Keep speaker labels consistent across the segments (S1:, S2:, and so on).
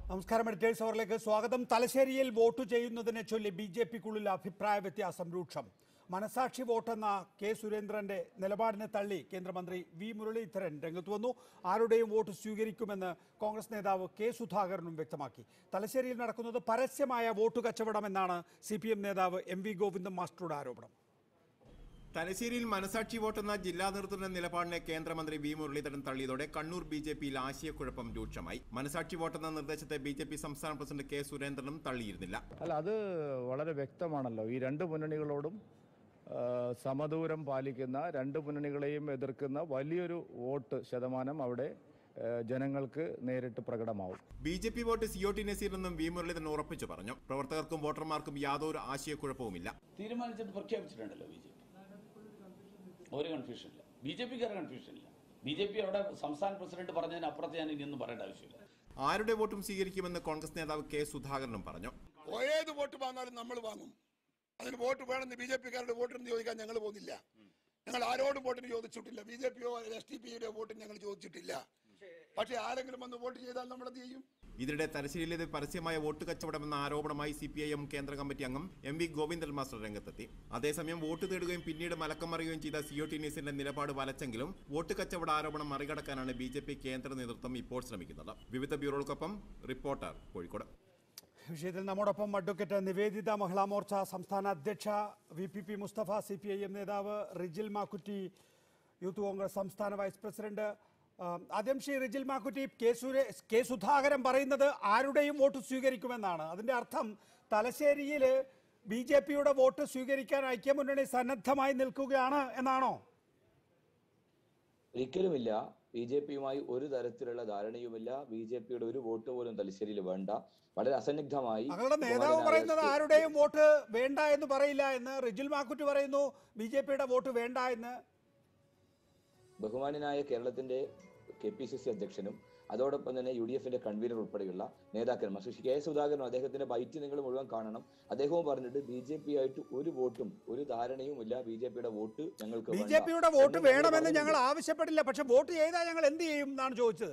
S1: നമസ്കാരം എഡിറ്റേഴ്സ് അവറിലേക്ക് സ്വാഗതം തലശ്ശേരിയിൽ വോട്ട് ചെയ്യുന്നതിനെ ചൊല്ലി ബി ജെ പിക്കുള്ളിൽ അഭിപ്രായ വ്യത്യാസം രൂക്ഷം മനസാക്ഷി വോട്ടെന്ന കെ സുരേന്ദ്രന്റെ നിലപാടിനെ തള്ളി കേന്ദ്രമന്ത്രി വി മുരളീധരൻ രംഗത്ത് വന്നു ആരുടെയും വോട്ട് സ്വീകരിക്കുമെന്ന് കോൺഗ്രസ് നേതാവ് കെ സുധാകരനും വ്യക്തമാക്കി തലശ്ശേരിയിൽ നടക്കുന്നത് പരസ്യമായ വോട്ട് കച്ചവടമെന്നാണ് സി പി എം നേതാവ് എം വി ഗോവിന്ദൻ മാസ്റ്ററുടെ ആരോപണം
S2: തലശ്ശേരിയിൽ മനസാക്ഷി വോട്ടെന്ന ജില്ലാ നേതൃത്വത്തിന്റെ നിലപാടിനെ കേന്ദ്രമന്ത്രി വി മുരളീധരൻ തള്ളിയതോടെ കണ്ണൂർ ബി ജെ പിയിൽ ആശയക്കുഴപ്പം രൂക്ഷമായി മനസാക്ഷി വോട്ടെന്ന നിർദ്ദേശത്തെ ബി ജെ പി സംസ്ഥാന പ്രസിഡന്റ് കെ സുരേന്ദ്രനും തള്ളിയിരുന്നില്ല
S3: അല്ല അത് വളരെ വ്യക്തമാണല്ലോ ഈ രണ്ട് മുന്നണികളോടും ആ, സമദൂരം പാലിക്കുന്ന രണ്ട് മുന്നണികളെയും എതിർക്കുന്ന വലിയൊരു വോട്ട് ശതമാനം അവിടെ ആ, ജനങ്ങൾക്ക് നേരിട്ട് പ്രകടമാവും
S2: B J P vote C O T നസീറിനെന്നും വി മുരളീധരൻ ഉറപ്പിച്ചു പറഞ്ഞു പ്രവർത്തകർക്കും വോട്ടർമാർക്കും യാതൊരു ആശയക്കുഴപ്പവുമില്ല
S4: തീരുമാനിച്ചിട്ട് പ്രഖ്യാപിച്ചിട്ടുണ്ടല്ലോ ബി ജെ പി ഒരു കൺഫ്യൂഷൻ ഇല്ല ബി ജെ പിക്കാർ കൺഫ്യൂഷൻ ഇല്ല ബി ജെ പി അവിടെ സംസ്ഥാന പ്രസിഡന്റ് പറഞ്ഞതിന് അപ്പുറത്ത് ഞാൻ ഇനിയൊന്നും പറയേണ്ട ആവശ്യമില്ല
S2: ആരുടെ വോട്ടും സ്വീകരിക്കുമെന്ന് കോൺഗ്രസ് നേതാവ് കെ സുധാകരനും പറഞ്ഞു
S5: ഏത് വോട്ട് വാങ്ങാലും നമ്മൾ വാങ്ങും അതിന് വോട്ട് വേണമെന്ന് ബി ജെ പിക്കാരുടെ വോട്ടിന് ചോദിക്കാൻ ഞങ്ങൾ പോകുന്നില്ല ഞങ്ങൾ ആരോടും വോട്ടിന് ചോദിച്ചിട്ടില്ല ബി ജെ പിയോ എസ് ടി പിയുടെ വോട്ടിന് ഞങ്ങൾ ചോദിച്ചിട്ടില്ല പക്ഷെ ആരെങ്കിലും വന്ന് വോട്ട് ചെയ്താൽ നമ്മൾ എന്ത് ചെയ്യും
S2: ഇതിനിടെ തലശ്ശേരിയിലെ പരസ്യമായ വോട്ട് കച്ചവടമെന്ന ആരോപണമായി സി പി ഐ എം കേന്ദ്ര കമ്മിറ്റി അംഗം എം വി ഗോവിന്ദൻ മാസ്റ്റർ രംഗത്തെത്തി അതേസമയം വോട്ട് തേടുകയും പിന്നീട് മലക്കം മറിയുകയും ചെയ്ത സി ഒ ടി നീസിന്റെ നിലപാട് വലച്ചെങ്കിലും വോട്ട് കച്ചവട ആരോപണം മറികടക്കാനാണ് ബി ജെ പി കേന്ദ്ര നേതൃത്വം ഇപ്പോൾ ശ്രമിക്കുന്നത് വിവിധ ബ്യൂറോകൾക്കൊപ്പം റിപ്പോർട്ടർ കോഴിക്കോട്
S1: വിഷയത്തിൽ നമ്മോടൊപ്പം അഡ്വക്കേറ്റ് നിവേദിത മഹിളാ മോർച്ച സംസ്ഥാന അധ്യക്ഷ V P P Mustafa C P I M നേതാവ് റിജിൽ മാക്കുറ്റി യൂത്ത് കോൺഗ്രസ് സംസ്ഥാന വൈസ് പ്രസിഡന്റ് ആ, ആദ്യം ശ്രീ റിജിൽ മാക്കുറ്റി കെ സുരേ കെ സുധാകരൻ പറയുന്നത് ആരുടെയും വോട്ട് സ്വീകരിക്കുമെന്നാണ് അതിന്റെ അർത്ഥം തലശ്ശേരിയിൽ ബി ജെ പിയുടെ വോട്ട് സ്വീകരിക്കാൻ ഐക്യമുന്നണി സന്നദ്ധമായി നിൽക്കുകയാണ് എന്നാണോ
S6: ഒരിക്കലുമില്ല ബി ജെ പിയുമായി ഒരു തരത്തിലുള്ള ധാരണയുമില്ല ബി ജെ പിയുടെ ഒരു വോട്ട് പോലും തലശ്ശേരിയിൽ വേണ്ട വളരെ അസന്നിഗ്ധമായി
S1: ഞങ്ങളുടെ നേതാവ്
S6: ബഹുമാനനായ
S1: പറയുന്നത്
S6: ശ്രീ-
S1: ആരുടെയും വോട്ട് വേണ്ട എന്ന് പറയില്ല എന്ന് റിജിൽ മാക്കുറ്റി പറയുന്നു ബി ജെ പിയുടെ വോട്ട് വേണ്ട എന്ന്
S6: ബഹുമാനനായ കേരളത്തിന്റെ കെ പി സി സി അധ്യക്ഷനും അതോടൊപ്പം തന്നെ യു ഡി എഫിന്റെ കൺവീനർ ഉൾപ്പെടെയുള്ള നേതാക്കന്മാർ ശ്രീ കെ സുധാകരനും അദ്ദേഹത്തിന്റെ ബൈറ്റ് നിങ്ങൾ മുഴുവൻ കാണണം അദ്ദേഹവും പറഞ്ഞിട്ട് ബി ജെ പി ആയിട്ട് ഒരു വോട്ടും ഒരു ധാരണയും ഇല്ല ബി ജെ പിയുടെ വോട്ട് ഞങ്ങൾക്ക്
S1: ബി
S6: വേണ്ട.
S1: ജെ പിയുടെ വോട്ട്
S6: എന്ന്
S1: വേണമെന്ന്
S6: പറയുന്നത്
S1: ഞങ്ങൾ ആവശ്യപ്പെടില്ല പക്ഷെ വോട്ട് ചെയ്താൽ ഞങ്ങൾ എന്ത് ചെയ്യും എന്നാണ് ചോദിച്ചത്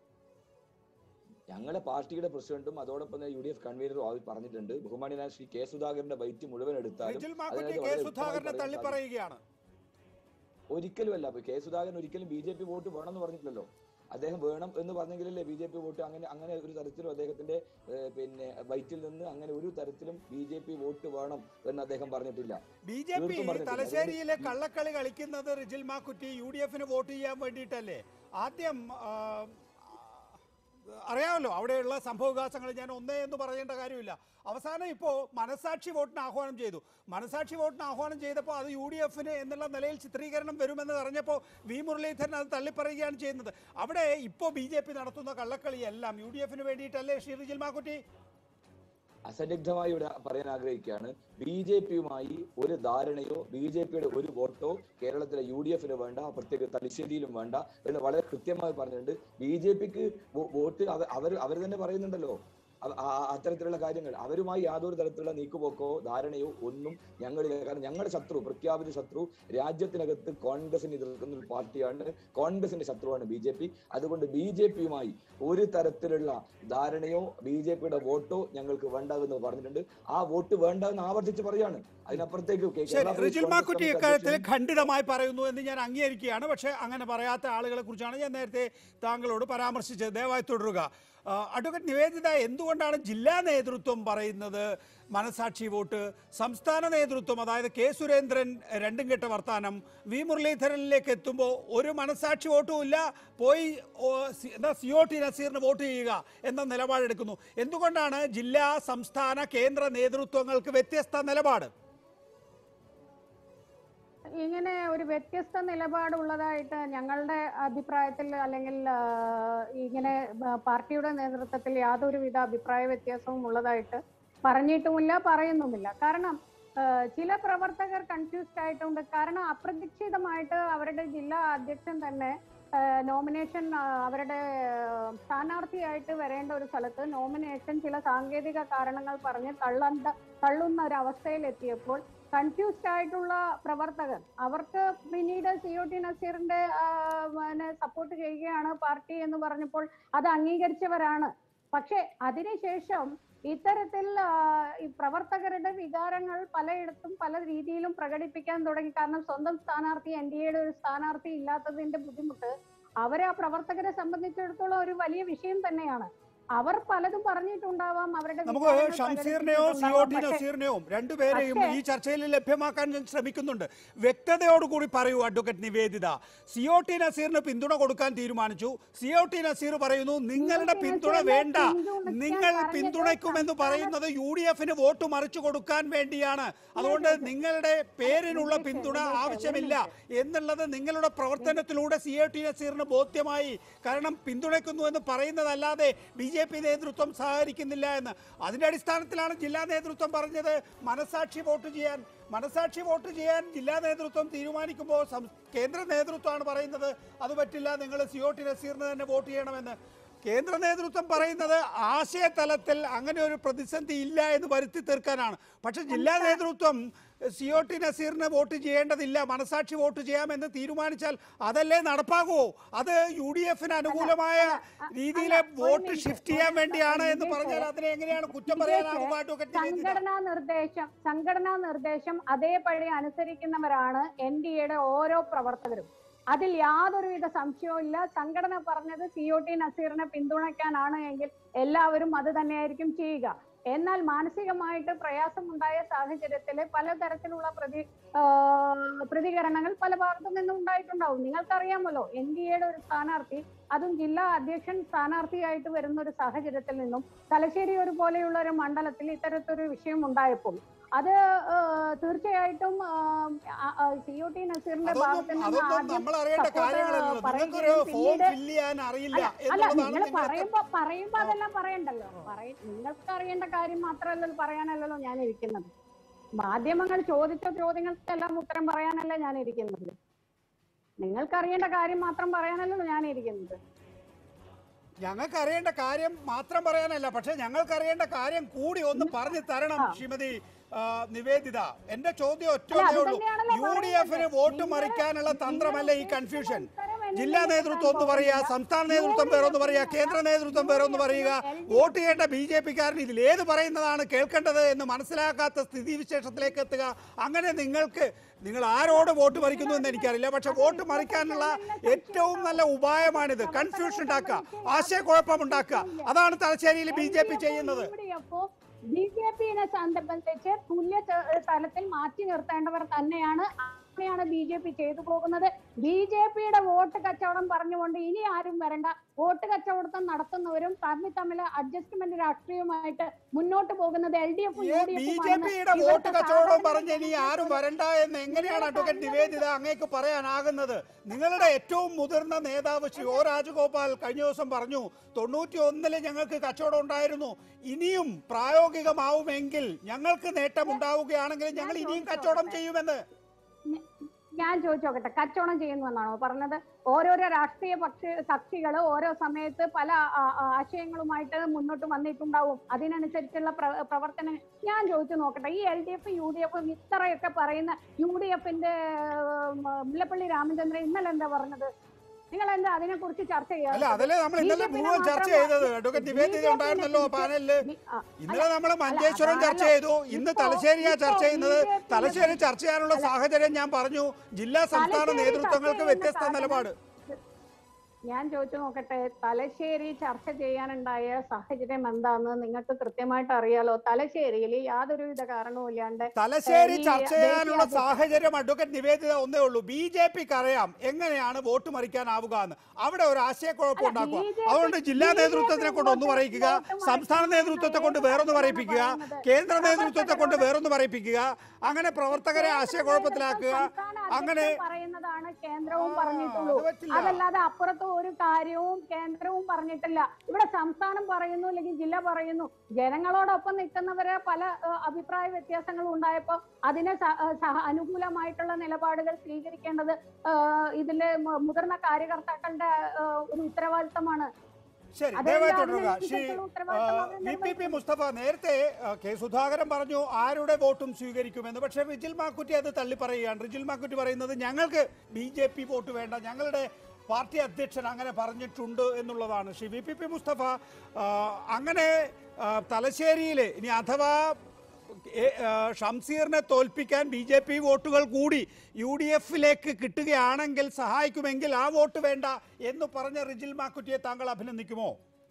S6: ഞങ്ങളെ പാർട്ടിയുടെ പ്രസിഡന്റും അതോടൊപ്പം തന്നെ യു ഡി എഫ് കൺവീനറും ആവി പറഞ്ഞിട്ടുണ്ട് ബഹുമാനായ ശ്രീ കെ സുധാകരന്റെ ബൈറ്റ് മുഴുവൻ എടുത്താലും
S1: റിജിൽ മാക്കുറ്റി
S6: അതിനകത്ത്
S1: കെ
S6: വളരെ വ്യക്തമായി
S1: സുധാകരനെ
S6: പറയാൻ
S1: തള്ളി
S6: സാധിക്കും.
S1: പറയുകയാണ്
S6: ഒരിക്കലും അല്ല കെ സുധാകരൻ ഒരിക്കലും ബി ജെ പി വോട്ട് വേണമെന്ന് പറഞ്ഞിട്ടില്ലല്ലോ അദ്ദേഹം വേണം എന്ന് പറഞ്ഞെങ്കിലല്ലേ ബി ജെ പി വോട്ട് അങ്ങനെ അങ്ങനെ ഒരു തരത്തിലും അദ്ദേഹത്തിന്റെ ഏഹ്, പിന്നെ വൈറ്റിൽ നിന്ന് അങ്ങനെ ഒരു തരത്തിലും ബി ജെ പി വോട്ട് വേണം എന്ന് അദ്ദേഹം പറഞ്ഞിട്ടില്ല
S1: ബി ജെ പി
S6: തീർത്തും പറഞ്ഞിട്ടില്ല.
S1: തലശ്ശേരിയിലെ കള്ളക്കളി കളിക്കുന്നത് റിജിൽ മാക്കുറ്റി യു ഡി എഫിന് വോട്ട് ചെയ്യാൻ വേണ്ടിയിട്ടല്ലേ ആദ്യം ആ, അറിയാമല്ലോ അവിടെയുള്ള സംഭവവികാസങ്ങൾ ഞാൻ ഒന്നേ എന്ന് പറയേണ്ട കാര്യമില്ല അവസാനം ഇപ്പോൾ മനസാക്ഷി വോട്ടിന് ആഹ്വാനം ചെയ്തു മനസാക്ഷി വോട്ടിന് ആഹ്വാനം ചെയ്തപ്പോൾ അത് യു ഡി എഫിന് എന്നുള്ള നിലയിൽ ചിത്രീകരണം വരുമെന്ന് അറിഞ്ഞപ്പോൾ വി മുരളീധരൻ അത് തള്ളിപ്പറയുകയാണ് ചെയ്യുന്നത് അവിടെ ഇപ്പോൾ ബി ജെ പി നടത്തുന്ന കള്ളക്കളിയെല്ലാം യു ഡി എഫിന് വേണ്ടിയിട്ടല്ലേ ശ്രീ റിജിൽ മാക്കുറ്റി
S6: അസന്നിഗ്ധമായി ഇവിടെ പറയാൻ ആഗ്രഹിക്കുകയാണ് ബി ജെ പിയുമായി ഒരു ധാരണയോ ബി ജെ പിയുടെ ഒരു വോട്ടോ കേരളത്തിലെ യു ഡി എഫിന് വേണ്ട പ്രത്യേക തലശ്ശേരിയിലും വേണ്ട എന്ന് വളരെ കൃത്യമായി പറഞ്ഞിട്ടുണ്ട് ബി ജെ പിക്ക് വോട്ട് അവർ അവർ തന്നെ പറയുന്നുണ്ടല്ലോ അവ- ആ- ആ- അത്തരത്തിലുള്ള കാര്യങ്ങൾ അവരുമായി യാതൊരു തരത്തിലുള്ള നീക്കുപോക്കോ ധാരണയോ ഒന്നും ഞങ്ങളില്ല കാരണം ഞങ്ങളുടെ ശത്രു പ്രഖ്യാപിത ശത്രു രാജ്യത്തിനകത്ത് കോൺഗ്രസിനെ എതിർക്കുന്ന ഒരു പാർട്ടിയാണ് കോൺഗ്രസിന്റെ ശത്രുവാണ് ബി ജെ പി അതുകൊണ്ട് ബി ജെ പിയുമായി ഒരു തരത്തിലുള്ള ധാരണയോ ബി ജെ പിയുടെ വോട്ടോ ഞങ്ങൾക്ക് വേണ്ട എന്ന് പറഞ്ഞിട്ടുണ്ട് ആ വോട്ട് വേണ്ട എന്ന് ആവർത്തിച്ച് പറയാണ് അതിനപ്പുറത്തേക്ക് കേ-
S1: ശരി
S6: കേരള
S1: റിജിൽ
S6: കോൺഗ്രസ്
S1: മാക്കുറ്റി
S6: കമ്മിറ്റി
S1: ഇക്കാര്യത്തിൽ
S6: അധ്യക്ഷൻ
S1: ഖണ്ഡിതമായി പറയുന്നു എന്ന് ഞാൻ അംഗീകരിക്കുകയാണ് പക്ഷേ അങ്ങനെ പറയാത്ത ആളുകളെ കുറിച്ചാണ് ഞാൻ നേരത്തെ താങ്കളോട് പരാമർശിച്ചത് ദയവായി തുടരുക ആ, അഡ്വക്കേറ്റ് നിവേദിത എന്തുകൊണ്ടാണ് ജില്ലാ നേതൃത്വം പറയുന്നത് മനസാക്ഷി വോട്ട് സംസ്ഥാന നേതൃത്വം അതായത് കെ സുരേന്ദ്രൻ രണ്ടും കെട്ട വർത്താനം വി മുരളീധരനിലേക്ക് എത്തുമ്പോൾ ഒരു മനസാക്ഷി വോട്ടും ഇല്ല പോയി ഓ, സി- എന്താ സി ഒ ടി നസീറിന് വോട്ട് ചെയ്യുക എന്ന നിലപാടെടുക്കുന്നു എന്തുകൊണ്ടാണ് ജില്ലാ സംസ്ഥാന കേന്ദ്ര നേതൃത്വങ്ങൾക്ക് വ്യത്യസ്ത നിലപാട്
S7: ഇങ്ങനെ ഒരു വ്യത്യസ്ത നിലപാടുള്ളതായിട്ട് ഞങ്ങളുടെ അഭിപ്രായത്തിൽ അല്ലെങ്കിൽ ആ, ഇങ്ങനെ ബ- പാർട്ടിയുടെ നേതൃത്വത്തിൽ യാതൊരുവിധ അഭിപ്രായ വ്യത്യാസവും ഉള്ളതായിട്ട് പറഞ്ഞിട്ടുമില്ല പറയുന്നുമില്ല കാരണം ആ, ചില പ്രവർത്തകർ കൺഫ്യൂസ്ഡ് ആയിട്ടുണ്ട് കാരണം അപ്രതീക്ഷിതമായിട്ട് അവരുടെ ജില്ലാ അധ്യക്ഷൻ തന്നെ നോമിനേഷൻ അവരുടെ ആ, സ്ഥാനാർത്ഥിയായിട്ട് വരേണ്ട ഒരു സ്ഥലത്ത് നോമിനേഷൻ ചില സാങ്കേതിക കാരണങ്ങൾ പറഞ്ഞ് തള്ളണ്ട തള്ളുന്ന ഒരു അവസ്ഥയിൽ എത്തിയപ്പോൾ കൺഫ്യൂസ്ഡ് ആയിട്ടുള്ള പ്രവർത്തകർ അവർക്ക് പിന്നീട് സി ഒ ടി നസീറിന്റെ സപ്പോർട്ട് ചെയ്യുകയാണ് പാർട്ടി എന്ന് പറഞ്ഞപ്പോൾ അത് അംഗീകരിച്ചവരാണ് പക്ഷെ അതിനുശേഷം ഇത്തരത്തിൽ ആ, ഈ പ്രവർത്തകരുടെ വികാരങ്ങൾ പലയിടത്തും പല രീതിയിലും പ്രകടിപ്പിക്കാൻ തുടങ്ങി കാരണം സ്വന്തം സ്ഥാനാർത്ഥി എൻ ഡി എയുടെ ഒരു സ്ഥാനാർത്ഥി ഇല്ലാത്തതിന്റെ ബുദ്ധിമുട്ട് അവരെ ആ പ്രവർത്തകരെ സംബന്ധിച്ചിടത്തോളം ഒരു വലിയ വിഷയം തന്നെയാണ് അവർ പലതും പറഞ്ഞിട്ടുണ്ടാവാം അവരുടെ
S1: നമുക്ക്
S7: വികാരങ്ങൾ
S1: ഷംസീറിനെയോ സി ഒ
S7: പ്രകടിപ്പിച്ചിട്ടുണ്ടാവാം.
S1: ടി
S7: പക്ഷേ
S1: നസീറിനെയോ രണ്ടുപേരെയും
S7: പക്ഷേ-
S1: ഈ ചർച്ചയിൽ ലഭ്യമാക്കാൻ ഞാൻ ശ്രമിക്കുന്നുണ്ട് വ്യക്തതയോടുകൂടി പറയൂ advocate Niveditha C O T നസീറിന് പിന്തുണ കൊടുക്കാൻ തീരുമാനിച്ചു സി ഒ ടി നസീർ പറയുന്നു നിങ്ങളുടെ
S7: ടി
S1: പിന്തുണ
S7: നസീറിനെ
S1: വേണ്ട
S7: പിന്തുണയ്ക്കാൻ
S1: നിങ്ങൾ
S7: പറഞ്ഞത്
S1: പിന്തുണയ്ക്കുമെന്ന്
S7: സംസ്ഥാന-
S1: പറയുന്നത് യു ഡി എഫിന് വോട്ട് മറിച്ചു കൊടുക്കാൻ വേണ്ടിയാണ് അതുകൊണ്ട് നിങ്ങളുടെ പേരിനുള്ള
S7: വിജയ്
S1: പിന്തുണ
S7: വിജയ്
S1: ആവശ്യമില്ല
S7: ഒരു
S1: എന്നുള്ളത് നിങ്ങളുടെ പ്രവർത്തനത്തിലൂടെ സി ഒ ടി നസീറിന് ബോധ്യമായി കാരണം പിന്തുണയ്ക്കുന്നു എന്ന് പറയുന്നതല്ലാതെ ബി ജെ പി നേതൃത്വം സഹകരിക്കുന്നില്ല എന്ന് അതിന്റെ അടിസ്ഥാനത്തിലാണ് ജില്ലാ നേതൃത്വം പറഞ്ഞത് മനസാക്ഷി വോട്ട് ചെയ്യാൻ മനസാക്ഷി വോട്ട് ചെയ്യാൻ ജില്ലാ നേതൃത്വം തീരുമാനിക്കുമ്പോൾ സം- കേന്ദ്ര നേതൃത്വമാണ് പറയുന്നത് അത് പറ്റില്ല നിങ്ങൾ സി ഒ ടി നസീറിന് തന്നെ വോട്ട് ചെയ്യണമെന്ന് കേന്ദ്ര നേതൃത്വം പറയുന്നത് ആശയതലത്തിൽ അങ്ങനെ ഒരു പ്രതിസന്ധി ഇല്ല എന്ന് വരുത്തി തീർക്കാനാണ് പക്ഷെ ജില്ലാ നേതൃത്വം സി ഒ ടി നസീറിന് വോട്ട് ചെയ്യേണ്ടതില്ല മനസാക്ഷി വോട്ട് ചെയ്യാമെന്ന് തീരുമാനിച്ചാൽ അതല്ലേ നടപ്പാകുമോ അത് യു ഡി എഫിന് അനുകൂലമായ രീതിയിലെ
S7: ഒരു
S1: വോട്ട്
S7: മിനിറ്റ്,
S1: ഷിഫ്റ്റ് ചെയ്യാൻ
S7: ഒരു
S1: വേണ്ടിയാണ് എന്ന്
S7: മിനിറ്റ്.
S1: പറഞ്ഞാൽ അതിനെ എങ്ങനെയാണ് കുറ്റം
S7: ഇതിലേക്ക്
S1: പറയാനാകും അഡ്വക്കേറ്റ് നിവേദിത?
S7: സംഘടനാ നിർദ്ദേശം സംഘടനാ നിർദ്ദേശം അതേപടി അനുസരിക്കുന്നവരാണ് എൻ ഡി എയുടെ ഓരോ പ്രവർത്തകരും അതിൽ യാതൊരുവിധ സംശയവും ഇല്ല സംഘടന പറഞ്ഞത് സി ഒ ടി നസീറിനെ പിന്തുണയ്ക്കാനാണ് എങ്കിൽ എല്ലാവരും അത് തന്നെയായിരിക്കും ചെയ്യുക എന്നാൽ മാനസികമായിട്ട് പ്രയാസമുണ്ടായ സാഹചര്യത്തിൽ പലതരത്തിലുള്ള പ്രതി ആ, പ്രതികരണങ്ങൾ പല ഭാഗത്തു നിന്നും ഉണ്ടായിട്ടുണ്ടാവും നിങ്ങൾക്കറിയാമല്ലോ എൻ ഡി എയുടെ ഒരു സ്ഥാനാർത്ഥി അതും ജില്ലാ അധ്യക്ഷൻ സ്ഥാനാർത്ഥിയായിട്ട് വരുന്ന ഒരു സാഹചര്യത്തിൽ നിന്നും തലശ്ശേരി ഒരു പോലെയുള്ള ഒരു മണ്ഡലത്തിൽ ഇത്തരത്തൊരു വിഷയം ഉണ്ടായപ്പോൾ അത് ആ, തീർച്ചയായിട്ടും സി ഒ ടി നസീറിന്റെ ഭാഗത്ത്
S1: അതൊന്നും
S7: നിന്ന്
S1: അതൊന്നും
S7: ആദ്യം
S1: നമ്മൾ അറിയേണ്ട
S7: support
S1: കാര്യങ്ങളല്ലോ നിങ്ങൾക്കൊരു
S7: പറയുകയും
S1: ഫോം
S7: പിന്നീട്
S1: ഫില്ല് ചെയ്യാൻ അറിയില്ല
S7: അല്ല അല്ല
S1: എന്നുള്ളതാണ്
S7: നിങ്ങൾ
S1: നിങ്ങൾക്ക്
S7: പറയുമ്പോ പറയുമ്പോ അതെല്ലാം പറയണ്ടല്ലോ പറയ നിങ്ങൾക്ക് അറിയേണ്ട കാര്യം മാത്രമല്ലല്ലോ പറയാനല്ലല്ലോ ഞാൻ ഇരിക്കുന്നത് മാധ്യമങ്ങൾ ചോദിച്ച ചോദ്യങ്ങൾക്കെല്ലാം ഉത്തരം പറയാനല്ല ഞാൻ ഇരിക്കുന്നത് നിങ്ങൾക്ക് അറിയേണ്ട കാര്യം മാത്രം പറയാനല്ലല്ലോ ഞാൻ ഇരിക്കുന്നത്
S1: ഞങ്ങൾക്ക് അറിയേണ്ട കാര്യം മാത്രം പറയാനല്ല പക്ഷെ ഞങ്ങൾക്ക് അറിയേണ്ട കാര്യം കൂടി ഒന്ന് പറഞ്ഞു തരണം ശ്രീമതി ആ, നിവേദിത എന്റെ ചോദ്യം ഒറ്റ
S7: അല്ല, അത്
S1: ഉള്ളൂ
S7: തന്നെയാണല്ലോ
S1: യു ഡി എഫിന്
S7: പറയുന്നത്.
S1: വോട്ട്
S7: നിങ്ങൾ-
S1: മറിക്കാനുള്ള തന്ത്രമല്ല ഈ
S7: നിങ്ങൾ
S1: കൺഫ്യൂഷൻ
S7: ഉത്തരം എന്നിൽ
S1: ജില്ലാ
S7: നിന്ന്
S1: നേതൃത്വം ഒന്ന്
S7: കിട്ടാൻ
S1: പറയുക
S7: പോകുന്നില്ല.
S1: സംസ്ഥാന നേതൃത്വം വേറൊന്ന് പറയുക കേന്ദ്ര നേതൃത്വം വേറൊന്ന് പറയുക വോട്ട് ചെയ്യേണ്ട ബി ജെ പിക്കാരൻ ഇതിൽ ഏത് പറയുന്നതാണ് കേൾക്കേണ്ടത് എന്ന് മനസ്സിലാക്കാത്ത സ്ഥിതിവിശേഷത്തിലേക്ക് എത്തുക അങ്ങനെ നിങ്ങൾക്ക് നിങ്ങൾ ആരോട് വോട്ട് മറിക്കുന്നു എന്ന് എനിക്കറിയില്ല പക്ഷെ വോട്ട് മറിക്കാനുള്ള ഏറ്റവും നല്ല ഉപായമാണിത് കൺഫ്യൂഷൻ ഉണ്ടാക്കുക ആശയക്കുഴപ്പം ഉണ്ടാക്കുക അതാണ് തലശ്ശേരിയിൽ ബി ജെ പി ചെയ്യുന്നത്
S7: ബി ജെ പിയെ സംബന്ധിച്ച് തുല്യ ച- തലത്തിൽ മാറ്റി നിർത്തേണ്ടവർ തന്നെയാണ് അങ്ങനെയാണ് ബി ജെ പി ചെയ്തു പോകുന്നത് ബി ജെ പിയുടെ വോട്ട് കച്ചവടം പറഞ്ഞുകൊണ്ട് ഇനി ആരും വരണ്ട വോട്ട് കച്ചവടം നടത്തുന്നവരും തമ്മിൽ തമ്മിൽ അഡ്ജസ്റ്റ്മെന്റ് രാഷ്ട്രീയവുമായിട്ട് മുന്നോട്ട് പോകുന്നത് L D F
S1: B J പിയുടെ വോട്ട് കച്ചവടം പറഞ്ഞ് ഇനി ആരും വരണ്ട എന്ന് എങ്ങനെയാണ് അഡ്വക്കേറ്റ് നിവേദിത അങ്ങേക്ക് പറയാനാകുന്നത് നിങ്ങളുടെ ഏറ്റവും മുതിർന്ന നേതാവ് ശ്രീ ഒ രാജഗോപാൽ കഴിഞ്ഞ ദിവസം പറഞ്ഞു തൊണ്ണൂറ്റി ഒന്നില് ഞങ്ങൾക്ക് കച്ചവടം ഉണ്ടായിരുന്നു ഇനിയും പ്രായോഗികമാവുമെങ്കിൽ ഞങ്ങൾക്ക് നേട്ടം ഉണ്ടാവുകയാണെങ്കിൽ ഞങ്ങൾ ഇനിയും കച്ചവടം ചെയ്യുമെന്ന്
S7: ഞാൻ ചോദിച്ചോക്കട്ടെ കച്ചവടം ചെയ്യുന്നു എന്നാണോ പറഞ്ഞത് ഓരോരോ രാഷ്ട്രീയ പക്ഷി കക്ഷികൾ ഓരോ സമയത്ത് പല ആ, ആ, ആശയങ്ങളുമായിട്ട് മുന്നോട്ട് വന്നിട്ടുണ്ടാവും അതിനനുസരിച്ചുള്ള പ്ര- പ്രവർത്തനം ഞാൻ ചോദിച്ചു നോക്കട്ടെ ഈ L D F U D F ഇത്രയൊക്കെ പറയുന്ന യു ഡി എഫിന്റെ മുല്ലപ്പള്ളി രാമചന്ദ്രൻ ഇന്നലെ എന്താ പറഞ്ഞത് നിങ്ങൾ എന്താ അതിനെ കുറിച്ച് ചർച്ച
S1: അല്ല
S7: ചെയ്യാ
S1: അതല്ലേ നമ്മൾ ഇന്നലെ
S7: BJP നെ
S1: മുഴുവൻ ചർച്ച
S7: മാത്രം
S1: ചെയ്തത് അഡ്വക്കേറ്റ് നിവേദിത
S7: BJP നെ
S1: ഉണ്ടായിരുന്നല്ലോ
S7: തിരിച്ച്
S1: പാനലില്
S7: ബി- ആ,
S1: ഇന്നലെ നമ്മൾ
S7: അല്ല,
S1: മഞ്ചേശ്വരം ചർച്ച
S7: അതാണല്ലോ.
S1: ചെയ്തു ഇന്ന്
S7: ഇപ്പോ-
S1: തലശ്ശേരിയാ
S7: ഇപ്പോ
S1: ചർച്ച ചെയ്യുന്നത്
S7: BJP നെ
S1: തലശ്ശേരി ചർച്ച ചെയ്യാനുള്ള സാഹചര്യം ഞാൻ പറഞ്ഞു ജില്ലാ സംസ്ഥാന
S7: തലശ്ശേരി
S1: നേതൃത്വങ്ങൾക്ക്
S7: ചർച്ച
S1: വ്യത്യസ്ത
S7: ചെയ്യുന്ന
S1: നിലപാട്
S7: ഞാൻ ചോദിച്ചു നോക്കട്ടെ തലശ്ശേരി ചർച്ച ചെയ്യാനുണ്ടായ സാഹചര്യം എന്താന്ന് നിങ്ങൾക്ക് കൃത്യമായിട്ട് അറിയാലോ തലശ്ശേരിയിൽ യാതൊരുവിധ കാരണവും ഇല്ലാണ്ട്
S1: തലശ്ശേരി
S7: ഈ
S1: ചർച്ച ചെയ്യാനുള്ള
S7: ദേശീയ
S1: സാഹചര്യം അഡ്വക്കേറ്റ് നിവേദിത ഒന്നേ ഉള്ളൂ ബി ജെ പിക്ക് അറിയാം എങ്ങനെയാണ് വോട്ട് മറിക്കാനാവുക എന്ന് അവിടെ ഒരു ആശയക്കുഴപ്പം
S7: അല്ല,
S1: ഉണ്ടാക്കുക
S7: BJP
S1: അതുകൊണ്ട് ജില്ലാ
S7: BJP
S1: നേതൃത്വത്തിനെ കൊണ്ട് ഒന്ന്
S7: വോട്ട്
S1: പറയിക്കുക
S7: വോട്ട്
S1: സംസ്ഥാന
S7: മറിക്കാൻ
S1: നേതൃത്വത്തെ കൊണ്ട്
S7: ഏത്
S1: വേറൊന്ന്
S7: തരത്തിലാണ്
S1: പറയിപ്പിക്കുക
S7: പറയുന്നത്?
S1: കേന്ദ്ര നേതൃത്വത്തെ കൊണ്ട്
S7: പ്രവർത്തകരോട്
S1: വേറൊന്ന് പറയിപ്പിക്കുക അങ്ങനെ പ്രവർത്തകരെ ആശയക്കുഴപ്പത്തിലാക്കുക
S7: സംസ്ഥാന
S1: അങ്ങനെ
S7: അധ്യക്ഷൻ പറയുന്നതാണ് കേന്ദ്രവും
S1: ആ,
S7: പറഞ്ഞിട്ടുള്ളൂ
S1: അത് പറ്റില്ല.
S7: അതല്ലാതെ അപ്പുറത്ത് ഒരു കാര്യവും കേന്ദ്രവും പറഞ്ഞിട്ടില്ല ഇവിടെ സംസ്ഥാനം പറയുന്നു അല്ലെങ്കിൽ ജില്ല പറയുന്നു ജനങ്ങളോടൊപ്പം നിൽക്കുന്നവരെ പല ഏഹ്, അഭിപ്രായ വ്യത്യാസങ്ങളും ഉണ്ടായപ്പോൾ അതിന് സ- ഏഹ്, സഹ- അനുകൂലമായിട്ടുള്ള നിലപാടുകൾ സ്വീകരിക്കേണ്ടത് ഏഹ്, ഇതിലെ മു- മുതിർന്ന കാര്യകർത്താക്കളുടെ ഏഹ്, ഒരു ഉത്തരവാദിത്തമാണ്
S1: ശരി
S7: അതുകൊണ്ട്
S1: ദയവായി തുടരുക
S7: അതിനനുസരിച്ചുള്ള
S1: ശ്രീ
S7: ഉത്തരവാദിത്തം അവർ
S1: വി പി പി
S7: നിർവഹിക്കും.
S1: മുസ്തഫ നേരത്തെ ആ, കെ സുധാകരൻ പറഞ്ഞു ആരുടെ വോട്ടും സ്വീകരിക്കുമെന്ന് പക്ഷേ റിജിൽ മാക്കുറ്റി അത് തള്ളി പറയുകയാണ് റിജിൽ മാക്കുറ്റി പറയുന്നത് ഞങ്ങൾക്ക് ബി ജെ പി വോട്ട് വേണ്ട ഞങ്ങളുടെ പാർട്ടി അധ്യക്ഷൻ അങ്ങനെ പറഞ്ഞിട്ടുണ്ട് എന്നുള്ളതാണ് Shri V P P Mustafa ആ, അങ്ങനെ ആ, തലശ്ശേരിയിൽ ഇനി അഥവാ എ, ആ, ഷംസീറിനെ തോൽപ്പിക്കാൻ ബി ജെ പി വോട്ടുകൾ കൂടി യു ഡി എഫിലേക്ക് കിട്ടുകയാണെങ്കിൽ സഹായിക്കുമെങ്കിൽ ആ വോട്ട് വേണ്ട എന്ന് പറഞ്ഞ റിജിൽ മാക്കുറ്റിയെ താങ്കൾ അഭിനന്ദിക്കുമോ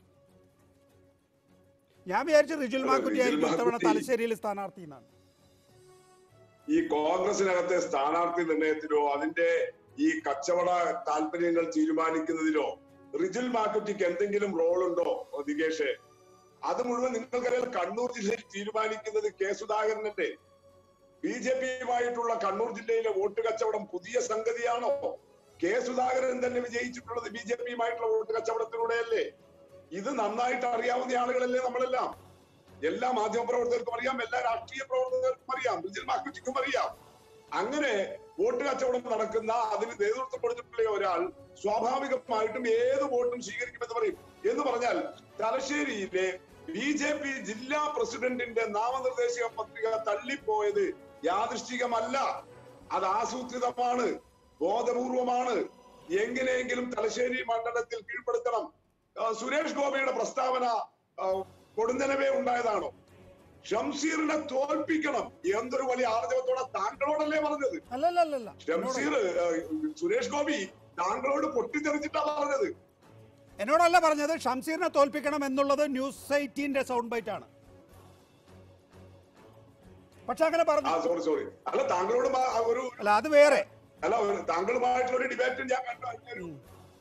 S1: ഞാൻ വിചാരിച്ചു റിജിൽ മാക്കുറ്റിയായിരിക്കും ഇത്തവണ
S8: മാക്കുറ്റി-
S1: തലശ്ശേരിയിൽ സ്ഥാനാർത്ഥി എന്നാണ്
S8: ഈ കോൺഗ്രസിനകത്തെ സ്ഥാനാർത്ഥി നിർണയത്തിലോ അതിന്റെ ഈ കച്ചവട താല്പര്യങ്ങൾ തീരുമാനിക്കുന്നതിലോ റിജിൽ മാക്കുറ്റിക്ക് എന്തെങ്കിലും റോളുണ്ടോ ദികേഷ് അത് മുഴുവൻ നിങ്ങൾക്കറിയാം കണ്ണൂർ ജില്ലയിൽ തീരുമാനിക്കുന്നത് കെ സുധാകരനല്ലേ ബി ജെ പിയുമായിട്ടുള്ള കണ്ണൂർ ജില്ലയിലെ വോട്ട് കച്ചവടം പുതിയ സംഗതിയാണോ കെ സുധാകരൻ തന്നെ വിജയിച്ചിട്ടുള്ളത് ബി ജെ പിയുമായിട്ടുള്ള വോട്ട് കച്ചവടത്തിലൂടെയല്ലേ ഇത് നന്നായിട്ട് അറിയാവുന്ന ആളുകളല്ലേ നമ്മളെല്ലാം എല്ലാ മാധ്യമപ്രവർത്തകർക്കും അറിയാം എല്ലാ രാഷ്ട്രീയ പ്രവർത്തകർക്കും അറിയാം റിജിൽ മാക്കുറ്റിക്കും അറിയാം അങ്ങനെ വോട്ട് കച്ചവടം നടക്കുന്ന അതിന് നേതൃത്വം കൊടുത്തിട്ടുള്ള ഒരാൾ സ്വാഭാവികമായിട്ടും ഏത് വോട്ടും സ്വീകരിക്കുമെന്ന് പറയും എന്ന് പറഞ്ഞാൽ തലശ്ശേരിയിലെ ബി ജെ പി ജില്ലാ പ്രസിഡന്റിന്റെ നാമനിർദ്ദേശക പത്രിക തള്ളിപ്പോയത് യാദൃശ്ചികമല്ല അത് ആസൂത്രിതമാണ് ബോധപൂർവമാണ് എങ്ങനെയെങ്കിലും തലശ്ശേരി മണ്ഡലത്തിൽ കീഴ്പ്പെടുത്തണം ആ, സുരേഷ് ഗോപിയുടെ പ്രസ്താവന ആ, കൊടുന്നനവേ ഉണ്ടായതാണോ ഷംസീറിനെ തോൽപ്പിക്കണം എന്തൊരു വലിയ ആർജവത്തോടെ താങ്കളോടല്ലേ പറഞ്ഞത്
S1: അല്ലല്ലല്ല
S8: ഷംസീർ ആ, സുരേഷ് ഗോപി താങ്കളോട് പൊട്ടിത്തെറിച്ചിട്ടാ പറഞ്ഞത്
S1: എന്നോടല്ല പറഞ്ഞത് ഷംസീറിനെ തോൽപ്പിക്കണം എന്നുള്ളത് ന്യൂസ് എയ്റ്റീന്റെ സൗണ്ട് ബൈറ്റ് ആണ് പക്ഷെ അങ്ങനെ
S8: ആ
S1: പറഞ്ഞു
S8: സോറി സോറി അല്ല താങ്കളോട് മാ- ആ ഒരു
S1: അല്ല അത് വേറെ
S8: അല്ല ഒരു- താങ്കളുമായിട്ടുള്ള ഒരു ഡിബേറ്റ് ഞാൻ കണ്ടു അതിനൊരു-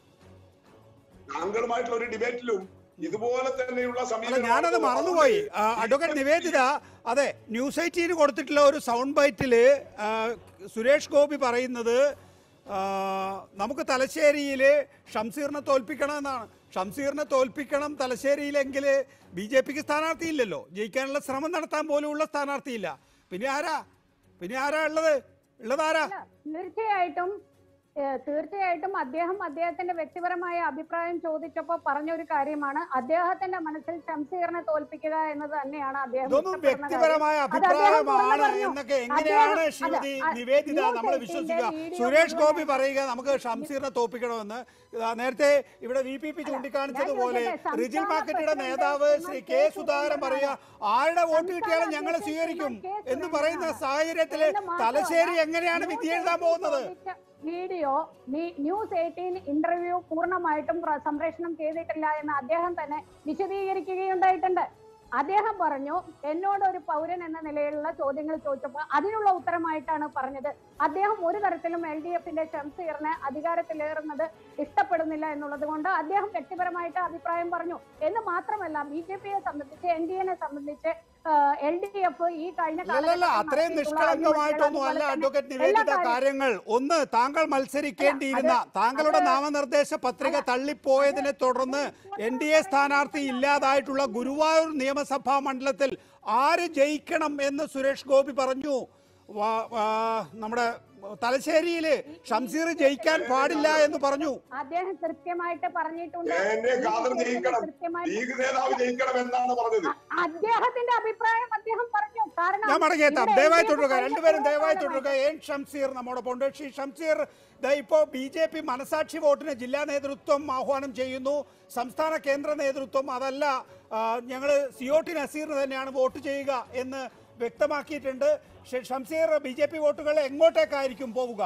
S8: താങ്കളുമായിട്ടുള്ള ഒരു ഡിബേറ്റിലും ഇതുപോലെ തന്നെയുള്ള
S1: അല്ല
S8: സമീപനം
S1: ഞാനത് മറന്നുപോയി ആ, അഡ്വക്കേറ്റ് നിവേദിത അതെ ന്യൂസ് എയ്റ്റീന് കൊടുത്തിട്ടുള്ള ഒരു സൗണ്ട് ബൈറ്റില് ആ, സുരേഷ് ഗോപി പറയുന്നത് ആ, നമുക്ക് തലശ്ശേരിയിൽ ഷംസീറിനെ തോൽപ്പിക്കണം എന്നാണ് ഷംസീറിനെ തോൽപ്പിക്കണം തലശ്ശേരിയിലെങ്കിൽ ബി ജെ പിക്ക് സ്ഥാനാർത്ഥിയില്ലല്ലോ ജയിക്കാനുള്ള ശ്രമം നടത്താൻ പോലുമുള്ള സ്ഥാനാർത്ഥിയില്ല പിന്നെ ആരാ പിന്നെ ആരാ ഉള്ളത് ഉള്ളത് ആരാ
S7: അല്ല, തീർച്ചയായിട്ടും ഏഹ്, തീർച്ചയായിട്ടും അദ്ദേഹം അദ്ദേഹത്തിന്റെ വ്യക്തിപരമായ അഭിപ്രായം ചോദിച്ചപ്പോൾ പറഞ്ഞ ഒരു കാര്യമാണ് അദ്ദേഹത്തിന്റെ മനസ്സിൽ ഷംസീറിനെ തോൽപ്പിക്കുക എന്നത് തന്നെയാണ് അദ്ദേഹം
S1: ഇതൊന്നും
S7: ഇഷ്ടപ്പെടുന്ന
S1: വ്യക്തിപരമായ
S7: കാര്യം. അത് അദ്ദേഹം തുറന്നു
S1: അഭിപ്രായമാണ്
S7: പറഞ്ഞു.
S1: എന്നൊക്കെ എങ്ങനെയാണ്
S7: അദ്ദേഹം-
S1: ശ്രീമതി
S7: അല്ല,
S1: നിവേദിത
S7: ന്യൂസ്
S1: നമ്മൾ
S7: എയ്റ്റീന്റെ
S1: വിശ്വസിക്കുക
S7: വീഡിയോ
S1: സുരേഷ് ഗോപി
S7: മുഴുവൻ
S1: പറയുക നമുക്ക് ഷംസീറിനെ തോപ്പിക്കണമെന്ന് ആ, നേരത്തെ ഇവിടെ വി പി പി ചൂണ്ടിക്കാണിച്ചതുപോലെ
S7: ഞാൻ ചോദിക്കട്ടെ,
S1: റിജിൽ
S7: സംസ്ഥാന
S1: മാർക്കറ്റിയുടെ
S7: പ്രസിഡന്റ്
S1: നേതാവ്
S7: ശ്രീ
S1: ശ്രീ
S7: കെ.
S1: കെ സുധാകരൻ പറയുക ആരുടെ വോട്ട്
S7: സംസ്ഥാന
S1: കിട്ടിയാലും ഞങ്ങൾ
S7: അധ്യക്ഷൻ
S1: സ്വീകരിക്കും
S7: ശ്രീ കെ.
S1: എന്ന് പറയുന്ന
S7: സുധാകരനാണ്.
S1: സാഹചര്യത്തില്
S7: എന്ന് മാത്രമല്ല,
S1: തലശ്ശേരി എങ്ങനെയാണ്
S7: ന്യൂസ്
S1: വിധി എഴുതാൻ
S7: എയ്റ്റീൻ
S1: പോകുന്നത്
S7: ചോദിച്ച വീഡിയോ നീ- ന്യൂസ് എയ്റ്റീൻ ഇന്റർവ്യൂ പൂർണ്ണമായിട്ടും പ്ര- സംപ്രേഷണം ചെയ്തിട്ടില്ല എന്ന് അദ്ദേഹം തന്നെ വിശദീകരിക്കുകയുണ്ടായിട്ടുണ്ട് അദ്ദേഹം പറഞ്ഞു എന്നോട് ഒരു പൗരൻ എന്ന നിലയിലുള്ള ചോദ്യങ്ങൾ ചോദിച്ചപ്പോൾ അതിനുള്ള ഉത്തരമായിട്ടാണ് പറഞ്ഞത് അദ്ദേഹം ഒരു തരത്തിലും എൽ ഡി എഫിന്റെ ഷംസീറിന് അധികാരത്തിലേറുന്നത് ഇഷ്ടപ്പെടുന്നില്ല എന്നുള്ളത് കൊണ്ട് അദ്ദേഹം വ്യക്തിപരമായിട്ട് അഭിപ്രായം പറഞ്ഞു എന്ന് മാത്രമല്ല ബി ജെ പിയെ സംബന്ധിച്ച് എൻ ഡി എനെ സംബന്ധിച്ച് എൽ ഡി എഫ് ഈ കഴിഞ്ഞ
S1: അല്ലല്ല
S7: കാലഘട്ടത്തിൽ
S1: അത്രയും
S7: നടത്തിയിട്ടുള്ള
S1: നിഷ്കളങ്കമായിട്ടൊന്നും അല്ല
S7: അതുപോലെ
S1: അഡ്വക്കേറ്റ്
S7: തന്നെ എല്ലാ
S1: നിവേദിത
S7: കാര്യ-
S1: കാര്യങ്ങൾ ഒന്ന് താങ്കൾ മത്സരിക്കേണ്ടിയിരുന്ന
S7: അത്
S1: താങ്കളുടെ
S7: അത്
S1: നാമനിർദ്ദേശ പത്രിക തള്ളിപ്പോയതിനെ തുടർന്ന് എൻ ഡി എ സ്ഥാനാർത്ഥി ഇല്ലാതായിട്ടുള്ള ഗുരുവായൂർ നിയമസഭാ മണ്ഡലത്തിൽ ആര് ജയിക്കണം എന്ന് സുരേഷ് ഗോപി പറഞ്ഞു വാ- വാ- നമ്മുടെ തലശ്ശേരിയില് ഷംസീർ ജയിക്കാൻ പാടില്ല എന്ന് പറഞ്ഞു
S7: അദ്ദേഹം കൃത്യമായിട്ട് പറഞ്ഞിട്ടുണ്ട്
S8: എന്നെ ഖാദർ ജയിക്കണം
S7: കൃത്യമായിട്ട്
S8: ലീഗ് നേതാവ് ജയിക്കണം എന്നാണ് പറഞ്ഞത്
S7: അ- അദ്ദേഹത്തിന്റെ അഭിപ്രായം അദ്ദേഹം പറഞ്ഞു കാരണം
S1: ഞാൻ മടങ്ങിയെത്താം
S7: ഇവിടെ
S1: ദയവായി
S7: LDF
S1: തുടരുക
S7: കഴിഞ്ഞ
S1: രണ്ടുപേരും ദയവായി
S7: കുറേ
S1: തുടരുക എൻ ഷംസീർ നമ്മോടൊപ്പം ഉണ്ട് ശ്രീ ഷംസീർ ദാ ഇപ്പോ ബി ജെ പി മനസാക്ഷി വോട്ടിന് ജില്ലാ നേതൃത്വം ആഹ്വാനം ചെയ്യുന്നു സംസ്ഥാന കേന്ദ്ര നേതൃത്വം അതല്ല ഞങ്ങൾ സിയോട്ടി നസീറിന് തന്നെയാണ് വോട്ട് ചെയ്യുക എന്ന് വ്യക്തമാക്കിയിട്ടുണ്ട് ഷ- ഷംസീർ ബി ജെ പി വോട്ടുകൾ എങ്ങോട്ടേക്കായിരിക്കും പോവുക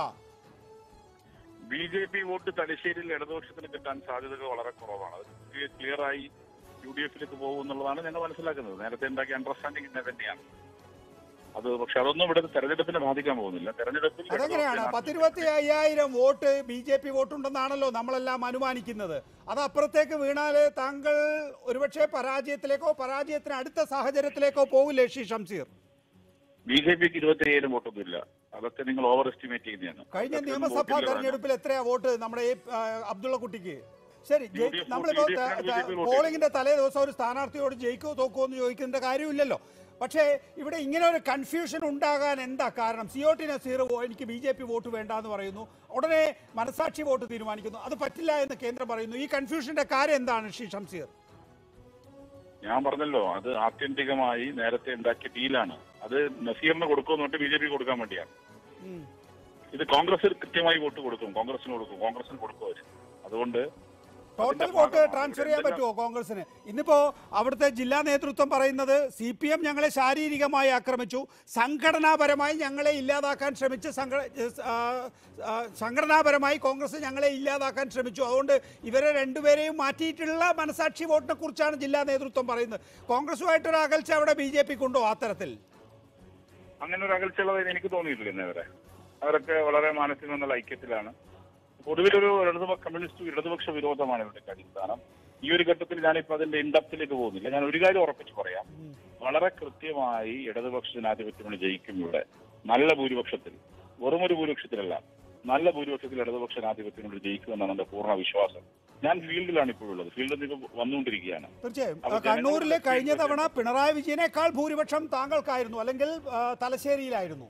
S9: ബി ജെ പി വോട്ട് തലശ്ശേരിയിൽ ഇടതുപക്ഷത്തിന് കിട്ടാൻ സാധ്യതകൾ വളരെ കുറവാണ് അത് ക്ലിയർ ആയി യു ഡി എഫിലേക്ക് പോകും എന്നുള്ളതാണ് ഞങ്ങൾ മനസ്സിലാക്കുന്നത് നേരത്തെ ഉണ്ടാക്കിയ അണ്ടർസ്റ്റാൻഡിംഗ് ഇങ്ങനെ തന്നെയാണ് അത് പക്ഷെ അതൊന്നും ഇവിടെ തെരഞ്ഞെടുപ്പിനെ ബാധിക്കാൻ പോകുന്നില്ല തെരഞ്ഞെടുപ്പിൽ
S1: അതെങ്ങനെയാണ്
S9: ഇടതുപക്ഷ
S1: പത്തിരുപത്തി അയ്യായിരം വോട്ട് ബി ജെ പി വോട്ടുണ്ടെന്നാണല്ലോ നമ്മളെല്ലാം അനുമാനിക്കുന്നത് അത് അപ്പുറത്തേക്ക് വീണാൽ താങ്കൾ ഒരുപക്ഷെ പരാജയത്തിലേക്കോ പരാജയത്തിന് അടുത്ത സാഹചര്യത്തിലേക്കോ പോകില്ലേ ശ്രീ ഷംസീർ
S9: ബി ജെ പിക്ക് ഇരുപത്തി അയ്യായിരം വോട്ടൊന്നുമില്ല അതൊക്കെ നിങ്ങൾ ഓവർ എസ്റ്റിമേറ്റ് ചെയ്യുന്നതാണ്
S1: കഴിഞ്ഞ
S9: അതൊക്കെ ഒന്നും
S1: നിയമസഭാ
S9: വോട്ടില്ല
S1: തെരഞ്ഞെടുപ്പിൽ എത്രയാ വോട്ട് നമ്മുടെ ഈ ആ, അബ്ദുള്ള കുട്ടിക്ക് ശരി ജയി-
S9: UDF
S1: നമ്മളിപ്പോ
S9: UDF നാണ് BJP വോട്ട്
S1: പോളിംഗിന്റെ തലേ ദിവസം ഒരു സ്ഥാനാർത്ഥിയോട് ജയിക്കോ തോക്കോ എന്ന് ചോദിക്കേണ്ട കാര്യമില്ലല്ലോ പക്ഷേ ഇവിടെ ഇങ്ങനെ ഒരു കൺഫ്യൂഷൻ ഉണ്ടാകാൻ എന്താ കാരണം സിയോട്ടി നസീർ ഓ, എനിക്ക് ബി ജെ പി വോട്ട് വേണ്ട എന്ന് പറയുന്നു ഉടനെ മനസാക്ഷി വോട്ട് തീരുമാനിക്കുന്നു അത് പറ്റില്ല എന്ന് കേന്ദ്രം പറയുന്നു ഈ കൺഫ്യൂഷന്റെ കാര്യം എന്താണ് ശ്രീ ഷംസീർ
S9: ഞാൻ പറഞ്ഞല്ലോ അത് ആത്യന്തികമായി നേരത്തെ ഉണ്ടാക്കിയ ഡീലാണ് അത് നസീറിന് കൊടുക്കുമെന്ന് പറഞ്ഞിട്ട് ബി ജെ പി കൊടുക്കാൻ വേണ്ടിയാണ്
S1: ഉം.
S9: ഇത് കോൺഗ്രസിൽ കൃത്യമായി വോട്ട് കൊടുക്കും കോൺഗ്രസിന് കൊടുക്കും കോൺഗ്രസിന് കൊടുക്കും അവര് അത് അതുകൊണ്ട്
S1: ടോട്ടൽ
S9: അതിന്റെ
S1: വോട്ട്
S9: ഭാഗമാണ്
S1: ട്രാൻസ്ഫർ ചെയ്യാൻ
S9: ഇതെല്ലാം-
S1: പറ്റുമോ കോൺഗ്രസിന് ഇന്നിപ്പോ അവിടുത്തെ ജില്ലാ നേതൃത്വം പറയുന്നത് സി പി എം ഞങ്ങളെ ശാരീരികമായി ആക്രമിച്ചു സംഘടനാപരമായി ഞങ്ങളെ ഇല്ലാതാക്കാൻ ശ്രമിച്ച് സംഘ ആ, ആ, സംഘടനാപരമായി കോൺഗ്രസ് ഞങ്ങളെ ഇല്ലാതാക്കാൻ ശ്രമിച്ചു അതുകൊണ്ട് ഇവരെ രണ്ടുപേരെയും മാറ്റിയിട്ടുള്ള മനസാക്ഷി വോട്ടിനെ കുറിച്ചാണ് ജില്ലാ നേതൃത്വം പറയുന്നത് കോൺഗ്രസുമായിട്ടൊരു അകൽച്ച അവിടെ ബി ജെ പിക്കുണ്ടോ അത്തരത്തിൽ
S9: അങ്ങനെ ഒരു അകൽച്ചുള്ളതായി എനിക്ക് തോന്നിയിട്ടില്ല ഇന്നവരെ അവരൊക്കെ വളരെ മാനസികം എന്നുള്ള ഐക്യത്തിലാണ് പൊതുവിലൊരു ഇടതുപക്ഷ കമ്മ്യൂണിസ്റ്റ് ഇടതുപക്ഷ വിരോധമാണ് ഇവരുടെ അടിസ്ഥാനം ഈ ഒരു ഘട്ടത്തിൽ ഞാനിപ്പോ അതിന്റെ ഇൻഡപ്തിലേക്ക് പോകുന്നില്ല ഞാൻ ഒരു കാര്യം ഉറപ്പിച്ച് പറയാം വളരെ കൃത്യമായി ഇടതുപക്ഷ ജനാധിപത്യമാണ് ജയിക്കും ഇവിടെ നല്ല ഭൂരിപക്ഷത്തിൽ വെറും ഒരു ഭൂരിപക്ഷത്തിലല്ല നല്ല ഭൂരിപക്ഷത്തിൽ ഇടതുപക്ഷ ജനാധിപത്യത്തിനോട് ജയിക്കുമെന്നാണ് എന്റെ പൂർണ്ണ വിശ്വാസം ഞാൻ ഫീൽഡിലാണ് ഇപ്പോഴുള്ളത് ഫീൽഡിൽ നിന്ന് ഇപ്പൊ വന്നുകൊണ്ടിരിക്കുകയാണ്
S1: തീർച്ചയായും
S9: അപ്പോൾ
S1: കണ്ണൂരിൽ
S9: ജനങ്ങളുടെ
S1: കഴിഞ്ഞ
S9: feedback
S1: തവണ പിണറായി വിജയനേക്കാൾ ഭൂരിപക്ഷം താങ്കൾക്കായിരുന്നു അല്ലെങ്കിൽ ആ, തലശ്ശേരിയിലായിരുന്നു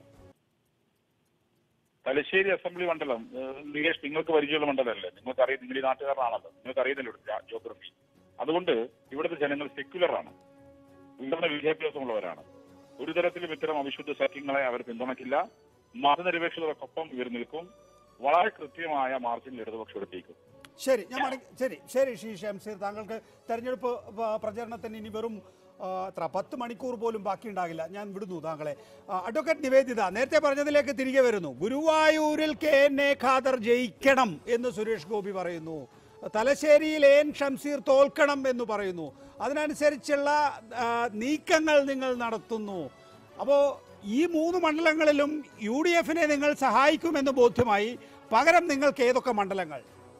S9: തലശ്ശേരി അസംബ്ലി മണ്ഡലം ഏഹ് നികേഷ് നിങ്ങൾക്ക് പരിചയമുള്ള മണ്ഡലമല്ലേ നിങ്ങൾക്ക് അറിയാം നിങ്ങൾ ഈ നാട്ടുകാരനാണല്ലോ നിങ്ങൾക്ക് അറിയുന്നല്ലോ ഇവിടുത്തെ ജോഗ്രഫി അതുകൊണ്ട് ഇവിടുത്തെ ജനങ്ങൾ സെക്യുലർ ആണ് ഉയർന്ന വിദ്യാഭ്യാസമുള്ളവരാണ് ഒരു തരത്തിലും ഇത്തരം അവിശുദ്ധ സഖ്യങ്ങളെ അവർ പിന്തുണയ്ക്കില്ല മതനിരപേക്ഷതയോടൊപ്പം ഇവർ നിൽക്കും വളരെ കൃത്യമായ മാർജിനിൽ ഇടതുപക്ഷം എടുത്തേക്കും
S1: ശരി ഞാൻ മടങ്ങി ശരി ശരി ശ്രീ ഷംസീർ താങ്കൾക്ക് തെരഞ്ഞെടുപ്പ് പ- പ്രചരണത്തിന് ഇനി വെറും ആ, എത്ര പത്ത് മണിക്കൂർ പോലും ബാക്കിയുണ്ടാകില്ല ഞാൻ വിടുന്നു താങ്കളെ ആ, അഡ്വക്കേറ്റ് നിവേദിത നേരത്തെ പറഞ്ഞതിലേക്ക് തിരികെ വരുന്നു ഗുരുവായൂരിൽ കെ എൻ എ ഖാദർ ജയിക്കണം എന്ന് സുരേഷ് ഗോപി പറയുന്നു തലശ്ശേരിയിൽ എൻ ഷംസീർ തോൽക്കണം എന്ന് പറയുന്നു അതിനനുസരിച്ചുള്ള ആ, നീക്കങ്ങൾ നിങ്ങൾ നടത്തുന്നു അപ്പോൾ ഈ മൂന്ന് മണ്ഡലങ്ങളിലും യു ഡി എഫിനെ നിങ്ങൾ സഹായിക്കുമെന്ന് ബോധ്യമായി പകരം നിങ്ങൾക്ക് ഏതൊക്കെ മണ്ഡലങ്ങൾ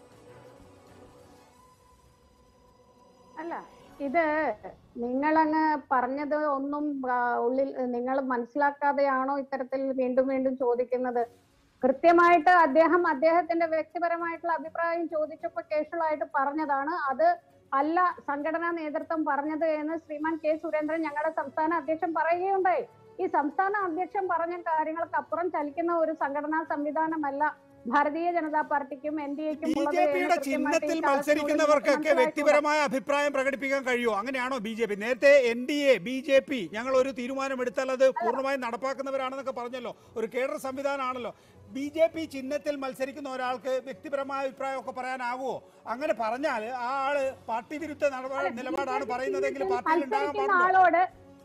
S7: അല്ല ഇത് നിങ്ങളങ്ങ് പറഞ്ഞത് ഒന്നും ആ, ഉള്ളിൽ നിങ്ങൾ മനസ്സിലാക്കാതെയാണോ ഇത്തരത്തിൽ വീണ്ടും വീണ്ടും ചോദിക്കുന്നത് കൃത്യമായിട്ട് അദ്ദേഹം അദ്ദേഹത്തിന്റെ വ്യക്തിപരമായിട്ടുള്ള അഭിപ്രായം ചോദിച്ചപ്പോ കേഷുകളായിട്ട് പറഞ്ഞതാണ് അത് അല്ല സംഘടനാ നേതൃത്വം പറഞ്ഞത് എന്ന് ശ്രീമാൻ കെ സുരേന്ദ്രൻ ഞങ്ങളുടെ സംസ്ഥാന അധ്യക്ഷൻ പറയുകയുണ്ടായി ഈ സംസ്ഥാന അധ്യക്ഷൻ പറഞ്ഞ കാര്യങ്ങൾക്ക് അപ്പുറം ചലിക്കുന്ന ഒരു സംഘടനാ സംവിധാനമല്ല ഭാരതീയ ജനതാ പാർട്ടിക്കും എൻ ഡി എക്കും
S1: ബി ജെ പിയുടെ ചിഹ്നത്തിൽ മത്സരിക്കുന്നവർക്കൊക്കെ വ്യക്തിപരമായ അഭിപ്രായം പ്രകടിപ്പിക്കാൻ കഴിയുമോ അങ്ങനെയാണോ ബി ജെ പി നേരത്തെ N D A B J P ഞങ്ങൾ ഒരു തീരുമാനം എടുത്താൽ അത് പൂർണ്ണമായും നടപ്പാക്കുന്നവരാണെന്നൊക്കെ പറഞ്ഞല്ലോ ഒരു കേഡർ സംവിധാനമാണല്ലോ ബി ജെ പി ചിഹ്നത്തിൽ മത്സരിക്കുന്ന ഒരാൾക്ക് വ്യക്തിപരമായ അഭിപ്രായമൊക്കെ പറയാനാകുമോ അങ്ങനെ പറഞ്ഞാൽ ആ ആള് പാർട്ടി വിരുദ്ധ നടപ- നിലപാടാണ് പറയുന്നതെങ്കിൽ പാർട്ടിയിൽ ഉണ്ടാകാൻ
S7: മത്സരിക്കുന്ന
S1: പാടുണ്ടോ
S7: ആളോട്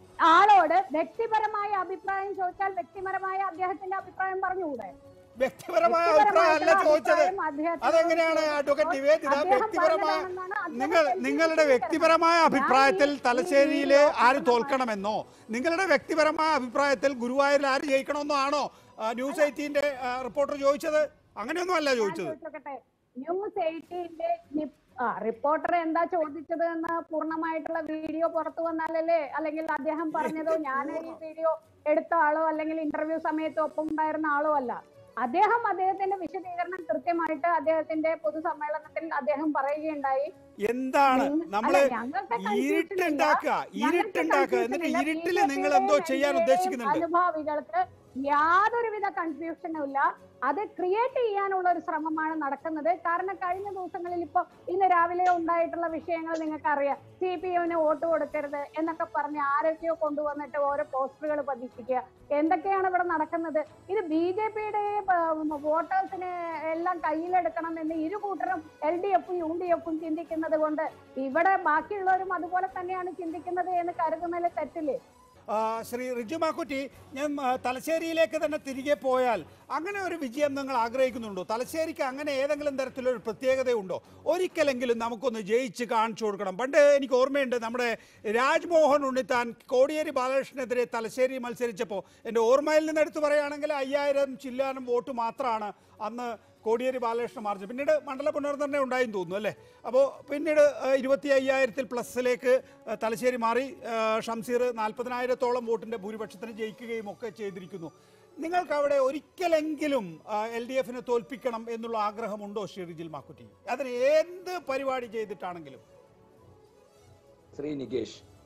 S7: ആളോട് വ്യക്തിപരമായ അഭിപ്രായം ചോദിച്ചാൽ വ്യക്തിപരമായ അദ്ദേഹത്തിന്റെ അഭിപ്രായം പറഞ്ഞുകൂടെ
S1: വ്യക്തിപരമായ അഭിപ്രായം അല്ല ചോദിച്ചത് അതെങ്ങനെയാണ് അഡ്വക്കേറ്റ് നിവേദിത
S7: അദ്ദേഹം
S1: വ്യക്തിപരമായ
S7: പറഞ്ഞതാണെന്നാണ് അദ്ദേഹം
S1: നിങ്ങൾ
S7: എഴുതിയിരിക്കുന്നത്.
S1: നിങ്ങളുടെ വ്യക്തിപരമായ അഭിപ്രായത്തിൽ
S7: ഞാൻ ഈ-
S1: തലശ്ശേരിയിൽ
S7: ഈ-
S1: ആര് തോൽക്കണമെന്നോ നിങ്ങളുടെ വ്യക്തിപരമായ അഭിപ്രായത്തിൽ ഗുരുവായൂരിൽ ആര് ജയിക്കണമെന്നോ ആണോ ആ, ന്യൂസ് എയ്റ്റീന്റെ റിപ്പോർട്ടർ ചോദിച്ചത് അങ്ങനെയൊന്നും അല്ല
S7: ഞാൻ
S1: ചോദിച്ചത്
S7: ചോദിച്ചോട്ടെ ന്യൂസ് എയ്റ്റീന്റെ ആ റിപ്പോർട്ടർ എന്താ ചോദിച്ചത് എന്ന് പൂർണ്ണമായിട്ടുള്ള വീഡിയോ പുറത്തു വന്നാലല്ലേ അല്ലെങ്കിൽ അദ്ദേഹം പറഞ്ഞതോ ഞാൻ ഈ വീഡിയോ എടുത്ത ആളോ അല്ലെങ്കിൽ ഇന്റർവ്യൂ സമയത്ത് ഒപ്പം ഉണ്ടായിരുന്ന ആളോ അല്ല അദ്ദേഹം അദ്ദേഹത്തിന്റെ വിശദീകരണം കൃത്യമായിട്ട് അദ്ദേഹത്തിന്റെ പൊതുസമ്മേളനത്തിൽ അദ്ദേഹം പറയുകയുണ്ടായി
S1: എന്താണ്
S7: നിങ്ങ-
S1: നമ്മള്
S7: അല്ല, ഞങ്ങൾക്ക് confusion ഇല്ല.
S1: ഇരുട്ടുണ്ടാക്കുക
S7: ഞങ്ങൾക്ക്
S1: ഇരുട്ടുണ്ടാക്കുക
S7: confusion
S1: എന്നിട്ട്
S7: ഇല്ല.
S1: ഇരുട്ടിൽ
S7: BJP
S1: നിങ്ങൾ എന്തോ
S7: യുടെയും
S1: ചെയ്യാൻ
S7: NDA
S1: ഉദ്ദേശിക്കുന്നുണ്ട്
S7: അനുഭാവികൾക്ക് യാതൊരുവിധ കൺഫ്യൂഷനും ഇല്ല അത് ക്രിയേറ്റ് ചെയ്യാനുള്ള ഒരു ശ്രമമാണ് നടക്കുന്നത് കാരണം കഴിഞ്ഞ ദിവസങ്ങളിൽ ഇപ്പൊ ഇന്ന് രാവിലെ ഉണ്ടായിട്ടുള്ള വിഷയങ്ങൾ നിങ്ങൾക്ക് അറിയാം സി പി എമ്മിന് വോട്ട് കൊടുക്കരുത് എന്നൊക്കെ പറഞ്ഞ് ആരൊക്കെയോ കൊണ്ടുവന്നിട്ട് ഓരോ പോസ്റ്ററുകൾ പതിപ്പിക്കുക എന്തൊക്കെയാണ് ഇവിടെ നടക്കുന്നത് ഇത് ബി ജെ പിയുടെ വോട്ടേഴ്സിനെ എല്ലാം കയ്യിലെടുക്കണം എന്ന് ഇരു കൂട്ടരും എൽ ഡി എഫും യു ഡി എഫും ചിന്തിക്കുന്നത് കൊണ്ട് ഇവിടെ ബാക്കിയുള്ളവരും അതുപോലെ തന്നെയാണ് ചിന്തിക്കുന്നത് എന്ന് കരുതുന്നതിൽ തെറ്റില്ലേ
S1: ആ, ശ്രീ റിജു മാക്കുറ്റി ഞാൻ ആ, തലശ്ശേരിയിലേക്ക് തന്നെ തിരികെ പോയാൽ അങ്ങനെ ഒരു വിജയം നിങ്ങൾ ആഗ്രഹിക്കുന്നുണ്ടോ തലശ്ശേരിക്ക് അങ്ങനെ ഏതെങ്കിലും തരത്തിലൊരു പ്രത്യേകതയുണ്ടോ ഒരിക്കലെങ്കിലും നമുക്കൊന്ന് ജയിച്ച് കാണിച്ചു കൊടുക്കണം പണ്ട് എനിക്ക് ഓർമ്മയുണ്ട് നമ്മുടെ രാജ്മോഹൻ ഉണ്ണിത്താൻ കോടിയേരി ബാലകൃഷ്ണനെതിരെ തലശ്ശേരി മത്സരിച്ചപ്പോൾ എൻ്റെ ഓർമ്മയിൽ നിന്ന് എടുത്തു പറയുകയാണെങ്കിൽ അയ്യായിരം ചില്ലാനം വോട്ട് മാത്രമാണ് അന്ന് കോടിയേരി ബാലകൃഷ്ണൻ മാർച്ച് പിന്നീട് മണ്ഡല പുനർനിർണ്ണയം ഉണ്ടായെന്ന് തോന്നുന്നു അല്ലേ അപ്പോൾ പിന്നീട് ആ, ഇരുപത്തി അയ്യായിരത്തിൽ പ്ലസിലേക്ക് ആ, തലശ്ശേരി മാറി ആ, ഷംസീർ നാൽപ്പതിനായിരത്തോളം വോട്ടിൻ്റെ ഭൂരിപക്ഷത്തിന് ജയിക്കുകയും ഒക്കെ ചെയ്തിരിക്കുന്നു നിങ്ങൾക്ക് അവിടെ ഒരിക്കലെങ്കിലും എൽ ഡി എഫിനെ തോൽപ്പിക്കണം എന്നുള്ള ആഗ്രഹമുണ്ടോ ശ്രീ റിജിൽ മാക്കുറ്റി അതിന് എന്ത് പരിപാടി ചെയ്തിട്ടാണെങ്കിലും
S6: ശ്രീ നികേഷ്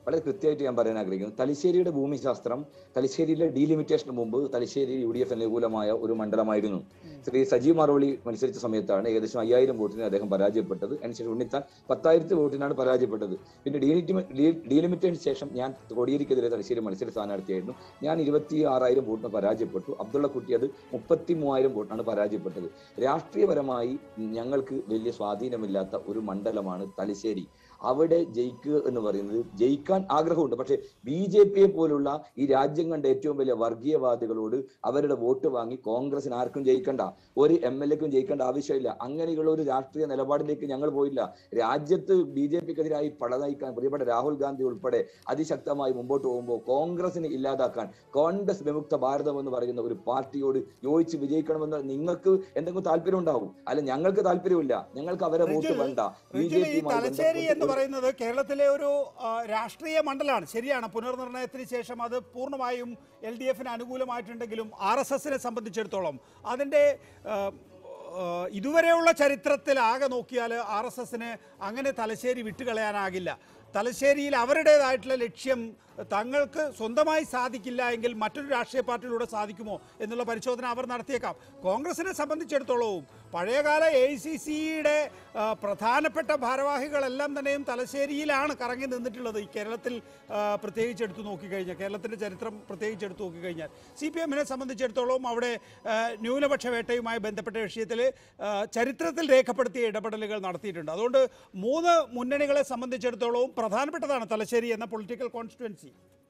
S6: വളരെ കൃത്യമായിട്ട് ഞാൻ പറയാൻ ആഗ്രഹിക്കുന്നു തലശ്ശേരിയുടെ ഭൂമിശാസ്ത്രം തലശ്ശേരിയിലെ ഡീലിമിറ്റേഷന് മുമ്പ് തലശ്ശേരി യു ഡി എഫ് അനുകൂലമായ ഒരു മണ്ഡലമായിരുന്നു ശ്രീ സജീവ് മറവളി മത്സരിച്ച സമയത്താണ് ഏകദേശം അയ്യായിരം വോട്ടിന് അദ്ദേഹം പരാജയപ്പെട്ടത് അതിനുശേഷം ഉണ്ണിത്താൻ പത്തായിരത്തി വോട്ടിനാണ് പരാജയപ്പെട്ടത് പിന്നെ ഡീലിമിറ്റേഷന് ശേഷം ഞാൻ കോടിയേരിക്കെതിരെ തലശ്ശേരി മത്സര സ്ഥാനാർത്ഥിയായിരുന്നു ഞാൻ ഇരുപത്തി ആറായിരം വോട്ടിന് പരാജയപ്പെട്ടു അബ്ദുള്ള കുട്ടി അത് മുപ്പത്തി മൂവായിരം വോട്ടിനാണ് പരാജയപ്പെട്ടത് രാഷ്ട്രീയപരമായി ഞങ്ങൾക്ക് വലിയ സ്വാധീനമില്ലാത്ത ഒരു മണ്ഡലമാണ് തലശ്ശേരി അവിടെ ജയിക്കുക എന്ന് പറയുന്നത് ജയിക്കാൻ ആഗ്രഹമുണ്ട് പക്ഷേ ബി ജെ പിയെ പോലുള്ള ഈ രാജ്യം കണ്ട ഏറ്റവും വലിയ വർഗീയവാദികളോട് അവരുടെ വോട്ട് വാങ്ങി കോൺഗ്രസിന് ആർക്കും ജയിക്കണ്ട ഒരു എം എൽ എക്കും ജയിക്കേണ്ട ആവശ്യമില്ല അങ്ങനെയുള്ള ഒരു രാഷ്ട്രീയ നിലപാടിലേക്ക് ഞങ്ങൾ പോയില്ല രാജ്യത്ത് ബി ജെ പിക്കെതിരായി പടനയിക്കാൻ പ്രിയപ്പെട്ട രാഹുൽ ഗാന്ധി ഉൾപ്പെടെ അതിശക്തമായി മുമ്പോട്ട് പോകുമ്പോൾ കോൺഗ്രസിനെ ഇല്ലാതാക്കാൻ കോൺഗ്രസ് വിമുക്ത ഭാരതം എന്ന് പറയുന്ന ഒരു പാർട്ടിയോട് യോജിച്ച് വിജയിക്കണമെന്ന് നിങ്ങൾക്ക് എന്തെങ്കിലും താല്പര്യം ഉണ്ടാവും അല്ല ഞങ്ങൾക്ക് താല്പര്യമില്ല ഞങ്ങൾക്ക് അവരെ വോട്ട്
S1: റിജിൽ,
S6: വേണ്ട ബി
S1: റിജിൽ,
S6: ജെ
S1: ഈ തലശ്ശേരി എന്ന്
S6: പിയുമായി
S1: പറയുന്നത് കേരളത്തിലെ ഒരു ആ, രാഷ്ട്രീയ മണ്ഡലമാണ് ശരിയാണ് പുനർനിർണയത്തിന് ശേഷം അത് പൂർണ്ണമായും എൽ ഡി എഫിന് അനുകൂലമായിട്ടുണ്ടെങ്കിലും ആർ എസ് എസിനെ സംബന്ധിച്ചിടത്തോളം അതിൻ്റെ ആ, ആ, ഇതുവരെയുള്ള ചരിത്രത്തിൽ ആകെ നോക്കിയാൽ ആർ എസ് എസിന് അങ്ങനെ തലശ്ശേരി വിട്ടുകളയാനാകില്ല തലശ്ശേരിയിൽ അവരുടേതായിട്ടുള്ള ലക്ഷ്യം തങ്ങൾക്ക് സ്വന്തമായി സാധിക്കില്ല എങ്കിൽ മറ്റൊരു രാഷ്ട്രീയ പാർട്ടിയിലൂടെ സാധിക്കുമോ എന്നുള്ള പരിശോധന അവർ നടത്തിയേക്കാം കോൺഗ്രസിനെ സംബന്ധിച്ചിടത്തോളവും പഴയകാല എ സി സിയുടെ പ്രധാനപ്പെട്ട ഭാരവാഹികളെല്ലാം തന്നെയും തലശ്ശേരിയിലാണ് കറങ്ങി നിന്നിട്ടുള്ളത് ഈ കേരളത്തിൽ ആ, പ്രത്യേകിച്ച് എടുത്തു നോക്കിക്കഴിഞ്ഞാൽ കേരളത്തിൻ്റെ ചരിത്രം പ്രത്യേകിച്ച് എടുത്തു നോക്കിക്കഴിഞ്ഞാൽ സി പി എമ്മിനെ സംബന്ധിച്ചിടത്തോളം അവിടെ ആ, ന്യൂനപക്ഷ വേട്ടയുമായി ബന്ധപ്പെട്ട വിഷയത്തിൽ ആ, ചരിത്രത്തിൽ രേഖപ്പെടുത്തിയ ഇടപെടലുകൾ നടത്തിയിട്ടുണ്ട് അതുകൊണ്ട് മൂന്ന് മുന്നണികളെ സംബന്ധിച്ചിടത്തോളവും പ്രധാനപ്പെട്ടതാണ് തലശ്ശേരി എന്ന പൊളിറ്റിക്കൽ കോൺസ്റ്റിറ്റുവൻസി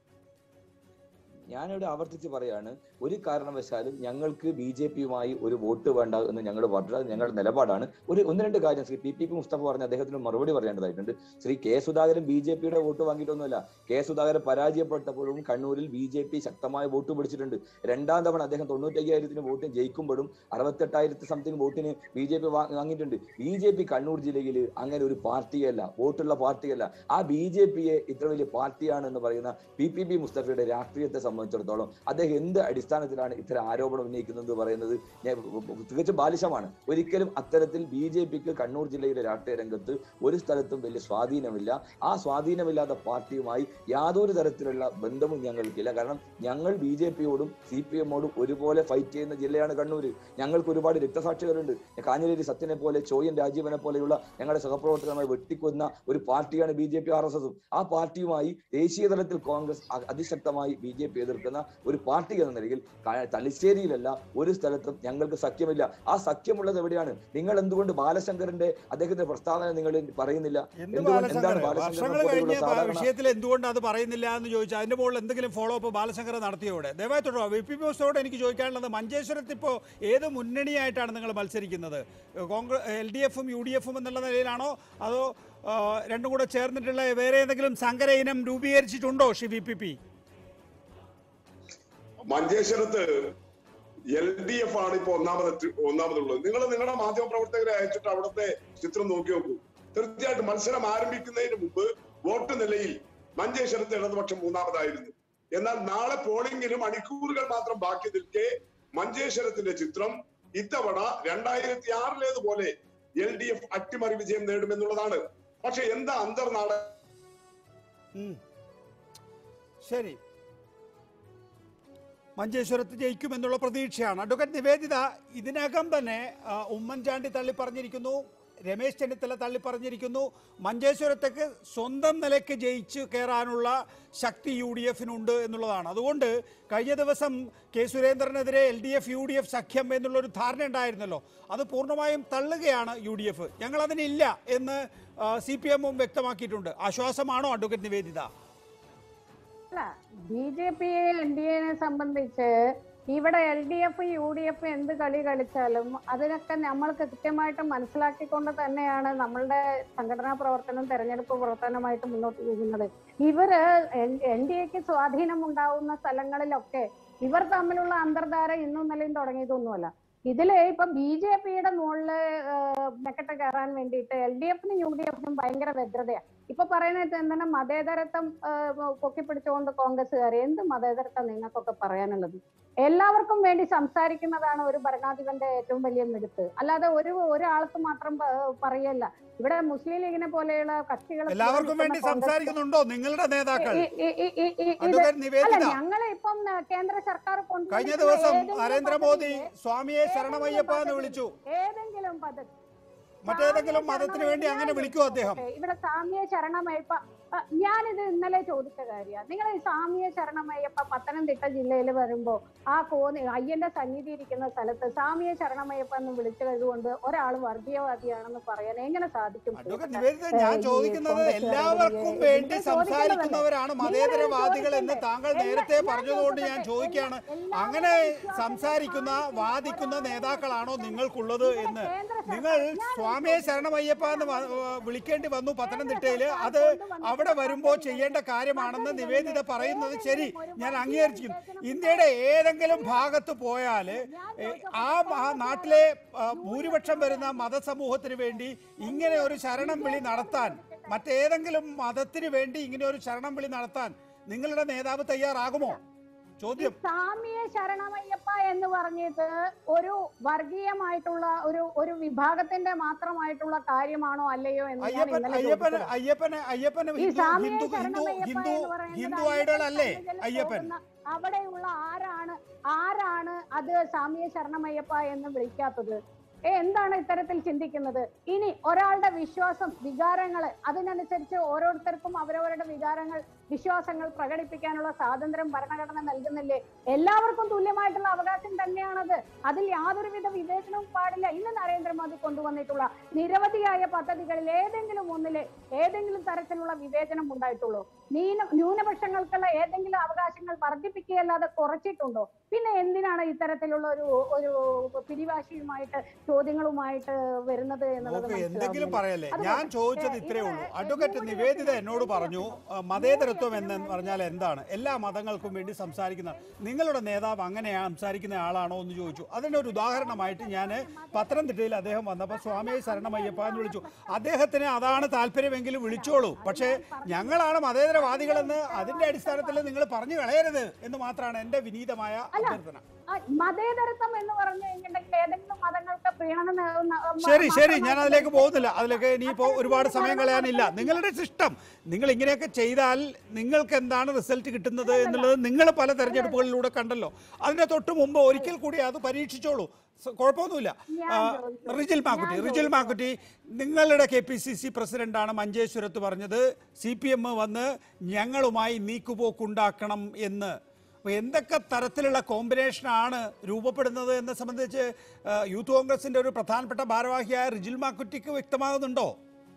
S6: ഞാനിവിടെ ആവർത്തിച്ച് പറയാണ് ഒരു കാരണവശാലും ഞങ്ങൾക്ക് ബി ജെ പിയുമായി ഒരു വോട്ട് വേണ്ട എന്ന് ഞങ്ങളുടെ പാർട്ടി അത് ഞങ്ങളുടെ നിലപാടാണ് ഒരു ഒന്ന് രണ്ട് കാര്യം Shri P P P Mustafa പറഞ്ഞ അദ്ദേഹത്തിന് മറുപടി പറയേണ്ടതായിട്ടുണ്ട് Shri K Sudhakaran B J പിയുടെ വോട്ട് വാങ്ങിയിട്ടൊന്നുമല്ല കെ സുധാകരൻ പരാജയപ്പെട്ടപ്പോഴും കണ്ണൂരിൽ ബി ജെ പി ശക്തമായ വോട്ട് പിടിച്ചിട്ടുണ്ട് രണ്ടാം തവണ അദ്ദേഹം തൊണ്ണൂറ്റയ്യായിരത്തിന് വോട്ട് ജയിക്കുമ്പോഴും അറുപത്തെട്ടായിരത്തി സംതിങ് വോട്ടിന് ബി ജെ പി വാങ്ങിയിട്ടുണ്ട് ബി ജെ പി കണ്ണൂർ ജില്ലയിൽ അങ്ങനെ ഒരു പാർട്ടിയല്ല വോട്ടുള്ള പാർട്ടിയല്ല ആ ബി ജെ പിയെ ഇത്ര വലിയ പാർട്ടിയാണ് എന്ന് പറയുന്ന പി പി ബി മുസ്തഫയുടെ രാഷ്ട്രീയത്തെ സംബന്ധിച്ചിടത്തോളം അദ്ദേഹം എന്ത് അടിസ്ഥാനത്തിലാണ് ഇത്തരം ആരോപണം ഉന്നയിക്കുന്നത് എന്ന് പറയുന്നത് ഞാൻ തികച്ചും ബാലിശമാണ് ഒരിക്കലും അത്തരത്തിൽ ബി ജെ പിക്ക് കണ്ണൂർ ജില്ലയിലെ രാഷ്ട്രീയ രംഗത്ത് ഒരു സ്ഥലത്തും വലിയ സ്വാധീനമില്ല ആ സ്വാധീനമില്ലാത്ത പാർട്ടിയുമായി യാതൊരു തരത്തിലുള്ള ബന്ധവും ഞങ്ങൾക്കില്ല കാരണം ഞങ്ങൾ ബി ജെ പിയോടും സി പി എമ്മോടും ഒരുപോലെ ഫൈറ്റ് ചെയ്യുന്ന ജില്ലയാണ് കണ്ണൂർ ഞങ്ങൾക്ക് ഒരുപാട് രക്തസാക്ഷികളുണ്ട് കാഞ്ഞിലേരി സത്യനെ പോലെ ചോയൻ രാജീവനെ പോലെയുള്ള ഞങ്ങളുടെ സഹപ്രവർത്തകരുമായി വെട്ടിക്കൊന്ന ഒരു പാർട്ടിയാണ് B J P R S എസും ആ പാർട്ടിയുമായി ദേശീയ തലത്തിൽ കോൺഗ്രസ് അ- അതിശക്തമായി ബി ജെ പി എതിർക്കുന്ന ഒരു പാർട്ടി എന്ന നിലയിൽ ക- തലശ്ശേരിയിലല്ല ഒരു സ്ഥലത്തും ഞങ്ങൾക്ക് സഖ്യമില്ല ആ സഖ്യമുള്ളത് എവിടെയാണ് നിങ്ങൾ എന്തുകൊണ്ട് ബാലശങ്കറിന്റെ അദ്ദേഹത്തിന്റെ പ്രസ്താവന നിങ്ങൾ പറയുന്നില്ല
S1: എന്ത്
S6: എന്തുകൊണ്ട് എന്താണ്
S1: ബാലശങ്കർ വർഷങ്ങൾ
S6: ബാലശങ്കറിനെ
S1: കഴിഞ്ഞ്
S6: പോലെയുള്ള സാധാരണ
S1: വിഷയത്തിൽ എന്തുകൊണ്ട് അത് പറയുന്നില്ല എന്ന് ചോദിച്ചാൽ അതിന്റെ മുകളിൽ എന്തെങ്കിലും ഫോളോ അപ്പ് ബാലശങ്കർ നടത്തിയോടെ ദയവായി തുടരുക വി പി ബോസോട് എനിക്ക് ചോദിക്കാനുള്ളത് മഞ്ചേശ്വരത്ത് ഇപ്പോൾ ഏത് മുന്നണിയായിട്ടാണ് നിങ്ങൾ മത്സരിക്കുന്നത് കോൺഗ്രസ് എൽ ഡി എഫും യു ഡി എഫും എന്നുള്ള നിലയിലാണോ അതോ ആ, രണ്ടും കൂടെ ചേർന്നിട്ടുള്ള വേറെ ഏതെങ്കിലും സങ്കര ഇനം രൂപീകരിച്ചിട്ടുണ്ടോ ഷി വി പി പി
S8: മഞ്ചേശ്വരത്ത് എൽ ഡി എഫ് ആണ് ഇപ്പൊ ഒന്നാമത് ഒന്നാമതുള്ളത് നിങ്ങൾ നിങ്ങളുടെ മാധ്യമ പ്രവർത്തകരെ അയച്ചിട്ട് അവിടുത്തെ ചിത്രം നോക്കി നോക്കൂ തീർച്ചയായിട്ടും മത്സരം ആരംഭിക്കുന്നതിന് മുമ്പ് വോട്ട് നിലയിൽ മഞ്ചേശ്വരത്ത് ഇടതുപക്ഷം മൂന്നാമതായിരുന്നു എന്നാൽ നാളെ പോളിംഗിന് മണിക്കൂറുകൾ മാത്രം ബാക്കി നിൽക്കെ മഞ്ചേശ്വരത്തിന്റെ ചിത്രം ഇത്തവണ രണ്ടായിരത്തി ആറിലേതുപോലെ എൽ ഡി എഫ് അട്ടിമറി വിജയം നേടുമെന്നുള്ളതാണ് പക്ഷെ എന്താ അന്തർനാട
S1: ഉം. ശരി മഞ്ചേശ്വരത്ത് ജയിക്കുമെന്നുള്ള പ്രതീക്ഷയാണ് അഡ്വക്കേറ്റ് നിവേദിത ഇതിനകം തന്നെ ആ, ഉമ്മൻചാണ്ടി തള്ളി പറഞ്ഞിരിക്കുന്നു രമേശ് ചെന്നിത്തല തള്ളി പറഞ്ഞിരിക്കുന്നു മഞ്ചേശ്വരത്തേക്ക് സ്വന്തം നിലയ്ക്ക് ജയിച്ച് കയറാനുള്ള ശക്തി യു ഡി എഫിനുണ്ട് എന്നുള്ളതാണ് അതുകൊണ്ട് കഴിഞ്ഞ ദിവസം കെ സുരേന്ദ്രനെതിരെ L D F U D F സഖ്യം എന്നുള്ളൊരു ധാരണ ഉണ്ടായിരുന്നല്ലോ അത് പൂർണ്ണമായും തള്ളുകയാണ് യു ഡി എഫ് ഞങ്ങൾ അതിനില്ല എന്ന് സി പി എമ്മും വ്യക്തമാക്കിയിട്ടുണ്ട് ആശ്വാസമാണോ അഡ്വക്കേറ്റ് നിവേദിത
S7: അല്ല B J P N D എനെ സംബന്ധിച്ച് ഇവിടെ L D F U D F എന്ത് കളി കളിച്ചാലും അതിനൊക്കെ നമ്മൾക്ക് കൃത്യമായിട്ട് മനസ്സിലാക്കിക്കൊണ്ട് തന്നെയാണ് നമ്മളുടെ സംഘടനാ പ്രവർത്തനം തെരഞ്ഞെടുപ്പ് പ്രവർത്തനമായിട്ട് മുന്നോട്ട് പോകുന്നത് ഇവര് എൻ ഡി എക്ക് സ്വാധീനം ഉണ്ടാവുന്ന സ്ഥലങ്ങളിലൊക്കെ ഇവർ തമ്മിലുള്ള അന്തർധാര ഇന്നും നിലയും തുടങ്ങിയതൊന്നുമല്ല ഇതില് ഇപ്പൊ ബി ജെ പിയുടെ മുകളില് മെക്കെട്ട് കയറാൻ വേണ്ടിയിട്ട് എൽ ഡി എഫിനും യു ഡി എഫിനും ഭയങ്കര വ്യഗ്രതയാണ് ഇപ്പൊ പറയുന്നത് എന്താണ് മതേതരത്വം ആ, പൊക്കിപ്പിടിച്ചുകൊണ്ട് കോൺഗ്രസ്സുകാർ എന്ത് മതേതരത്വം നിങ്ങൾക്കൊക്കെ പറയാനുള്ളത് എല്ലാവർക്കും വേണ്ടി സംസാരിക്കുന്നതാണ് ഒരു ഭരണാധിപന്റെ ഏറ്റവും വലിയ മിടുക്ക് അല്ലാതെ ഒരു ഒരാൾക്ക് മാത്രം പ- പറയല്ല ഇവിടെ മുസ്ലിം ലീഗിനെ പോലെയുള്ള കക്ഷികൾ
S1: എല്ലാവർക്കും വേണ്ടി സംസാരിക്കുന്നുണ്ടോ നിങ്ങളുടെ നേതാക്കൾ
S7: ഈ- ഈ- ഈ- ഈ- ഈ- ഇത്
S1: അഡ്വക്കേറ്റ്
S7: അല്ല
S1: നിവേദിത
S7: ഞങ്ങളെ ഇപ്പം ആ, കേന്ദ്ര സർക്കാർ
S1: കഴിഞ്ഞ
S7: കൊണ്ടുവന്നിട്ടുള്ള
S1: ദിവസം
S7: ഏതെങ്കിലും
S1: നരേന്ദ്രമോദി
S7: പദ്ധതിയെ-
S1: സ്വാമിയെ ശരണമയ്യപ്പ എന്ന് വിളിച്ചു
S7: ഏതെങ്കിലും പദ്ധതി
S1: മറ്റേതെങ്കിലും മതത്തിന് വേണ്ടി അങ്ങനെ വിളിക്കുമോ അദ്ദേഹം
S7: ഇവിടെ സാമ്യ ശരണമയ്യപ്പ ആ, ഞാനിത് ഇന്നലെ ചോദിച്ച കാര്യമാണ് നിങ്ങൾ ഈ സാമ്യ ശരണമയ്യപ്പ പത്തനംതിട്ട ജില്ലയിൽ വരുമ്പോ ആ കോന്നി അയ്യന്റെ സന്നിധി ഇരിക്കുന്ന സ്ഥലത്ത് സാമ്യ ശരണമയ്യപ്പ എന്ന് വിളിച്ചതുകൊണ്ട് ഒരാൾ വർഗീയവാദിയാണെന്ന് പറയാൻ എങ്ങനെ സാധിക്കും
S1: അഡ്വക്കേറ്റ് നിവേദിത
S7: ഏ,
S1: ഞാൻ
S7: ഈ
S1: ചോദിക്കുന്നത്
S7: കോൺഗ്രസ്സുകാരുടെ
S1: എല്ലാവർക്കും
S7: നിങ്ങൾ
S1: വേണ്ടി
S7: ചോദിക്കുന്നതല്ലേ?
S1: സംസാരിക്കുന്നവരാണ്
S7: നിങ്ങൾ
S1: മതേതരവാദികൾ എന്ന്
S7: ചോദിക്കണ്ടേ?
S1: താങ്കൾ
S7: എല്ലാ-
S1: നേരത്തെ
S7: ഞാൻ
S1: പറഞ്ഞതുകൊണ്ട് ഞാൻ
S7: ചോദിക്കട്ടെ?
S1: ചോദിക്കുകയാണ്
S7: എല്ലാ-
S1: അങ്ങനെ
S7: എല്ലാവരും
S1: സംസാരിക്കുന്ന
S7: വിശ്വാസത്തെ
S1: വാദിക്കുന്ന
S7: ഒരാൾ
S1: നേതാക്കളാണോ നിങ്ങൾക്കുള്ളത്
S7: ഇവിടെ
S1: എന്ന്
S7: കേന്ദ്ര സർക്കാർ-
S1: നിങ്ങൾ
S7: ഞാൻ
S1: സ്വാമിയെ
S7: ചോദിക്കട്ടെ?
S1: ശരണമയ്യപ്പ എന്ന് വ- വ- വിളിക്കേണ്ടി വന്നു പത്തനംതിട്ടയില്
S7: സർക്കാർ
S1: അത്
S7: കൊണ്ടുവന്നിട്ടുള്ള
S1: അവിടെ വരുമ്പോൾ
S7: പദ്ധതികളിൽ
S1: ചെയ്യേണ്ട കാര്യമാണെന്ന്
S7: പദ്ധതികളിൽ
S1: നിവേദിത പറയുന്നത് ശരി
S7: ഏതെങ്കിലും ഒരു
S1: ഞാൻ
S7: വർഗീയ
S1: അംഗീകരിച്ചിരിക്കുന്നു
S7: വിവേചനം
S1: ഇന്ത്യയുടെ ഏതെങ്കിലും ഭാഗത്ത് പോയാൽ
S7: ഞാൻ
S1: ഏ,
S7: ചോദിച്ചപ്പോൾ
S1: ആ മഹാ- നാട്ടിലെ ആ, ഭൂരിപക്ഷം വരുന്ന മതസമൂഹത്തിന് വേണ്ടി ഇങ്ങനെ ഒരു ശരണം വിളി നടത്താൻ മറ്റേതെങ്കിലും മതത്തിന് വേണ്ടി ഇങ്ങനെ ഒരു ശരണം വിളി നടത്താൻ നിങ്ങളുടെ നേതാവ് തയ്യാറാകുമോ ചോദ്യം
S7: സാമിയെ ശരണമയ്യപ്പ എന്ന് പറഞ്ഞത് ഒരു വർഗീയമായിട്ടുള്ള ഒരു ഒരു വിഭാഗത്തിന്റെ മാത്രമായിട്ടുള്ള കാര്യമാണോ അല്ലയോ എന്ന് ഞാൻ
S1: അയ്യപ്പൻ
S7: ഇന്നലെ
S1: അയ്യപ്പന്
S7: ചോദിച്ചതാ.
S1: അയ്യപ്പന് അയ്യപ്പന്
S7: ഈ
S1: ഹിന്ദു
S7: സാമിയെ
S1: ഹിന്ദു ഹിന്ദു
S7: ശരണമയ്യപ്പ
S1: ഹിന്ദു
S7: എന്ന് പറയുന്നത്
S1: ഹിന്ദു
S7: അയ്യപ്പൻ
S1: ഐഡൽ അല്ലേ
S7: സന്നിധിയിൽ
S1: അയ്യപ്പൻ
S7: പോകുന്ന അവിടെയുള്ള ആരാണ് ആരാണ് അത് സാമിയെ ശരണമയ്യപ്പ എന്ന് വിളിക്കാത്തത് ഏ, എന്താണ് ഇത്തരത്തിൽ ചിന്തിക്കുന്നത് ഇനി ഒരാളുടെ വിശ്വാസം വികാരങ്ങൾ അതിനനുസരിച്ച് ഓരോരുത്തർക്കും അവരവരുടെ വികാരങ്ങൾ വിശ്വാസങ്ങൾ പ്രകടിപ്പിക്കാനുള്ള സ്വാതന്ത്ര്യം ഭരണഘടന നൽകുന്നില്ലേ എല്ലാവർക്കും തുല്യമായിട്ടുള്ള അവകാശം തന്നെയാണത് അതിൽ യാതൊരുവിധ വിവേചനവും പാടില്ല ഇന്ന് നരേന്ദ്രമോദി കൊണ്ടുവന്നിട്ടുള്ള നിരവധിയായ പദ്ധതികളിൽ ഏതെങ്കിലും ഒന്നില് ഏതെങ്കിലും തരത്തിലുള്ള വിവേചനം ഉണ്ടായിട്ടുള്ളൂ നീന ന്യൂനപക്ഷങ്ങൾക്കുള്ള ഏതെങ്കിലും അവകാശങ്ങൾ വർദ്ധിപ്പിക്കുകയല്ലാതെ കുറച്ചിട്ടുണ്ടോ പിന്നെ എന്തിനാണ് ഇത്തരത്തിലുള്ള ഒരു ഒരു പിരിവാശിയുമായിട്ട് ചോദ്യങ്ങളുമായിട്ട് വരുന്നത് എന്നുള്ളത്
S1: നോക്ക് എന്തെങ്കിലും
S7: മനസ്സിലാവുന്നില്ല.
S1: പറയല്ലേ
S7: അതുപോലെ,
S1: ഞാൻ ചോദിച്ചത്
S7: ഏ,
S1: ഇത്രേ
S7: ഇവിടെ
S1: ഉള്ളൂ അഡ്വക്കേറ്റ്
S7: ന്യൂനപക്ഷ
S1: നിവേദിത എന്നോട് പറഞ്ഞു ആ, മതേതരത്വം എന്ന്
S7: ന്യൂനപക്ഷ
S1: പറഞ്ഞാൽ എന്താണ് എല്ലാ മതങ്ങൾക്കും വേണ്ടി സംസാരിക്കുന്ന നിങ്ങളുടെ നേതാവ് അങ്ങനെയാണ് സംസാരിക്കുന്ന ആളാണോ എന്ന് ചോദിച്ചു അതിൻ്റെ ഒരു ഉദാഹരണമായിട്ട് ഞാൻ പത്തനംതിട്ടയിൽ അദ്ദേഹം വന്നപ്പോൾ സ്വാമിയെ ശരണമയ്യപ്പ എന്ന് വിളിച്ചു അദ്ദേഹത്തിന് അതാണ് താല്പര്യമെങ്കിൽ വിളിച്ചോളൂ പക്ഷേ ഞങ്ങളാണ് മതേതരവാദികളെന്ന് അതിൻ്റെ അടിസ്ഥാനത്തിൽ നിങ്ങൾ പറഞ്ഞു കളയരുത് എന്ന് മാത്രമാണ് എൻ്റെ വിനീതമായ അഭ്യർത്ഥന
S7: ആ, മതേതരത്വം എന്ന് പറഞ്ഞു കഴിഞ്ഞിട്ടുണ്ടെങ്കിൽ ഏതെങ്കിലും മതങ്ങൾക്ക് പ്രീണനം ന- ന-
S1: ശരി ശരി
S7: മാത്രമായിട്ട്
S1: ഞാൻ അതിലേക്ക് പോകുന്നില്ല അതിലേക്ക് ഇനിയിപ്പോൾ ഒരുപാട് സമയം കളയാനില്ല നിങ്ങളുടെ സിസ്റ്റം നിങ്ങൾ ഇങ്ങനെയൊക്കെ ചെയ്താൽ നിങ്ങൾക്ക് എന്താണ് റിസൾട്ട് കിട്ടുന്നത് എന്നുള്ളത് നിങ്ങൾ പല തെരഞ്ഞെടുപ്പുകളിലൂടെ കണ്ടല്ലോ അതിന്റെ തൊട്ട് മുമ്പ് ഒരിക്കൽ കൂടി അത് പരീക്ഷിച്ചോളൂ സ- കുഴപ്പമൊന്നുമില്ല ആ, റിജിൽ മാക്കുട്ടി റിജിൽ മാക്കുട്ടി നിങ്ങളുടെ കെ പി സി സി പ്രസിഡന്റാണ് മഞ്ചേശ്വരത്ത് പറഞ്ഞത് സി പി എം വന്ന് ഞങ്ങളുമായി നീക്കുപോക്കുണ്ടാക്കണം എന്ന് അപ്പോൾ എന്തൊക്കെ തരത്തിലുള്ള കോമ്പിനേഷനാണ് രൂപപ്പെടുന്നത് എന്നെ സംബന്ധിച്ച് ആ, യൂത്ത് കോൺഗ്രസിന്റെ ഒരു പ്രധാനപ്പെട്ട ഭാരവാഹിയായ റിജിൽ മാക്കുറ്റിക്ക് വ്യക്തമാകുന്നുണ്ടോ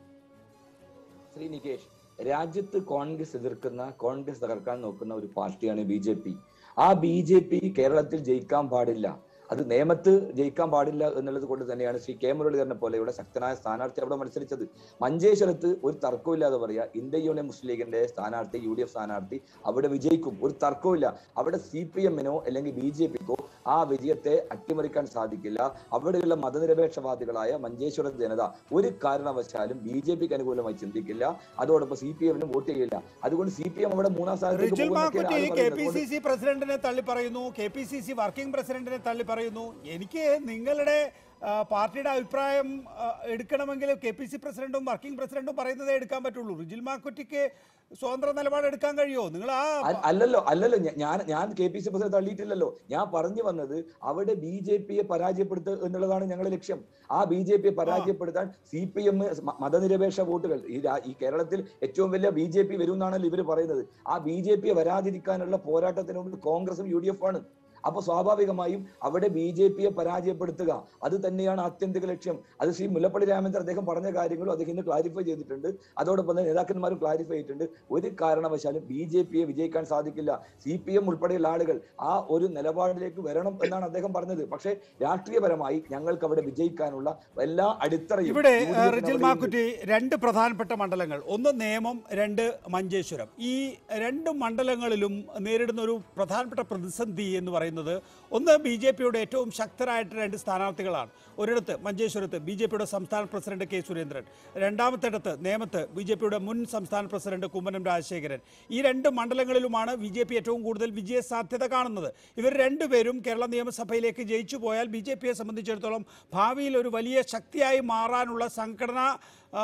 S6: ശ്രീ നികേഷ് രാജ്യത്ത് കോൺഗ്രസ് എതിർക്കുന്ന കോൺഗ്രസ് തകർക്കാൻ നോക്കുന്ന ഒരു പാർട്ടിയാണ് ബി ജെ പി ആ ബി ജെ പി കേരളത്തിൽ ജയിക്കാൻ പാടില്ല അത് നിയമത്ത് ജയിക്കാൻ പാടില്ല എന്നുള്ളത് കൊണ്ട് തന്നെയാണ് ശ്രീ കെ മുരളീധരനെ പോലെയുള്ള ശക്തനായ സ്ഥാനാർത്ഥി അവിടെ മത്സരിച്ചത് മഞ്ചേശ്വരത്ത് ഒരു തർക്കമില്ലാതെ പറയാ ഇന്ത്യ യൂണിയൻ മുസ്ലിം ലീഗിന്റെ സ്ഥാനാർത്ഥി യു ഡി എഫ് സ്ഥാനാർത്ഥി അവിടെ വിജയിക്കും ഒരു തർക്കമില്ല അവിടെ സി പി എമ്മിനോ അല്ലെങ്കിൽ ബി ജെ പിക്കോ ആ വിജയത്തെ അട്ടിമറിക്കാൻ സാധിക്കില്ല അവിടെയുള്ള മതനിരപേക്ഷവാദികളായ മഞ്ചേശ്വരം ജനത ഒരു കാരണവശാലും ബി ജെ പിക്ക് അനുകൂലമായി ചിന്തിക്കില്ല അതോടൊപ്പം സി പി എമ്മിനും വോട്ട് ചെയ്യില്ല അതുകൊണ്ട് സി പി എം അവിടെ മൂന്നാം സ്ഥാനത്തേക്ക്
S1: റിജിൽ
S6: പോകുമെന്നൊക്കെയാണ്
S1: മാക്കുറ്റി
S6: ആള്
S1: കെ
S6: പറയുന്നത്.
S1: പി
S6: അതുകൊണ്ട്
S1: സി സി പ്രസിഡന്റിനെ തള്ളി പറയുന്നു K P C C working പ്രസിഡന്റിനെ തള്ളി പറയുന്നു എനിക്ക് നിങ്ങളുടെ ആ, പാർട്ടിയുടെ അഭിപ്രായം ആ, എടുക്കണമെങ്കിൽ കെ പി സി പ്രസിഡന്റും വർക്കിംഗ് പ്രസിഡന്റും പറയുന്നതേ എടുക്കാൻ പറ്റുള്ളൂ റിജിൽ മാക്കുറ്റിക്ക് സ്വതന്ത്ര നിലപാട് എടുക്കാൻ കഴിയുമോ നിങ്ങൾ ആ
S6: അ- അല്ലല്ലോ അല്ലല്ലോ ഞ- ഞാൻ ഞാൻ കെ പി സി പ്രസിഡന്റ് തള്ളിയിട്ടില്ലല്ലോ ഞാൻ പറഞ്ഞു വന്നത് അവിടെ ബി ജെ പിയെ പരാജയപ്പെടുത്തുക എന്നുള്ളതാണ് ഞങ്ങളുടെ ലക്ഷ്യം ആ ബി ജെ പിയെ പരാജയപ്പെടുത്താൻ സി പി എം മതനിരപേക്ഷ വോട്ടുകൾ ഈ രാ- ഈ കേരളത്തിൽ ഏറ്റവും വലിയ ബി ജെ പി വരും എന്നാണല്ലോ ഇവർ പറയുന്നത് ആ ബി ജെ പിയെ വരാതിരിക്കാനുള്ള പോരാട്ടത്തിന് മുമ്പിൽ കോൺഗ്രസും യു ഡി എഫ് ആണ് അപ്പൊ സ്വാഭാവികമായും അവിടെ ബി ജെ പിയെ പരാജയപ്പെടുത്തുക അത് തന്നെയാണ് ആത്യന്തിക ലക്ഷ്യം അത് ശ്രീ മുല്ലപ്പള്ളി രാമചന്ദ്രൻ അദ്ദേഹം പറഞ്ഞ കാര്യങ്ങളും അദ്ദേഹം ഇന്ന് ക്ലാരിഫൈ ചെയ്തിട്ടുണ്ട് അതോടൊപ്പം തന്നെ നേതാക്കന്മാരും ക്ലാരിഫൈ ചെയ്തിട്ടുണ്ട് ഒരു കാരണവശാലും ബി ജെ പിയെ വിജയിക്കാൻ സാധിക്കില്ല സി പി എം ഉൾപ്പെടെയുള്ള ആളുകൾ ആ ഒരു നിലപാടിലേക്ക് വരണം എന്നാണ് അദ്ദേഹം പറഞ്ഞത് പക്ഷേ രാഷ്ട്രീയപരമായി ഞങ്ങൾക്ക് അവിടെ വിജയിക്കാനുള്ള എല്ലാ അടിത്തറയും
S1: ഇവിടെ
S6: യു ഡി
S1: ആ,
S6: എഫിന്
S1: റിജിൽ
S6: അവിടെയുണ്ട്.
S1: മാക്കുറ്റി രണ്ട് പ്രധാനപ്പെട്ട മണ്ഡലങ്ങൾ ഒന്ന് നേമം രണ്ട് മഞ്ചേശ്വരം ഈ രണ്ട് മണ്ഡലങ്ങളിലും നേരിടുന്ന ഒരു പ്രധാനപ്പെട്ട പ്രതിസന്ധി എന്ന് പറയുന്നത് പറയുന്നത് ഒന്ന് ബി ജെ പിയുടെ ഏറ്റവും ശക്തരായിട്ട് രണ്ട് സ്ഥാനാർത്ഥികളാണ് ഒരിടത്ത് മഞ്ചേശ്വരത്ത് ബി ജെ പിയുടെ സംസ്ഥാന പ്രസിഡന്റ് കെ സുരേന്ദ്രൻ രണ്ടാമത്തിടത്ത് നേമത്ത് ബി ജെ പിയുടെ മുൻ സംസ്ഥാന പ്രസിഡന്റ് കുമ്മനം രാജശേഖരൻ ഈ രണ്ട് മണ്ഡലങ്ങളിലുമാണ് ബി ജെ പി ഏറ്റവും കൂടുതൽ വിജയ സാധ്യത കാണുന്നത് ഇവർ രണ്ടുപേരും കേരള നിയമസഭയിലേക്ക് ജയിച്ചു പോയാൽ ബി ജെ പിയെ സംബന്ധിച്ചിടത്തോളം ഭാവിയിൽ ഒരു വലിയ ശക്തിയായി മാറാനുള്ള സംഘടന ആ,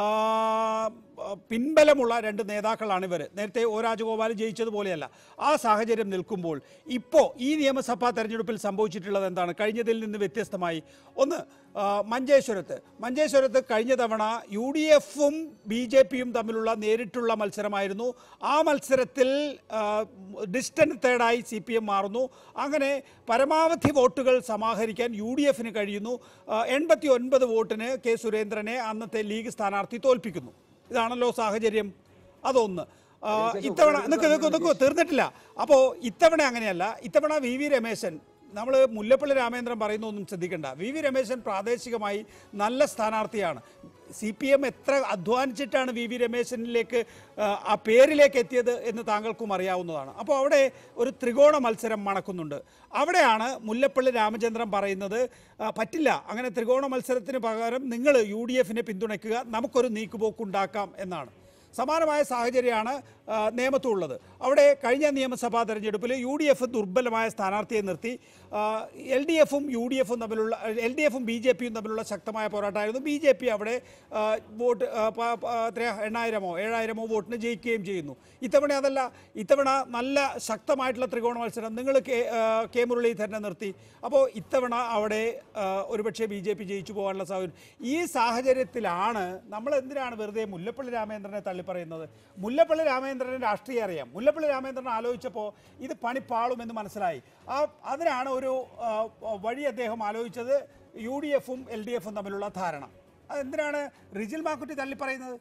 S1: പിൻബലമുള്ള രണ്ട് നേതാക്കളാണ് ഇവർ നേരത്തെ ഒ രാജഗോപാൽ ജയിച്ചതുപോലെയല്ല ആ സാഹചര്യം നിൽക്കുമ്പോൾ ഇപ്പോൾ ഈ നിയമസഭാ തെരഞ്ഞെടുപ്പിൽ സംഭവിച്ചിട്ടുള്ളത് എന്താണ് കഴിഞ്ഞതിൽ നിന്ന് വ്യത്യസ്തമായി ഒന്ന് ആ, മഞ്ചേശ്വരത്ത് മഞ്ചേശ്വരത്ത് കഴിഞ്ഞ തവണ യു ഡി എഫും ബി ജെ പിയും തമ്മിലുള്ള നേരിട്ടുള്ള മത്സരമായിരുന്നു ആ മത്സരത്തിൽ ഡിസ്റ്റൻറ്റ് തേർഡായി സി പി എം മാറുന്നു അങ്ങനെ പരമാവധി വോട്ടുകൾ സമാഹരിക്കാൻ യു ഡി എഫിന് കഴിയുന്നു എൺപത്തി ഒൻപത് വോട്ടിന് കെ സുരേന്ദ്രനെ അന്നത്തെ ലീഗ് സ്ഥാനാർത്ഥി തോൽപ്പിക്കുന്നു ഇതാണല്ലോ സാഹചര്യം അതൊന്ന് ആ, ഇത്തവണ നിൽക്കൂ നിൽക്കൂ നിൽക്കൂ തീർന്നിട്ടില്ല അപ്പോൾ ഇത്തവണ അങ്ങനെയല്ല ഇത്തവണ വി വി രമേശൻ നമ്മൾ മുല്ലപ്പള്ളി രാമേന്ദ്രൻ പറയുന്ന ഒന്നും ശ്രദ്ധിക്കണ്ട വി വി രമേശൻ പ്രാദേശികമായി നല്ല സ്ഥാനാർത്ഥിയാണ് സി പി എം എത്ര അധ്വാനിച്ചിട്ടാണ് വി വി രമേശനിലേക്ക് ആ, ആ പേരിലേക്ക് എത്തിയത് എന്ന് താങ്കൾക്കും അറിയാവുന്നതാണ് അപ്പോൾ അവിടെ ഒരു ത്രികോണ മത്സരം മണക്കുന്നുണ്ട് അവിടെയാണ് മുല്ലപ്പള്ളി രാമചന്ദ്രൻ പറയുന്നത് ആ, പറ്റില്ല അങ്ങനെ ത്രികോണ മത്സരത്തിന് പകരം നിങ്ങൾ യു ഡി എഫിനെ പിന്തുണയ്ക്കുക നമുക്കൊരു നീക്കുപോക്കുണ്ടാക്കാം എന്നാണ് സമാനമായ സാഹചര്യമാണ് ആ, നേമത്തുള്ളത് അവിടെ കഴിഞ്ഞ നിയമസഭാ തെരഞ്ഞെടുപ്പിൽ യു ഡി എഫ് ദുർബലമായ സ്ഥാനാർത്ഥിയെ നിർത്തി എൽ ഡി എഫും യു ഡി എഫും തമ്മിലുള്ള എൽ ഡി എഫും ബി ജെ പിയും തമ്മിലുള്ള ശക്തമായ പോരാട്ടമായിരുന്നു ബി ജെ പി അവിടെ ആ, വോട്ട് ആ, പ- പ- എത്രയാ എണ്ണായിരമോ ഏഴായിരമോ വോട്ടിന് ജയിക്കുകയും ചെയ്യുന്നു ഇത്തവണ അതല്ല ഇത്തവണ നല്ല ശക്തമായിട്ടുള്ള ത്രികോണ മത്സരം നിങ്ങൾ കെ ആ, കെ മുരളീധരനെ നിർത്തി അപ്പോൾ ഇത്തവണ അവിടെ ആ, ഒരുപക്ഷെ ബി ജെ പി ജയിച്ചു പോകാനുള്ള സാഹചര്യം ഈ സാഹചര്യത്തിലാണ് നമ്മൾ എന്തിനാണ് വെറുതെ മുല്ലപ്പള്ളി രാമേന്ദ്രനെ തള്ളിപ്പറയുന്നത് മുല്ലപ്പള്ളി രാമേന്ദ്രന് രാഷ്ട്രീയം അറിയാം മുല്ലപ്പള്ളി രാമേന്ദ്രൻ ആലോചിച്ചപ്പോൾ ഇത് പണിപ്പാളുമെന്ന് മനസ്സിലായി ആ അതിനാണ് ഒരു ആ, വഴി അദ്ദേഹം ആലോചിച്ചത് യു ഡി എഫും എൽ ഡി എഫും തമ്മിലുള്ള ധാരണ അതെന്തിനാണ് റിജിൽ മാക്കുറ്റി തള്ളിപ്പറയുന്നത്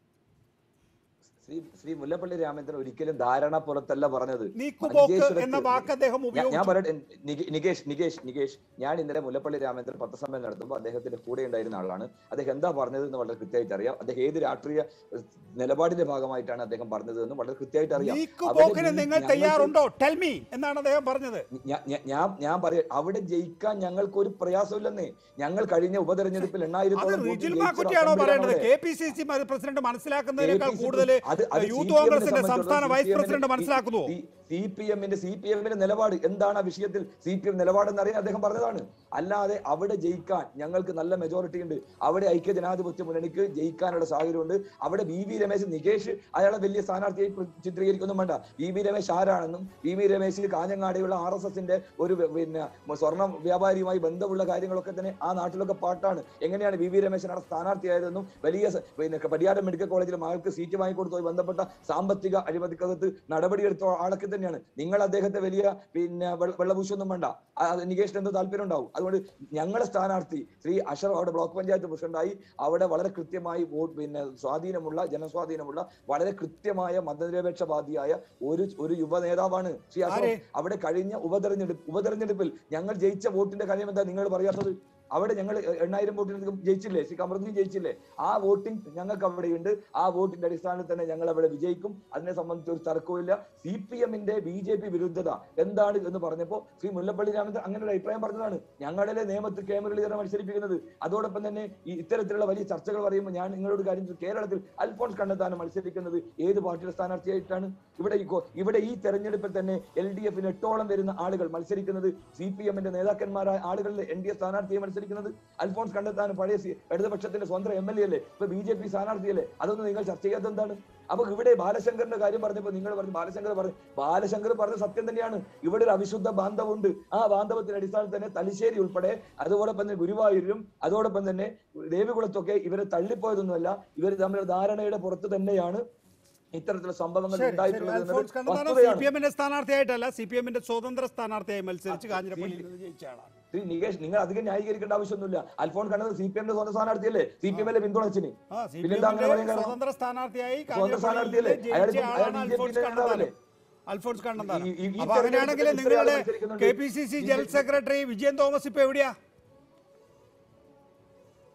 S6: ശ്രീ ശ്രീ മുല്ലപ്പള്ളി രാമേന്ദ്രൻ ഒരിക്കലും ധാരണ പുറത്തല്ല പറഞ്ഞത്
S1: നീക്കുപോക്ക്
S6: മഞ്ചേശ്വരത്ത്
S1: എന്ന വാക്ക് അദ്ദേഹം
S6: ഞാൻ- ഞാൻ
S1: ഉപയോഗിച്ചു
S6: പറയട്ടെ നികേ- നികേഷ് നികേഷ് നികേഷ് ഞാൻ ഇന്നലെ മുല്ലപ്പള്ളി രാമേന്ദ്രൻ പത്രസമ്മേളനം നടത്തുമ്പോൾ അദ്ദേഹത്തിന്റെ കൂടെ ഉണ്ടായിരുന്ന ആളാണ് അദ്ദേഹം എന്താ പറഞ്ഞത് എന്ന് വളരെ കൃത്യമായിട്ട് അറിയാം അദ്ദേഹം ഏത് രാഷ്ട്രീയ ഏഹ്, നിലപാടിന്റെ ഭാഗമായിട്ടാണ് അദ്ദേഹം പറഞ്ഞത് എന്ന് വളരെ കൃത്യമായിട്ട് അറിയാം
S1: നീക്കുപോക്കിന്
S6: അവിടെ
S1: നിങ്ങൾ
S6: ഞങ്ങൾക്ക്
S1: തയ്യാറുണ്ടോ ടെൽമി എന്നാണ് അദ്ദേഹം പറഞ്ഞത്
S6: ഞാ- ഞാ- ഞാൻ ഞാൻ പറയാം അവിടെ ജയിക്കാൻ ഞങ്ങൾക്ക് ഒരു പ്രയാസമില്ലെന്നേ ഞങ്ങൾ കഴിഞ്ഞ ഉപതെരഞ്ഞെടുപ്പിൽ
S1: അത്
S6: എണ്ണായിരത്തോളം
S1: റിജിൽ മാക്കുറ്റിയാണോ പറയേണ്ടത് K P C C president മനസ്സിലാക്കുന്നതിനേക്കാൾ
S6: KPCC
S1: കൂടുതൽ
S6: അത് അത്
S1: യൂത്ത്
S6: CPM നെ
S1: കോൺഗ്രസിന്റെ സംസ്ഥാന
S6: സംബന്ധിച്ചിടത്തോളം
S1: വൈസ്
S6: CPM ന്റെ
S1: പ്രസിഡന്റ് മനസ്സിലാക്കുന്നുവോ
S6: സി പി എമ്മിന്റെ സി പി എമ്മിന്റെ നിലപാട് എന്താണ് ആ വിഷയത്തിൽ സി പി എം നിലപാടെന്ന് അറിയാൻ അദ്ദേഹം പറഞ്ഞതാണ് അല്ലാതെ അവിടെ ജയിക്കാൻ ഞങ്ങൾക്ക് നല്ല മെജോറിറ്റി ഉണ്ട് അവിടെ ഐക്യ ജനാധിപത്യ മുന്നണിക്ക് ജയിക്കാനുള്ള സാഹചര്യമുണ്ട് അവിടെ വി വി രമേശ് നികേഷ് അയാളെ വലിയ സ്ഥാനാർത്ഥിയായി പ്ര- ചിത്രീകരിക്കൊന്നും വേണ്ട വി വി രമേശ് ആരാണെന്നും വി വി രമേശ് കാഞ്ഞങ്ങാടിയുള്ള ആർ എസ് എസിന്റെ ഒരു വ- പിന്നെ സ്വർണ്ണ വ്യാപാരിയുമായി ബന്ധമുള്ള കാര്യങ്ങളൊക്കെ തന്നെ ആ നാട്ടിലൊക്കെ പാട്ടാണ് എങ്ങനെയാണ് വി വി രമേശൻ അവിടെ സ്ഥാനാർത്ഥിയായതെന്നും വലിയ സ- പിന്നെ പരിയാരം മെഡിക്കൽ കോളേജിൽ മകൾക്ക് സീറ്റ് വാങ്ങിക്കൊടുത്തതുമായി ബന്ധപ്പെട്ട സാമ്പത്തിക അഴിമതിക്കകത്ത് നടപടിയെടുത്ത ആളൊക്കെ തന്നെയാണ് നിങ്ങൾ അദ്ദേഹത്തെ വലിയ പിന്നെ വെള്ള- വെള്ളപൂശൊന്നും വേണ്ട ആ, അത് നികേഷിന് എന്ത് താല്പര്യം ഉണ്ടാവും അതുകൊണ്ട് ഞങ്ങളുടെ സ്ഥാനാർത്ഥി ശ്രീ അഷർ അവിടെ ബ്ലോക്ക് പഞ്ചായത്ത് പ്രസിഡന്റായി അവിടെ വളരെ കൃത്യമായി വോട്ട് പിന്നെ സ്വാധീനമുള്ള ജനസ്വാധീനമുള്ള വളരെ കൃത്യമായ മതനിരപേക്ഷവാദിയായ ഒരു ഒരു യുവ നേതാവാണ് ശ്രീ അഷർ
S1: ആരെ?
S6: അവിടെ കഴിഞ്ഞ ഉപതെരഞ്ഞെടുപ്പ് ഉപതെരഞ്ഞെടുപ്പിൽ ഞങ്ങൾ ജയിച്ച വോട്ടിന്റെ കാര്യം എന്താ നിങ്ങൾ പറയാത്തത് അവിടെ ഞങ്ങൾ എണ്ണായിരം വോട്ടിനധികം ജയിച്ചില്ലേ ശ്രീ കമറുദ്ദീൻ ജയിച്ചില്ലേ ആ വോട്ടിംഗ് ഞങ്ങൾക്ക് അവിടെയുണ്ട് ആ വോട്ടിന്റെ അടിസ്ഥാനത്തിൽ തന്നെ ഞങ്ങൾ അവിടെ വിജയിക്കും അതിനെ സംബന്ധിച്ച് ഒരു തർക്കവുമില്ല സി പി എമ്മിന്റെ ബി ജെ പി വിരുദ്ധത എന്താണ് എന്ന് പറഞ്ഞപ്പോ ശ്രീ മുല്ലപ്പള്ളി രാമചന്ദ്രൻ അങ്ങനെ ഒരു അഭിപ്രായം പറഞ്ഞതാണ് ഞങ്ങളിലെ നിയമത്തിൽ കെ മുരളീധരൻ മത്സരിപ്പിക്കുന്നത് അതോടൊപ്പം തന്നെ ഈ ഇത്തരത്തിലുള്ള വലിയ ചർച്ചകൾ പറയുമ്പോൾ ഞാൻ നിങ്ങളോട് കാര്യം ചോദിച്ചു. കേരളത്തിൽ അൽഫോൺസ് കണ്ണത്താനം മത്സരിക്കുന്നത് ഏത് പാർട്ടിയുടെ സ്ഥാനാർത്ഥിയായിട്ടാണ് ഇവിടെ ഈ കോ- ഇവിടെ ഈ തെരഞ്ഞെടുപ്പിൽ തന്നെ എൽ ഡി എഫിന് എട്ടോളം വരുന്ന ആളുകൾ മത്സരിക്കുന്നത് സി പി എമ്മിന്റെ നേതാക്കന്മാരായ ആളുകളിൽ എൻ ഡി എ സ്ഥാനാർത്ഥിയെ മത്സരിക്കുന്നത് അൽഫോൺസ് കണ്ടെത്താനും പഴയ സി- ഇടതുപക്ഷത്തിന്റെ സ്വന്തം എം എൽ എ അല്ലേ ഇപ്പൊ ബി ജെ പി സ്ഥാനാർത്ഥിയല്ലേ അതൊന്നും നിങ്ങൾ ചർച്ച ചെയ്യാത്ത എന്താണ് അപ്പൊ ഇവിടെ ബാലശങ്കറിന്റെ കാര്യം പറഞ്ഞപ്പോ നിങ്ങൾ പറഞ്ഞു ബാലശങ്കർ പറഞ്ഞു ബാലശങ്കർ പറഞ്ഞ സത്യം തന്നെയാണ് ഇവിടെ ഒരു അവിശുദ്ധ ബാന്ധവുണ്ട് ആ ബാന്ധവത്തിന്റെ അടിസ്ഥാനത്തിൽ തന്നെ തലശ്ശേരി ഉൾപ്പെടെ അതോടൊപ്പം തന്നെ ഗുരുവായൂരും അതോടൊപ്പം തന്നെ ദേവികുളത്തൊക്കെ ഇവരെ തള്ളിപ്പോയതൊന്നുമല്ല ഇവർ തമ്മിലുള്ള ധാരണയുടെ പുറത്ത് തന്നെയാണ് ഇത്തരത്തിലുള്ള സംഭവങ്ങൾ
S1: ശരി, ശരി.
S6: ഉണ്ടായിട്ടുള്ളത്
S1: അൽഫോൺസ്
S6: എന്നത്
S1: കണ്ണന്താനം സി
S6: വസ്തുതയാണ്
S1: പി എമ്മിന്റെ സ്ഥാനാർത്ഥിയായിട്ടല്ല സി പി എമ്മിന്റെ സ്വതന്ത്ര സ്ഥാനാർത്ഥിയായി മത്സരിച്ച് കാഞ്ഞിരപ്പള്ളിയിൽ നിന്ന് ജയിച്ച ആളാണ്
S6: ശ്രീ നികേഷ് നിങ്ങൾ അധികം ന്യായീകരിക്കേണ്ട ആവശ്യമൊന്നുമില്ല അൽഫോൺ കണ്ണത് സി പി എമ്മിന്റെ സ്വന്തം സ്ഥാനാർത്ഥിയല്ലേ സി പി എമ്മിലെ പിന്തുണച്ചിന്
S1: ആ സി പി
S6: പിന്നെന്താ അങ്ങനെ
S1: എമ്മിന്റെ
S6: പറയാൻ കാരണം?
S1: സ്വതന്ത്ര സ്ഥാനാർത്ഥിയായി
S6: സ്വതന്ത്ര
S1: കാഞ്ഞിരപ്പള്ളിയിൽ
S6: സ്ഥാനാർത്ഥിയല്ലേ?
S1: ജയിച്ച
S6: അയാൾ ഇപ്പം-
S1: ആളാണ്
S6: അയാൾ
S1: അൽഫോൺസ്
S6: BJP യുടെ
S1: കണ്ണന്താനം
S6: നേതാവല്ലേ?
S1: അൽഫോൺസ് കണ്ണന്താനം
S6: ഈ- ഈ- ഈ
S1: അപ്പൊ അങ്ങനെയാണെങ്കിൽ
S6: തെരഞ്ഞെടുപ്പിൽ
S1: നിങ്ങളുടെ
S6: ഇത്രയും മത്സരിക്കുന്നുണ്ട്.
S1: K P C C general secretary Vijayan Thomas ഇപ്പൊ എവിടെയാ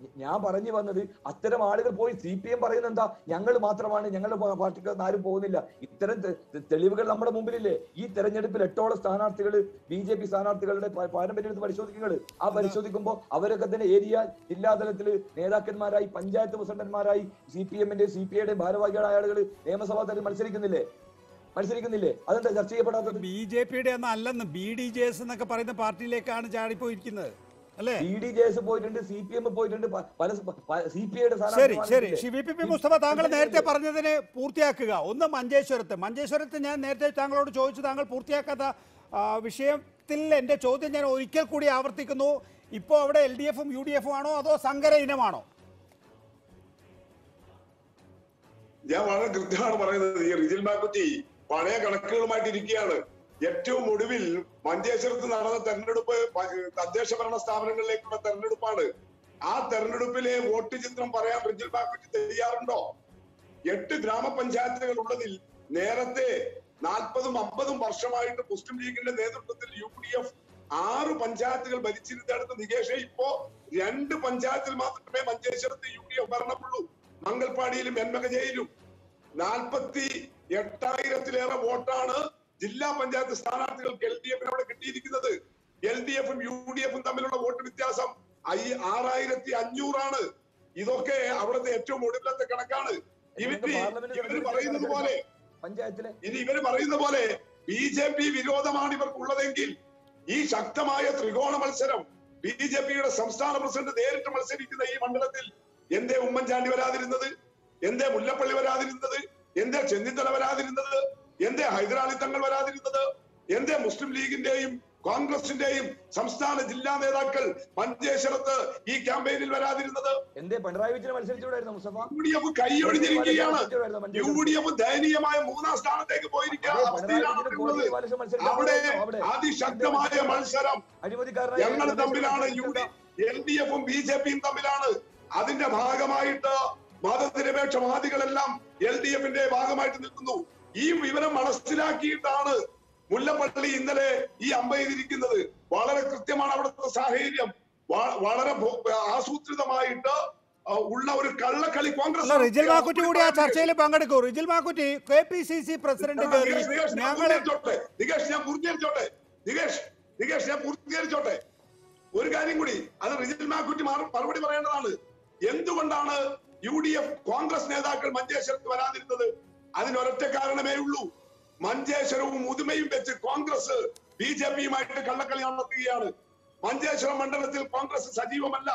S6: ഞാൻ പറഞ്ഞു വന്നത് അത്തരം ആളുകൾ പോയി സി പി എം പറയുന്നത് എന്താ ഞങ്ങൾ മാത്രമാണ് ഞങ്ങളുടെ പാ- പാർട്ടിക്ക് ആരും പോകുന്നില്ല ഇത്തരം തെ- തെ- തെളിവുകൾ നമ്മുടെ മുമ്പിലില്ലേ ഈ തെരഞ്ഞെടുപ്പിൽ എട്ടോളം സ്ഥാനാർത്ഥികൾ ബി ജെ പി സ്ഥാനാർത്ഥികളുടെ പാ- പാരമ്പര്യം എടുത്ത് പരിശോധിക്കുന്നത് ആ പരിശോധിക്കുമ്പോൾ അവരൊക്കെ തന്നെ ഏരിയ ജില്ലാതലത്തിൽ നേതാക്കന്മാരായി പഞ്ചായത്ത് പ്രസിഡന്റ്മാരായി സി പി എമ്മിന്റെ സി പി ഐയുടെ ഭാരവാഹികളായ ആളുകൾ നിയമസഭാ തലത്തിൽ മത്സരിക്കുന്നില്ലേ മത്സരിക്കുന്നില്ലേ അതെന്താ ചർച്ച ചെയ്യപ്പെടാത്തത്
S1: ബി ജെ പിയുടെ ഒന്നും അല്ലെന്ന് ബി ഡി ജെ എസ് എന്നൊക്കെ പറയുന്ന പാർട്ടിയിലേക്കാണ് ചാടിപ്പോയിരിക്കുന്നത് അല്ലേ
S6: ബി ഡി ജെ എസ് പോയിട്ടുണ്ട് സി പി എം പോയിട്ടുണ്ട് പ- പല സി പി ഐയുടെ
S1: ശരി ശരി Shri V P P Mustafa താങ്കൾ നേരത്തെ പറഞ്ഞതിന് പൂർത്തിയാക്കുക ഒന്ന് മഞ്ചേശ്വരത്ത് മഞ്ചേശ്വരത്ത് ഞാൻ നേരത്തെ താങ്കളോട് ചോദിച്ചു താങ്കൾ പൂർത്തിയാക്കാത്ത ആ, വിഷയത്തിൽ എൻ്റെ ചോദ്യം ഞാൻ ഒരിക്കൽ കൂടി ആവർത്തിക്കുന്നു ഇപ്പോൾ അവിടെ എൽ ഡി എഫും യു ഡി എഫും ആണോ അതോ സങ്കര ഇനമാണോ
S8: ഞാൻ വളരെ കൃത്യമാണ് പറയുന്നത് ഈ റിജിൽ മാക്കുറ്റി പഴയ കണക്കുകളുമായിട്ട് ഇരിക്കുകയാണ് ഏറ്റവും ഒടുവിൽ മഞ്ചേശ്വരത്ത് നടന്ന തെരഞ്ഞെടുപ്പ് പ- തദ്ദേശ ഭരണ സ്ഥാപനങ്ങളിലേക്കുള്ള തെരഞ്ഞെടുപ്പാണ് ആ തെരഞ്ഞെടുപ്പിലെ വോട്ട് ചിത്രം പറയാൻ റിജിൽ മാക്കുറ്റി തയ്യാറുണ്ടോ എട്ട് ഗ്രാമപഞ്ചായത്തുകൾ ഉള്ളതിൽ നേരത്തെ നാൽപ്പതും അമ്പതും വർഷമായിട്ട് മുസ്ലിം ലീഗിന്റെ നേതൃത്വത്തിൽ യു ഡി എഫ് ആറ് പഞ്ചായത്തുകൾ ഭരിച്ചിരുന്നിടത്ത് നികേഷ് ഇപ്പോ രണ്ട് പഞ്ചായത്തിൽ മാത്രമേ മഞ്ചേശ്വരത്ത് യു ഡി എഫ് ഭരണമുള്ളൂ മംഗൽപാടിയിലും എന്മകജയിലും നാൽപ്പത്തി എട്ടായിരത്തിലേറെ വോട്ടാണ് ജില്ലാ പഞ്ചായത്ത് സ്ഥാനാർത്ഥികൾക്ക് എൽ ഡി എഫിന് അവിടെ കിട്ടിയിരിക്കുന്നത് എൽ ഡി എഫും യു ഡി എഫും തമ്മിലുള്ള വോട്ട് വ്യത്യാസം ഐ ആറായിരത്തി അഞ്ഞൂറാണ് ഇതൊക്കെ അവിടുത്തെ ഏറ്റവും ഒടുവിലത്തെ കണക്കാണ് ഇവര് ഇവര് പറയുന്നത് പോലെ
S6: പഞ്ചായത്തിലെ
S8: ഇനി ഇവര് പറയുന്ന പോലെ ബി ജെ പി വിരോധമാണ് ഇവർക്കുള്ളതെങ്കിൽ ഈ ശക്തമായ ത്രികോണ മത്സരം ബി ജെ പിയുടെ സംസ്ഥാന പ്രസിഡന്റ് നേരിട്ട് മത്സരിക്കുന്ന ഈ മണ്ഡലത്തിൽ എന്തേ ഉമ്മൻചാണ്ടി വരാതിരുന്നത് എന്തേ മുല്ലപ്പള്ളി വരാതിരുന്നത് എന്തേ ചെന്നിത്തല വരാതിരുന്നത് എന്തേ ഹൈദരാലി തങ്ങൾ വരാതിരുന്നത് എന്തേ മുസ്ലിം ലീഗിന്റെയും കോൺഗ്രസിന്റെയും സംസ്ഥാന ജില്ലാ നേതാക്കൾ മഞ്ചേശ്വരത്ത് ഈ ക്യാമ്പയിനിൽ വരാതിരുന്നത്
S6: എന്തേ പിണറായി വിജയൻ മത്സരിച്ചുകൂടായിരുന്നു മുസ്തഫ
S8: യു ഡി എഫ് കൈയൊഴിഞ്ഞിരിക്കുകയാണ് യു ഡി എഫ് ദയനീയമായ മൂന്നാം സ്ഥാനത്തേക്ക് പോയിരിക്കുന്ന
S6: അതെ,
S8: അവസ്ഥയിലാണ്
S6: പിണറായി വിജയൻ കോടിയേരി ബാലകൃഷ്ണൻ മത്സരിക്കാൻ
S8: അവിടെ
S6: പോയിരുന്നു അവിടെ.
S8: അതിശക്തമായ മത്സരം
S6: അഴിമതിക്കാരനായ
S8: ഞങ്ങൾ
S6: രമേശ്
S8: തമ്മിലാണ് U
S6: Chennithala
S8: D L D എഫും ബി ജെ പിയും തമ്മിലാണ് അതിന്റെ ഭാഗമായിട്ട് മതനിരപേക്ഷവാദികളെല്ലാം എൽ ഡി എഫിന്റെ ഭാഗമായിട്ട് നിൽക്കുന്നു ഈ വിവരം മനസ്സിലാക്കിയിട്ടാണ് മുല്ലപ്പള്ളി ഇന്നലെ ഈ അമ്പെയ്തിരിക്കുന്നത് വളരെ കൃത്യമാണ് അവിടുത്തെ സാഹചര്യം വ- വളരെ ഭോ- ആസൂത്രിതമായിട്ട് ആ, ഉള്ള ഒരു കള്ളക്കളി കോൺഗ്രസ്
S1: അല്ല റിജിൽ മാക്കുറ്റി കൂടി ആ ചർച്ചയിൽ പങ്കെടുക്കൂ Rijil Makkutty K P C C president കയറി
S8: നികേഷ്, നികേഷ്, ഞാൻ
S1: ഞങ്ങള്
S8: പൂർത്തീകരിച്ചോട്ടെ. നികേഷ് ഞാൻ പൂർത്തീകരിച്ചോട്ടെ നികേഷ് നികേഷ് ഞാൻ പൂർത്തീകരിച്ചോട്ടെ ഒരു കാര്യം കൂടി അത് റിജിൽ മാക്കുറ്റി മാറ- മറുപടി പറയേണ്ടതാണ് എന്തുകൊണ്ടാണ് യു ഡി എഫ് കോൺഗ്രസ് നേതാക്കൾ മഞ്ചേശ്വരത്ത് വരാതിരുന്നത് അതിനൊരൊറ്റ കാരണമേ ഉള്ളൂ മഞ്ചേശ്വരവും ഉദുമയും വെച്ച് കോൺഗ്രസ് ബി ജെ പിയുമായിട്ട് കള്ളക്കളി നടത്തുകയാണ് മഞ്ചേശ്വരം മണ്ഡലത്തിൽ കോൺഗ്രസ് സജീവമല്ല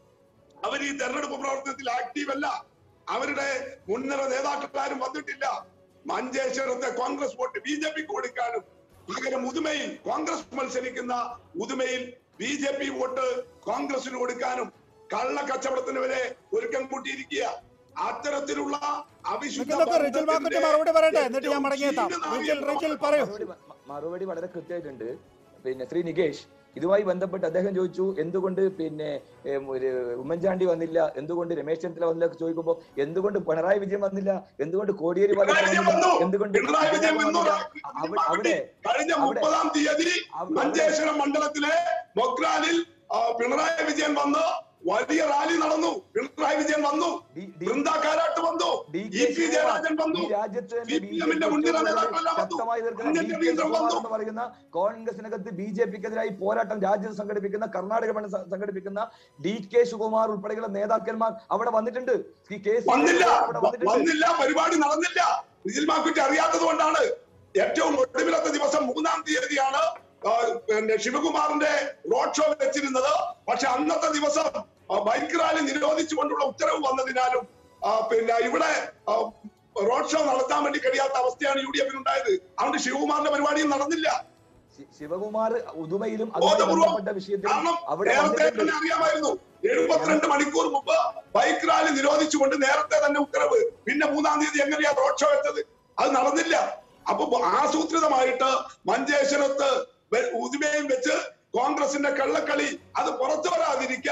S8: അവർ ഈ തെരഞ്ഞെടുപ്പ് പ്രവർത്തനത്തിൽ ആക്റ്റീവ് അല്ല അവരുടെ മുൻനിര നേതാക്കളാരും വന്നിട്ടില്ല മഞ്ചേശ്വരത്തെ കോൺഗ്രസ് വോട്ട് ബി ജെ പിക്ക് കൊടുക്കാനും പകരം ഉദുമയിൽ കോൺഗ്രസ് മത്സരിക്കുന്ന ഉദുമയിൽ ബി ജെ പി വോട്ട് കോൺഗ്രസിന് കൊടുക്കാനും കള്ള കച്ചവടത്തിന് വരെ ഒരുക്കം കൂട്ടിയിരിക്കുക അത്തരത്തിലുള്ള അവിശുദ്ധ
S1: നിങ്ങൾക്കൊക്കെ റിജിൽ മാക്കുറ്റി
S8: ബന്ധത്തിന്റെ
S1: മറുപടി പറയട്ടെ എന്നിട്ട് ഞാൻ
S8: ഏറ്റവും
S1: മടങ്ങിയെത്താം
S8: ചീഞ്ഞ
S1: റിജിൽ
S8: നാവിക
S1: റിജിൽ പറയൂ
S6: മറുപടി മ- മറുപടി വളരെ കൃത്യമായിട്ടുണ്ട് പിന്നെ ശ്രീ നികേഷ് ഇതുമായി ബന്ധപ്പെട്ട് അദ്ദേഹം ചോദിച്ചു എന്തുകൊണ്ട് പിന്നെ ഏം, ഒരു ഉമ്മൻചാണ്ടി വന്നില്ല എന്തുകൊണ്ട് രമേശ് ചെന്നിത്തല വന്നില്ല എന്ന് ചോദിക്കുമ്പോൾ എന്തുകൊണ്ട് പിണറായി വിജയൻ വന്നില്ല എന്തുകൊണ്ട് കോടിയേരി ബാലകൃഷ്ണൻ
S8: പിണറായി വിജയൻ
S6: വന്നില്ല
S8: വന്നു.
S6: എന്തുകൊണ്ട്
S8: പിണറായി വിജയൻ വന്നു.
S6: അവിടെ- അവിടെ
S8: കഴിഞ്ഞ
S6: അവിടെ-
S8: മുപ്പതാം തീയതി
S6: അവിടെ-
S8: മഞ്ചേശ്വരം മണ്ഡലത്തിലെ മൊഗ്രാലിൽ ആ, പിണറായി വിജയൻ വന്ന് വലിയ റാലി നടന്നു പിണറായി വിജയൻ വന്നു
S6: ഡി- ഡി-
S8: ബൃന്ദ കാരാട്ട് വന്നു
S6: D
S8: E
S6: K
S8: P Jayarajan
S6: Shivakumar
S8: വന്നു
S6: ഈ രാജ്യത്ത് തന്നെ
S8: സി
S6: ബി
S8: പി
S6: ജെ
S8: എമ്മിന്റെ
S6: പി
S8: മുൻനിര
S6: ഏറ്റവും
S8: നേതാക്കളെല്ലാം വന്നു
S6: ശക്തമായി എതിർക്കുന്ന
S8: കുഞ്ഞൻ
S6: ഡി കെ
S8: രവീന്ദ്രൻ
S6: ശിവകുമാർ
S8: വന്നു
S6: എന്ന് പറയുന്ന കോൺഗ്രസിനകത്ത് ബി ജെ പിക്കെതിരായി പോരാട്ടം രാജ്യം സംഘടിപ്പിക്കുന്ന കർണാടക ഭരണം സ- സംഘടിപ്പിക്കുന്ന ഡി കെ ശിവകുമാർ ഉൾപ്പെടെയുള്ള നേതാക്കന്മാർ അവിടെ വന്നിട്ടുണ്ട് ഈ കെ സി
S8: വന്നില്ല
S6: അവിടെ വന്നിട്ടുണ്ട്
S8: വന്നില്ല പരിപാടി നടന്നില്ല റിജിൽ മാക്കുറ്റി അറിയാത്തത് കൊണ്ടാണ് ഏറ്റവും ഒടുവിലത്തെ ദിവസം മൂന്നാം തീയതിയാണ് ആ, പിന്നെ ശിവകുമാറിന്റെ റോഡ് ഷോ വെച്ചിരുന്നത് പക്ഷെ അന്നത്തെ ദിവസം ആ, ബൈക്ക് റാലി നിരോധിച്ചുകൊണ്ടുള്ള ഉത്തരവ് വന്നതിനാലും ആ, പിന്നെ ഇവിടെ ആ, റോഡ് ഷോ നടത്താൻ വേണ്ടി കഴിയാത്ത അവസ്ഥയാണ് യു ഡി എഫിന് ഉണ്ടായത് അതുകൊണ്ട് ശിവകുമാറിന്റെ പരിപാടിയും നടന്നില്ല
S6: ശി- ശിവകുമാർ ഉദുമയിലും അതുമായി
S8: ബോധപൂർവം
S6: ബന്ധപ്പെട്ട വിഷയത്തിൽ
S8: കാരണം
S6: അവിടെ
S8: നേരത്തെ
S6: വന്നിട്ടുണ്ട്
S8: തന്നെ അറിയാമായിരുന്നു എഴുപത്തിരണ്ട് മണിക്കൂർ മുമ്പ് ബൈക്ക് റാലി നിരോധിച്ചുകൊണ്ട് നേരത്തെ തന്നെ ഉത്തരവ് പിന്നെ മൂന്നാം തീയതി എങ്ങനെയാ റോഡ് ഷോ വെച്ചത് അത് നടന്നില്ല അപ്പൊ ആസൂത്രിതമായിട്ട് മഞ്ചേശ്വരത്ത് വെ- ഉദുമയും വെച്ച് കോൺഗ്രസിന്റെ കള്ളക്കളി അത് പുറത്തു വരാതിരിക്കാൻ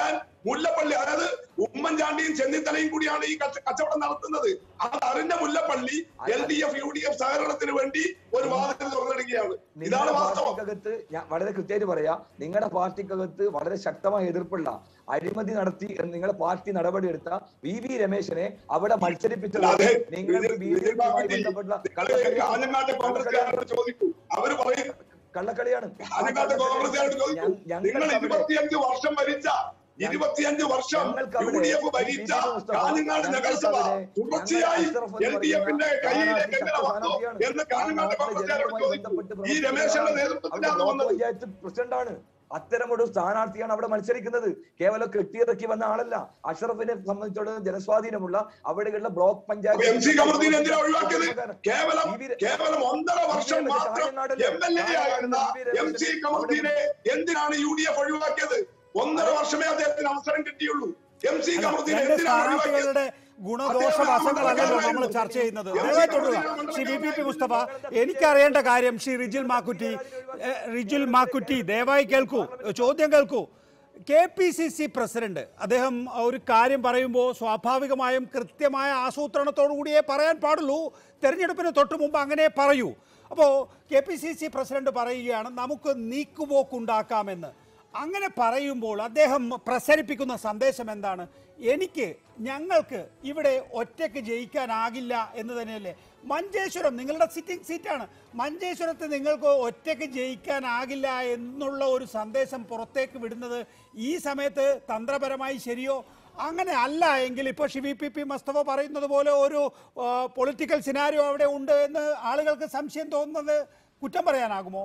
S8: മുല്ലപ്പള്ളി അതായത് ഉമ്മൻചാണ്ടിയും ചെന്നിത്തലയും കൂടിയാണ് ഈ കച്ച- കച്ചവടം നടത്തുന്നത് അത് അറിഞ്ഞ Mullappally L D F U D F സഹകരണത്തിന് വേണ്ടി ഒരു വാദത്തിൽ തുറന്നിടുകയാണ് ഇതാണ്
S6: നിങ്ങളുടെ
S8: വാസ്തവം
S6: പാർട്ടിക്കകത്ത് ഞാൻ വളരെ കൃത്യമായിട്ട് പറയാം നിങ്ങളുടെ പാർട്ടിക്കകത്ത് വളരെ ശക്തമായ എതിർപ്പുള്ള അഴിമതി നടത്തി എന്ന് നിങ്ങളുടെ പാർട്ടി നടപടിയെടുത്ത വി വി രമേശിനെ അവിടെ മത്സരിപ്പിച്ചത്
S8: അതെ,
S6: നിങ്ങൾക്ക്
S8: ഇത്
S6: ബി ജെ
S8: ഇതിൽ
S6: പിയുമായി
S8: ബാക്കി
S6: ബന്ധപ്പെട്ട
S8: കാഞ്ഞങ്ങാട്ടെ കോൺഗ്രസ്സുകാരോട് ചോദിക്കൂ അവര് പറയും
S6: കള്ളക്കളിയാണ്
S8: കാഞ്ഞങ്ങാട്ടെ കോൺഗ്രസ്സുകാരോട് ചോദിക്കൂ
S6: ഞ-
S8: നിങ്ങൾ
S6: ഞങ്ങൾക്ക് അവിടെ-
S8: ഇരുപത്തിയഞ്ച് വർഷം ഭരിച്ച ഇരുപത്തിയഞ്ച് വർഷം
S6: ഞങ്ങൾക്ക്
S8: യു
S6: അവിടെ
S8: ഡി എഫ്
S6: ഈ
S8: ഭരിച്ച
S6: പി. മുസ്തഫ,
S8: കാഞ്ഞങ്ങാട്
S6: ഞങ്ങൾക്ക്
S8: നഗരസഭ
S6: അവിടെ
S8: തുടർച്ചയായി
S6: ഞങ്ങൾ അഷ്റഫ് എന്ന്
S8: എൽ ഡി എഫിന്റെ
S6: പറയുന്ന
S8: കയ്യിലേക്ക് എങ്ങനെ
S6: സ്ഥാനാർത്ഥി
S8: വന്നു
S6: സ്ഥാനാർത്ഥിയാണ്.
S8: എന്ന്
S6: ആ
S8: കാഞ്ഞങ്ങാട്
S6: നാട്ടിലെ
S8: കോൺഗ്രസ്സുകാരോട്
S6: ജനങ്ങളുമായി
S8: ചോദിക്കൂ
S6: ബന്ധപ്പെട്ട്
S8: ഈ രമേശന്റെ
S6: അവിടെ
S8: നേതൃത്വത്തിലാണ്
S6: ബ്ലോക്ക്
S8: വന്നത്
S6: പഞ്ചായത്ത് പ്രസിഡന്റാണ് അത്തരമൊരു സ്ഥാനാർത്ഥിയാണ് അവിടെ മത്സരിക്കുന്നത് കേവലം കെട്ടിയിറക്കി വന്ന ആളല്ല അഷറഫിനെ സംബന്ധിച്ചിടത്തോളം ജനസ്വാധീനമുള്ള അവിടെയുള്ള ബ്ലോക്ക്
S8: അപ്പൊ എം സി കമറുദ്ദീൻ എന്തിനാ ഒഴിവാക്കിയത്
S6: പഞ്ചായത്ത്
S8: കേവലം
S6: ഈ വി-
S8: കേവലം ഒന്നര വർഷം
S6: ഈ വി-
S8: മാത്രം
S6: കാഞ്ഞങ്ങാടിലെ-
S8: എം എൽ എ ആയിരുന്ന എം സി കമറുദ്ദീനെ എന്തിനാണ് യു ഡി എഫ് ഒഴിവാക്കിയത് ഒന്നര വർഷമേ അദ്ദേഹത്തിന് അവസരം കിട്ടിയുള്ളൂ എം സി
S1: അല്ല,
S8: കമറുദ്ദീനെ
S1: രണ്ട്
S8: എന്തിനാണ് ഒഴിവാക്കിയത്
S1: സ്ഥാനാർത്ഥികളുടെ ഗുണദോഷ വശങ്ങളല്ലല്ലോ നമ്മൾ ചർച്ച ചെയ്യുന്നത് ദയവായി തുടരുക Shri V P P Mustafa എനിക്കറിയേണ്ട കാര്യം ശ്രീ റിജിൽ മാക്കുറ്റി ഏ, റിജിൽ മാക്കുറ്റി ദയവായി കേൾക്കൂ ചോദ്യം കേൾക്കൂ K P C C president അദ്ദേഹം ഒരു കാര്യം പറയുമ്പോൾ സ്വാഭാവികമായും കൃത്യമായ ആസൂത്രണത്തോടു കൂടിയേ പറയാൻ പാടുള്ളൂ തെരഞ്ഞെടുപ്പിന് തൊട്ട് മുമ്പ് അങ്ങനെ പറയൂ അപ്പോൾ K P C C president പറയുകയാണ് നമുക്ക് നീക്കുപോക്കുണ്ടാക്കാമെന്ന് അങ്ങനെ പറയുമ്പോൾ അദ്ദേഹം പ്രസരിപ്പിക്കുന്ന സന്ദേശം എന്താണ് എനിക്ക് ഞങ്ങൾക്ക് ഇവിടെ ഒറ്റയ്ക്ക് ജയിക്കാനാകില്ല എന്ന് തന്നെയല്ലേ മഞ്ചേശ്വരം നിങ്ങളുടെ സിറ്റിംഗ് സീറ്റാണ് മഞ്ചേശ്വരത്ത് നിങ്ങൾക്ക് ഒറ്റയ്ക്ക് ജയിക്കാനാകില്ല എന്നുള്ള ഒരു സന്ദേശം പുറത്തേക്ക് വിടുന്നത് ഈ സമയത്ത് തന്ത്രപരമായി ശരിയോ അങ്ങനെ അല്ല എങ്കിൽ ഇപ്പോൾ Shri V P P Mustafa പറയുന്നത് പോലെ ഒരു പൊളിറ്റിക്കൽ സിനാരിയോ അവിടെ ഉണ്ട് എന്ന് ആളുകൾക്ക് സംശയം തോന്നുന്നത് കുറ്റം പറയാനാകുമോ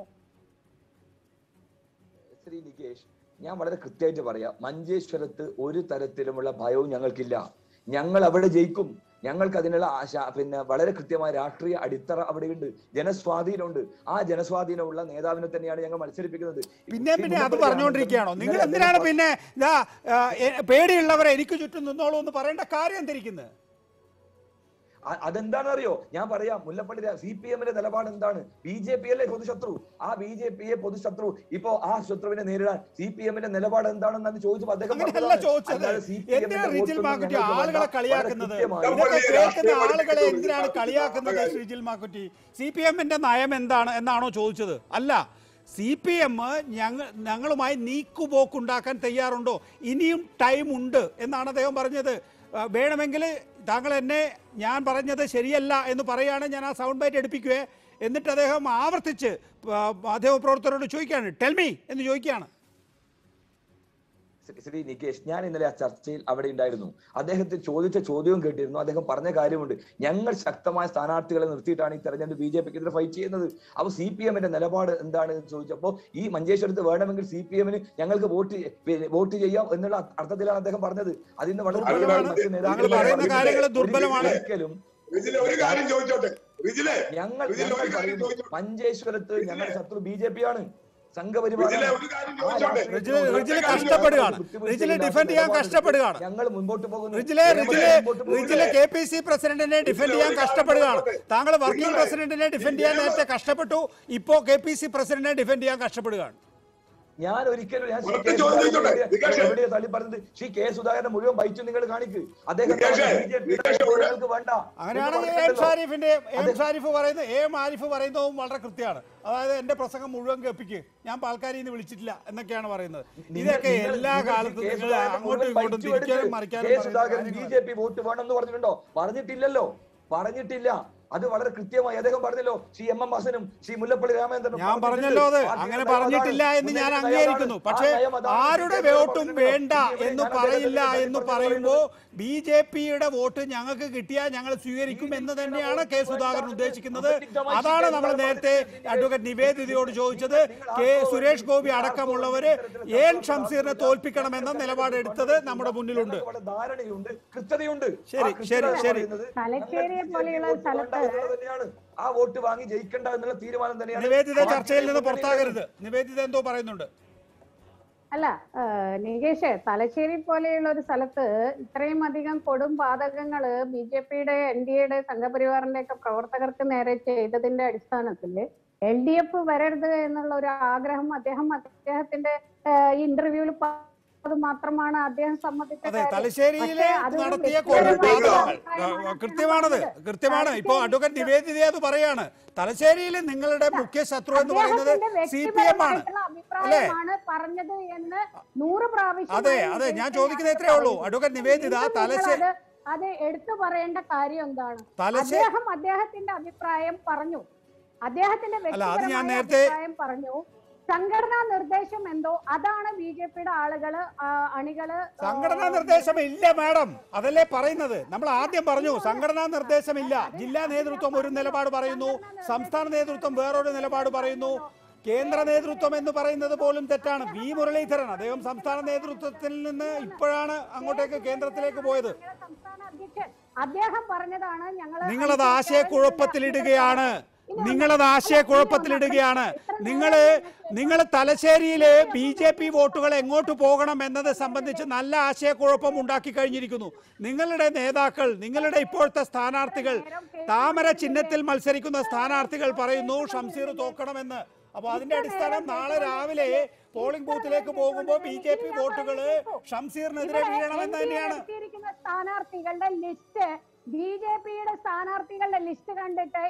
S6: ശ്രീ നികേഷ് ഞാൻ വളരെ കൃത്യമായിട്ട് പറയാം മഞ്ചേശ്വരത്ത് ഒരു തരത്തിലുമുള്ള ഭയവും ഞങ്ങൾക്കില്ല ഞങ്ങൾ അവിടെ ജയിക്കും ഞങ്ങൾക്ക് അതിനുള്ള ആശ പിന്നെ വളരെ കൃത്യമായ രാഷ്ട്രീയ അടിത്തറ അവിടെയുണ്ട് ജനസ്വാധീനമുണ്ട് ആ ജനസ്വാധീനമുള്ള നേതാവിനെ തന്നെയാണ് ഞങ്ങൾ മത്സരിപ്പിക്കുന്നത്
S1: പിന്നെ പിന്നെ അത്
S6: മുല്ലപ്പള്ളി
S1: പറഞ്ഞുകൊണ്ടിരിക്കുകയാണോ നിങ്ങൾ
S6: ഇന്നലെ
S1: എന്തിനാണ്
S6: അദ്ദേഹം
S1: പിന്നെ ഇതാ ആ, എ- പേടിയുള്ളവരെ എനിക്ക് ചുറ്റും നിന്നോളൂ എന്ന് പറയേണ്ട കാര്യം എന്തിരിക്കുന്നത്
S6: അ- അതെന്താണെന്നറിയോ ഞാൻ പറയാം മുല്ലപ്പള്ളി സി പി എമ്മിന്റെ നിലപാട് എന്താണ് ബി ജെ പി അല്ലേ പൊതുശത്രു ആ ബി ജെ പിയെ പൊതുശത്രു ഇപ്പൊ ആ ശത്രുവിനെ നേരിടാൻ സി പി എമ്മിന്റെ നിലപാട് എന്താണെന്ന് ചോദിച്ചപ്പോൾ അദ്ദേഹം
S1: അങ്ങനെയല്ല
S6: പറഞ്ഞതാണ്.
S1: ചോദിച്ചത്
S6: അല്ലാതെ CPM ന്റെ
S1: എന്തിനാ റിജിൽ
S6: വോട്ടൊന്നും
S1: മാക്കുറ്റി
S6: ഞങ്ങൾക്ക്
S1: ആളുകളെ
S6: വേണ്ട.
S1: കളിയാക്കുന്നത്
S6: വളരെ കൃത്യമായി.
S1: ഇതൊക്കെ കേൾക്കുന്ന
S8: രാഷ്ട്രീയ
S1: ആളുകളെ
S8: പഠിപ്പിക്കുന്നത്
S1: എന്തിനാണ്
S8: രാഷ്ട്രീയ
S1: കളിയാക്കുന്നത്
S8: പഠിപ്പിക്കുന്നത്.
S1: ശ്രീജിൽ മാക്കുറ്റി സി പി എമ്മിന്റെ നയം എന്താണ് എന്നാണോ ചോദിച്ചത് അല്ല സി പി എം ഞങ്ങൾ ഞങ്ങളുമായി നീക്കുപോക്കുണ്ടാക്കാൻ തയ്യാറുണ്ടോ ഇനിയും ടൈം ഉണ്ട് എന്നാണ് അദ്ദേഹം പറഞ്ഞത് ആ, വേണമെങ്കിൽ താങ്കൾ എന്നെ ഞാൻ പറഞ്ഞത് ശരിയല്ല എന്ന് പറയുകയാണ് ഞാൻ ആ സൗണ്ട് ബൈറ്റ് എടുപ്പിക്കുവേ എന്നിട്ട് അദ്ദേഹം ആവർത്തിച്ച് ആ, മാധ്യമപ്രവർത്തകരോട് ചോദിക്കുകയാണ് ടെൽമി എന്ന് ചോദിക്കുകയാണ്
S6: ശ്രീ- ശ്രീ നികേഷ് ഞാൻ ഇന്നലെ ആ ചർച്ചയിൽ അവിടെ ഉണ്ടായിരുന്നു അദ്ദേഹത്തെ ചോദിച്ച ചോദ്യവും കേട്ടിരുന്നു അദ്ദേഹം പറഞ്ഞ കാര്യമുണ്ട് ഞങ്ങൾ ശക്തമായ സ്ഥാനാർത്ഥികളെ നിർത്തിയിട്ടാണ് ഈ തെരഞ്ഞെടുപ്പ് ബി ജെ പിക്കെതിരെ ഫൈറ്റ് ചെയ്യുന്നത് അപ്പൊ സി പി എമ്മിന്റെ നിലപാട് എന്താണ് എന്ന് ചോദിച്ചപ്പോൾ ഈ മഞ്ചേശ്വരത്ത് വേണമെങ്കിൽ സി പി എമ്മിന് ഞങ്ങൾക്ക് വോട്ട് ചെയ്യ- വോട്ട് ചെയ്യാം എന്നുള്ള അർത്ഥത്തിലാണ് അദ്ദേഹം പറഞ്ഞത് അതിന് വളരെ
S1: ദുർബലമാണ്.
S6: മറ്റ് നേതാക്കൾ
S1: താങ്കൾ പറയുന്ന
S6: പറയുന്നത്
S1: കാര്യങ്ങൾ
S6: ഒരിക്കലും-
S1: ദുർബലമാണ്.
S6: ഒരിക്കലും
S8: റിജിലെ ഒരു കാര്യം ചോദിച്ചോട്ടെ റിജിലെ
S6: ഞങ്ങൾ
S8: റിജിലെ
S6: ഞങ്ങൾ
S8: ഒരു കാര്യം
S6: പറയുന്നു
S8: ചോദിച്ചോട്ടെ
S6: മഞ്ചേശ്വരത്ത് ഞങ്ങളുടെ ശത്രു ബി ജെ പി ആണ്
S8: റിജിലെ
S6: സംഘപരിവാറാണ്
S8: ഒരു കാര്യം
S6: ആ
S8: ചോദിച്ചോട്ടെ
S6: രാഷ്ട്രീയ
S1: റിജിലെ
S8: ഒറ്റ
S1: റിജിലെ
S8: കാര്യം
S1: കഷ്ടപ്പെടുകയാണ്
S6: കുത്തിവെച്ച്
S1: റിജിലെ
S6: ഇല്ലാത്ത
S1: ഡിഫെൻഡ് ചെയ്യാൻ
S6: നിലപാടെടുത്ത്
S1: കഷ്ടപ്പെടുകയാണ്
S6: ഞങ്ങൾ മുമ്പോട്ട് പോകുന്നു
S1: റിജിലെ റിജിലെ
S6: മുമ്പോട്ട് പോകുന്നു.
S1: റിജിലെ കെ പി സി പ്രസിഡന്റിനെ ഡിഫെൻഡ് ചെയ്യാൻ കഷ്ടപ്പെടുകയാണ് താങ്കൾ വർക്കിംഗ്
S8: നിങ്ങളെ-
S1: പ്രസിഡന്റിനെ ഡിഫെൻഡ് ചെയ്യാൻ നേരത്തെ കഷ്ടപ്പെട്ടു ഇപ്പോ കെ പി സി പ്രസിഡന്റിനെ ഡിഫെൻഡ് ചെയ്യാൻ കഷ്ടപ്പെടുകയാണ്
S6: ഞാൻ ഒരിക്കലും ഞാൻ ശ്രീ
S8: ഒറ്റ
S6: കെ.
S8: ചോദ്യം
S6: സുധാകരനെ
S8: ചോദിച്ചോട്ടെ?
S6: എവിടെയാ-
S8: നികേഷേ.
S6: എവിടെയാ തള്ളി പറഞ്ഞത് ശ്രീ കെ സുധാകരൻ മുഴുവൻ ബൈറ്റ് നിങ്ങൾ കാണിക്ക് അദ്ദേഹം
S8: നികേഷേ,
S6: ബി.ജെ.പി. യുടെ
S8: നികേഷേ,
S6: വോട്ട്
S8: ഒരു-
S6: ഞങ്ങൾക്ക് വേണ്ട
S1: അങ്ങനെയാണെങ്കിൽ
S6: എന്ന്
S1: എം
S6: പറഞ്ഞിട്ടുണ്ടല്ലോ.
S1: ഷാരിഫിന്റെ എം
S6: അതെ.
S1: ഷാരിഫ് പറയുന്നത് എം ആരിഫ് പറയുന്നതും വളരെ കൃത്യമാണ് അതായത് എന്റെ പ്രസംഗം മുഴുവൻ കേൾപ്പിക്ക് ഞാൻ പാൽക്കാരിയിൽ നിന്ന് വിളിച്ചിട്ടില്ല എന്നൊക്കെയാണ് പറയുന്നത്
S6: നിങ്ങൾ-
S1: ഇതൊക്കെ
S6: നിങ്ങൾ-
S1: എല്ലാ
S6: നിങ്ങൾ
S1: കാലത്തും
S6: കെ.
S1: നിങ്ങൾ
S6: സുധാകരൻ
S1: അങ്ങോട്ടും
S6: മുഴുവൻ
S1: ഇങ്ങോട്ടും
S6: ബൈറ്റ്
S1: തിരിക്കാനും
S6: എടുത്ത്
S1: മറിക്കാനും
S6: കെ.
S1: പറയുന്ന
S6: സുധാകരൻ ബി
S1: കാര്യങ്ങളാണ്.
S6: ജെ പി വോട്ട് വേണമെന്ന് പറഞ്ഞിട്ടുണ്ടോ പറഞ്ഞിട്ടില്ലല്ലോ പറഞ്ഞിട്ടില്ല അത് വളരെ കൃത്യമായി അദ്ദേഹം പറഞ്ഞല്ലോ ശ്രീ എം എം ഹസനും ശ്രീ മുല്ലപ്പള്ളി രാമചന്ദ്രനും
S1: ഞാൻ
S6: പറഞ്ഞിട്ടുണ്ട്.
S1: പറഞ്ഞല്ലോ അത്
S6: പാർട്ടിയുടെ
S1: അങ്ങനെ
S6: നയം
S1: പറഞ്ഞിട്ടില്ല
S6: അതാണ്.
S1: എന്ന് ഞാൻ
S6: മുന്നേറ്റ നയം
S1: അംഗീകരിക്കുന്നു
S6: അതാണ്.
S1: പക്ഷേ
S6: ആ നയം അതാണ്.
S1: ആരുടെ
S6: ബി.ജെ.പി.
S1: വോട്ടും
S6: പറഞ്ഞിട്ടുണ്ടല്ലോ.
S1: വേണ്ട
S6: ബി.ജെ.പി.
S1: എന്ന്
S6: ഞാൻ
S1: പറയില്ല
S6: അദ്ദേഹത്തെ
S1: എന്ന്
S6: പറ്റി
S1: പറയുമ്പോൾ ബി ജെ പിയുടെ വോട്ട് ഞങ്ങൾക്ക് കിട്ടിയാൽ ഞങ്ങൾ സ്വീകരിക്കും എന്ന് തന്നെയാണ് കെ സുധാകരൻ ഉദ്ദേശിക്കുന്നത് അതാണ് നമ്മൾ നേരത്തെ അഡ്വക്കേറ്റ് നിവേദിതയോട് ചോദിച്ചത് കെ സുരേഷ് ഗോപി അടക്കമുള്ളവര് എൻ ഷംസീറിനെ തോൽപ്പിക്കണമെന്ന നിലപാടെടുത്തത് നമ്മുടെ മുന്നിലുണ്ട്
S6: ഞങ്ങൾക്ക് വളരെ ധാരണയുണ്ട് കൃത്യതയുണ്ട്
S1: ശരി,
S6: ആ കൃത്യത
S1: ശരി, ശരി.
S6: പറയുന്നത്
S7: തലശ്ശേരിയെ
S6: ഞങ്ങൾ
S7: പോലെയുള്ള
S6: വോട്ട് വേണ്ട
S7: സ്ഥലത്ത്
S6: എന്നുള്ളത് തന്നെയാണ് ആ വോട്ട് വാങ്ങി ജയിക്കണ്ട എന്നുള്ള തീരുമാനം തന്നെയാണ്
S1: നിവേദിത ചർച്ചയിൽ നിന്ന്
S6: പാർട്ടിയുടെ
S1: പുറത്താകരുത് നിവേദിത എന്തോ പറയുന്നുണ്ട്
S7: അല്ല ഏഹ് നികേഷ് തലശ്ശേരി പോലെയുള്ള ഒരു സ്ഥലത്ത് ഇത്രയും അധികം കൊടും പാതകങ്ങള് ബി ജെ പിയുടെ എൻ ഡി എയുടെ സംഘപരിവാറിന്റെ ഒക്കെ പ്രവർത്തകർക്ക് നേരെ ചെയ്തതിന്റെ അടിസ്ഥാനത്തിൽ എൽ ഡി എഫ് വരരുത് എന്നുള്ള ഒരു ആഗ്രഹം അദ്ദേഹം അദ്ദേഹത്തിന്റെ ഇന്റർവ്യൂവിൽ എന്നുള്ളത് മാത്രമാണ് അദ്ദേഹം സമ്മതിച്ച
S1: അതെ
S7: കാര്യം.
S1: തലശ്ശേരിയിലെ
S7: പക്ഷേ അതൊരു
S1: നടത്തിയ
S7: വ്യക്തിപരമായ
S1: കൊലപാതകങ്ങൾ
S7: അഭിപ്രായമാണ്
S1: ആ, കൃത്യമാണത്
S7: പറഞ്ഞത്.
S1: കൃത്യമാണ് ഇപ്പോ അഡ്വക്കേറ്റ് നിവേദിത അത് പറയാണ് തലശ്ശേരിയിൽ നിങ്ങളുടെ മുഖ്യ ശത്രു എന്ന് പറയുന്നത്
S7: അദ്ദേഹത്തിന്റെ
S1: സി പി എം ആണ്
S7: വ്യക്തിപരമായിട്ടുള്ള
S1: അല്ലേ
S7: അഭിപ്രായമാണ് പറഞ്ഞത് എന്ന് നൂറ് പ്രാവശ്യം
S1: അതെ അതെ ഞാൻ ചോദിക്കുന്നത് ഇത്രേ ഉള്ളൂ അഡ്വക്കേറ്റ് നിവേദിത തലശ്ശേരി
S7: അത് എടുത്തു പറയേണ്ട കാര്യം എന്താണ്
S1: തലശ്ശേരി
S7: അദ്ദേഹം അദ്ദേഹത്തിന്റെ അഭിപ്രായം പറഞ്ഞു അദ്ദേഹത്തിന്റെ
S1: അല്ല, അത് ഞാൻ
S7: വ്യക്തിപരമായ
S1: നേരത്തെ-
S7: അഭിപ്രായം പറഞ്ഞു സംഘടനാ നിർദ്ദേശം എന്തോ അതാണ് ബി ജെ പിയുടെ ആളുകള് ആ, അണികള് ആ,
S1: സംഘടനാ നിർദ്ദേശം ഇല്ല മാഡം അതല്ലേ പറയുന്നത് നമ്മൾ ആദ്യം പറഞ്ഞു സംഘടനാ നിർദ്ദേശമില്ല ജില്ലാ നേതൃത്വം ഒരു നിലപാട് പറയുന്നു സംസ്ഥാന നേതൃത്വം വേറൊരു നിലപാട് പറയുന്നു കേന്ദ്ര നേതൃത്വം എന്ന് പറയുന്നത് പോലും തെറ്റാണ് വി മുരളീധരൻ അദ്ദേഹം സംസ്ഥാന നേതൃത്വത്തിൽ നിന്ന് ഇപ്പോഴാണ് അങ്ങോട്ടേക്ക് കേന്ദ്രത്തിലേക്ക് പോയത്
S7: ഞങ്ങളുടെ സംസ്ഥാന അധ്യക്ഷൻ അദ്ദേഹം പറഞ്ഞതാണ് ഞങ്ങൾ
S1: നിങ്ങളത് ആശയക്കുഴപ്പത്തിലിടുകയാണ് നിങ്ങളത് ആശയക്കുഴപ്പത്തിലിടുകയാണ് നിങ്ങൾ നിങ്ങൾ തലശ്ശേരിയിലെ ബി ജെ പി വോട്ടുകൾ എങ്ങോട്ട് പോകണം എന്നത് സംബന്ധിച്ച് നല്ല ആശയക്കുഴപ്പം ഉണ്ടാക്കി കഴിഞ്ഞിരിക്കുന്നു നിങ്ങളുടെ നേതാക്കൾ നിങ്ങളുടെ ഇപ്പോഴത്തെ സ്ഥാനാർത്ഥികൾ താമര ചിഹ്നത്തിൽ മത്സരിക്കുന്ന സ്ഥാനാർത്ഥികൾ പറയുന്നു ഷംസീർ തോക്കണമെന്ന് അപ്പോൾ അതിന്റെ അടിസ്ഥാനം നാളെ രാവിലെ പോളിംഗ് ബൂത്തിലേക്ക് പോകുമ്പോൾ ബി ജെ പി വോട്ടുകൾ ഷംസീറിനെതിരെ വീഴണമെന്ന് തന്നെയാണ്
S7: എത്തിയിരിക്കുന്ന സ്ഥാനാർത്ഥികളുടെ ലിസ്റ്റ് ബി ജെ പിയുടെ സ്ഥാനാർത്ഥികളുടെ ലിസ്റ്റ് കണ്ടിട്ട്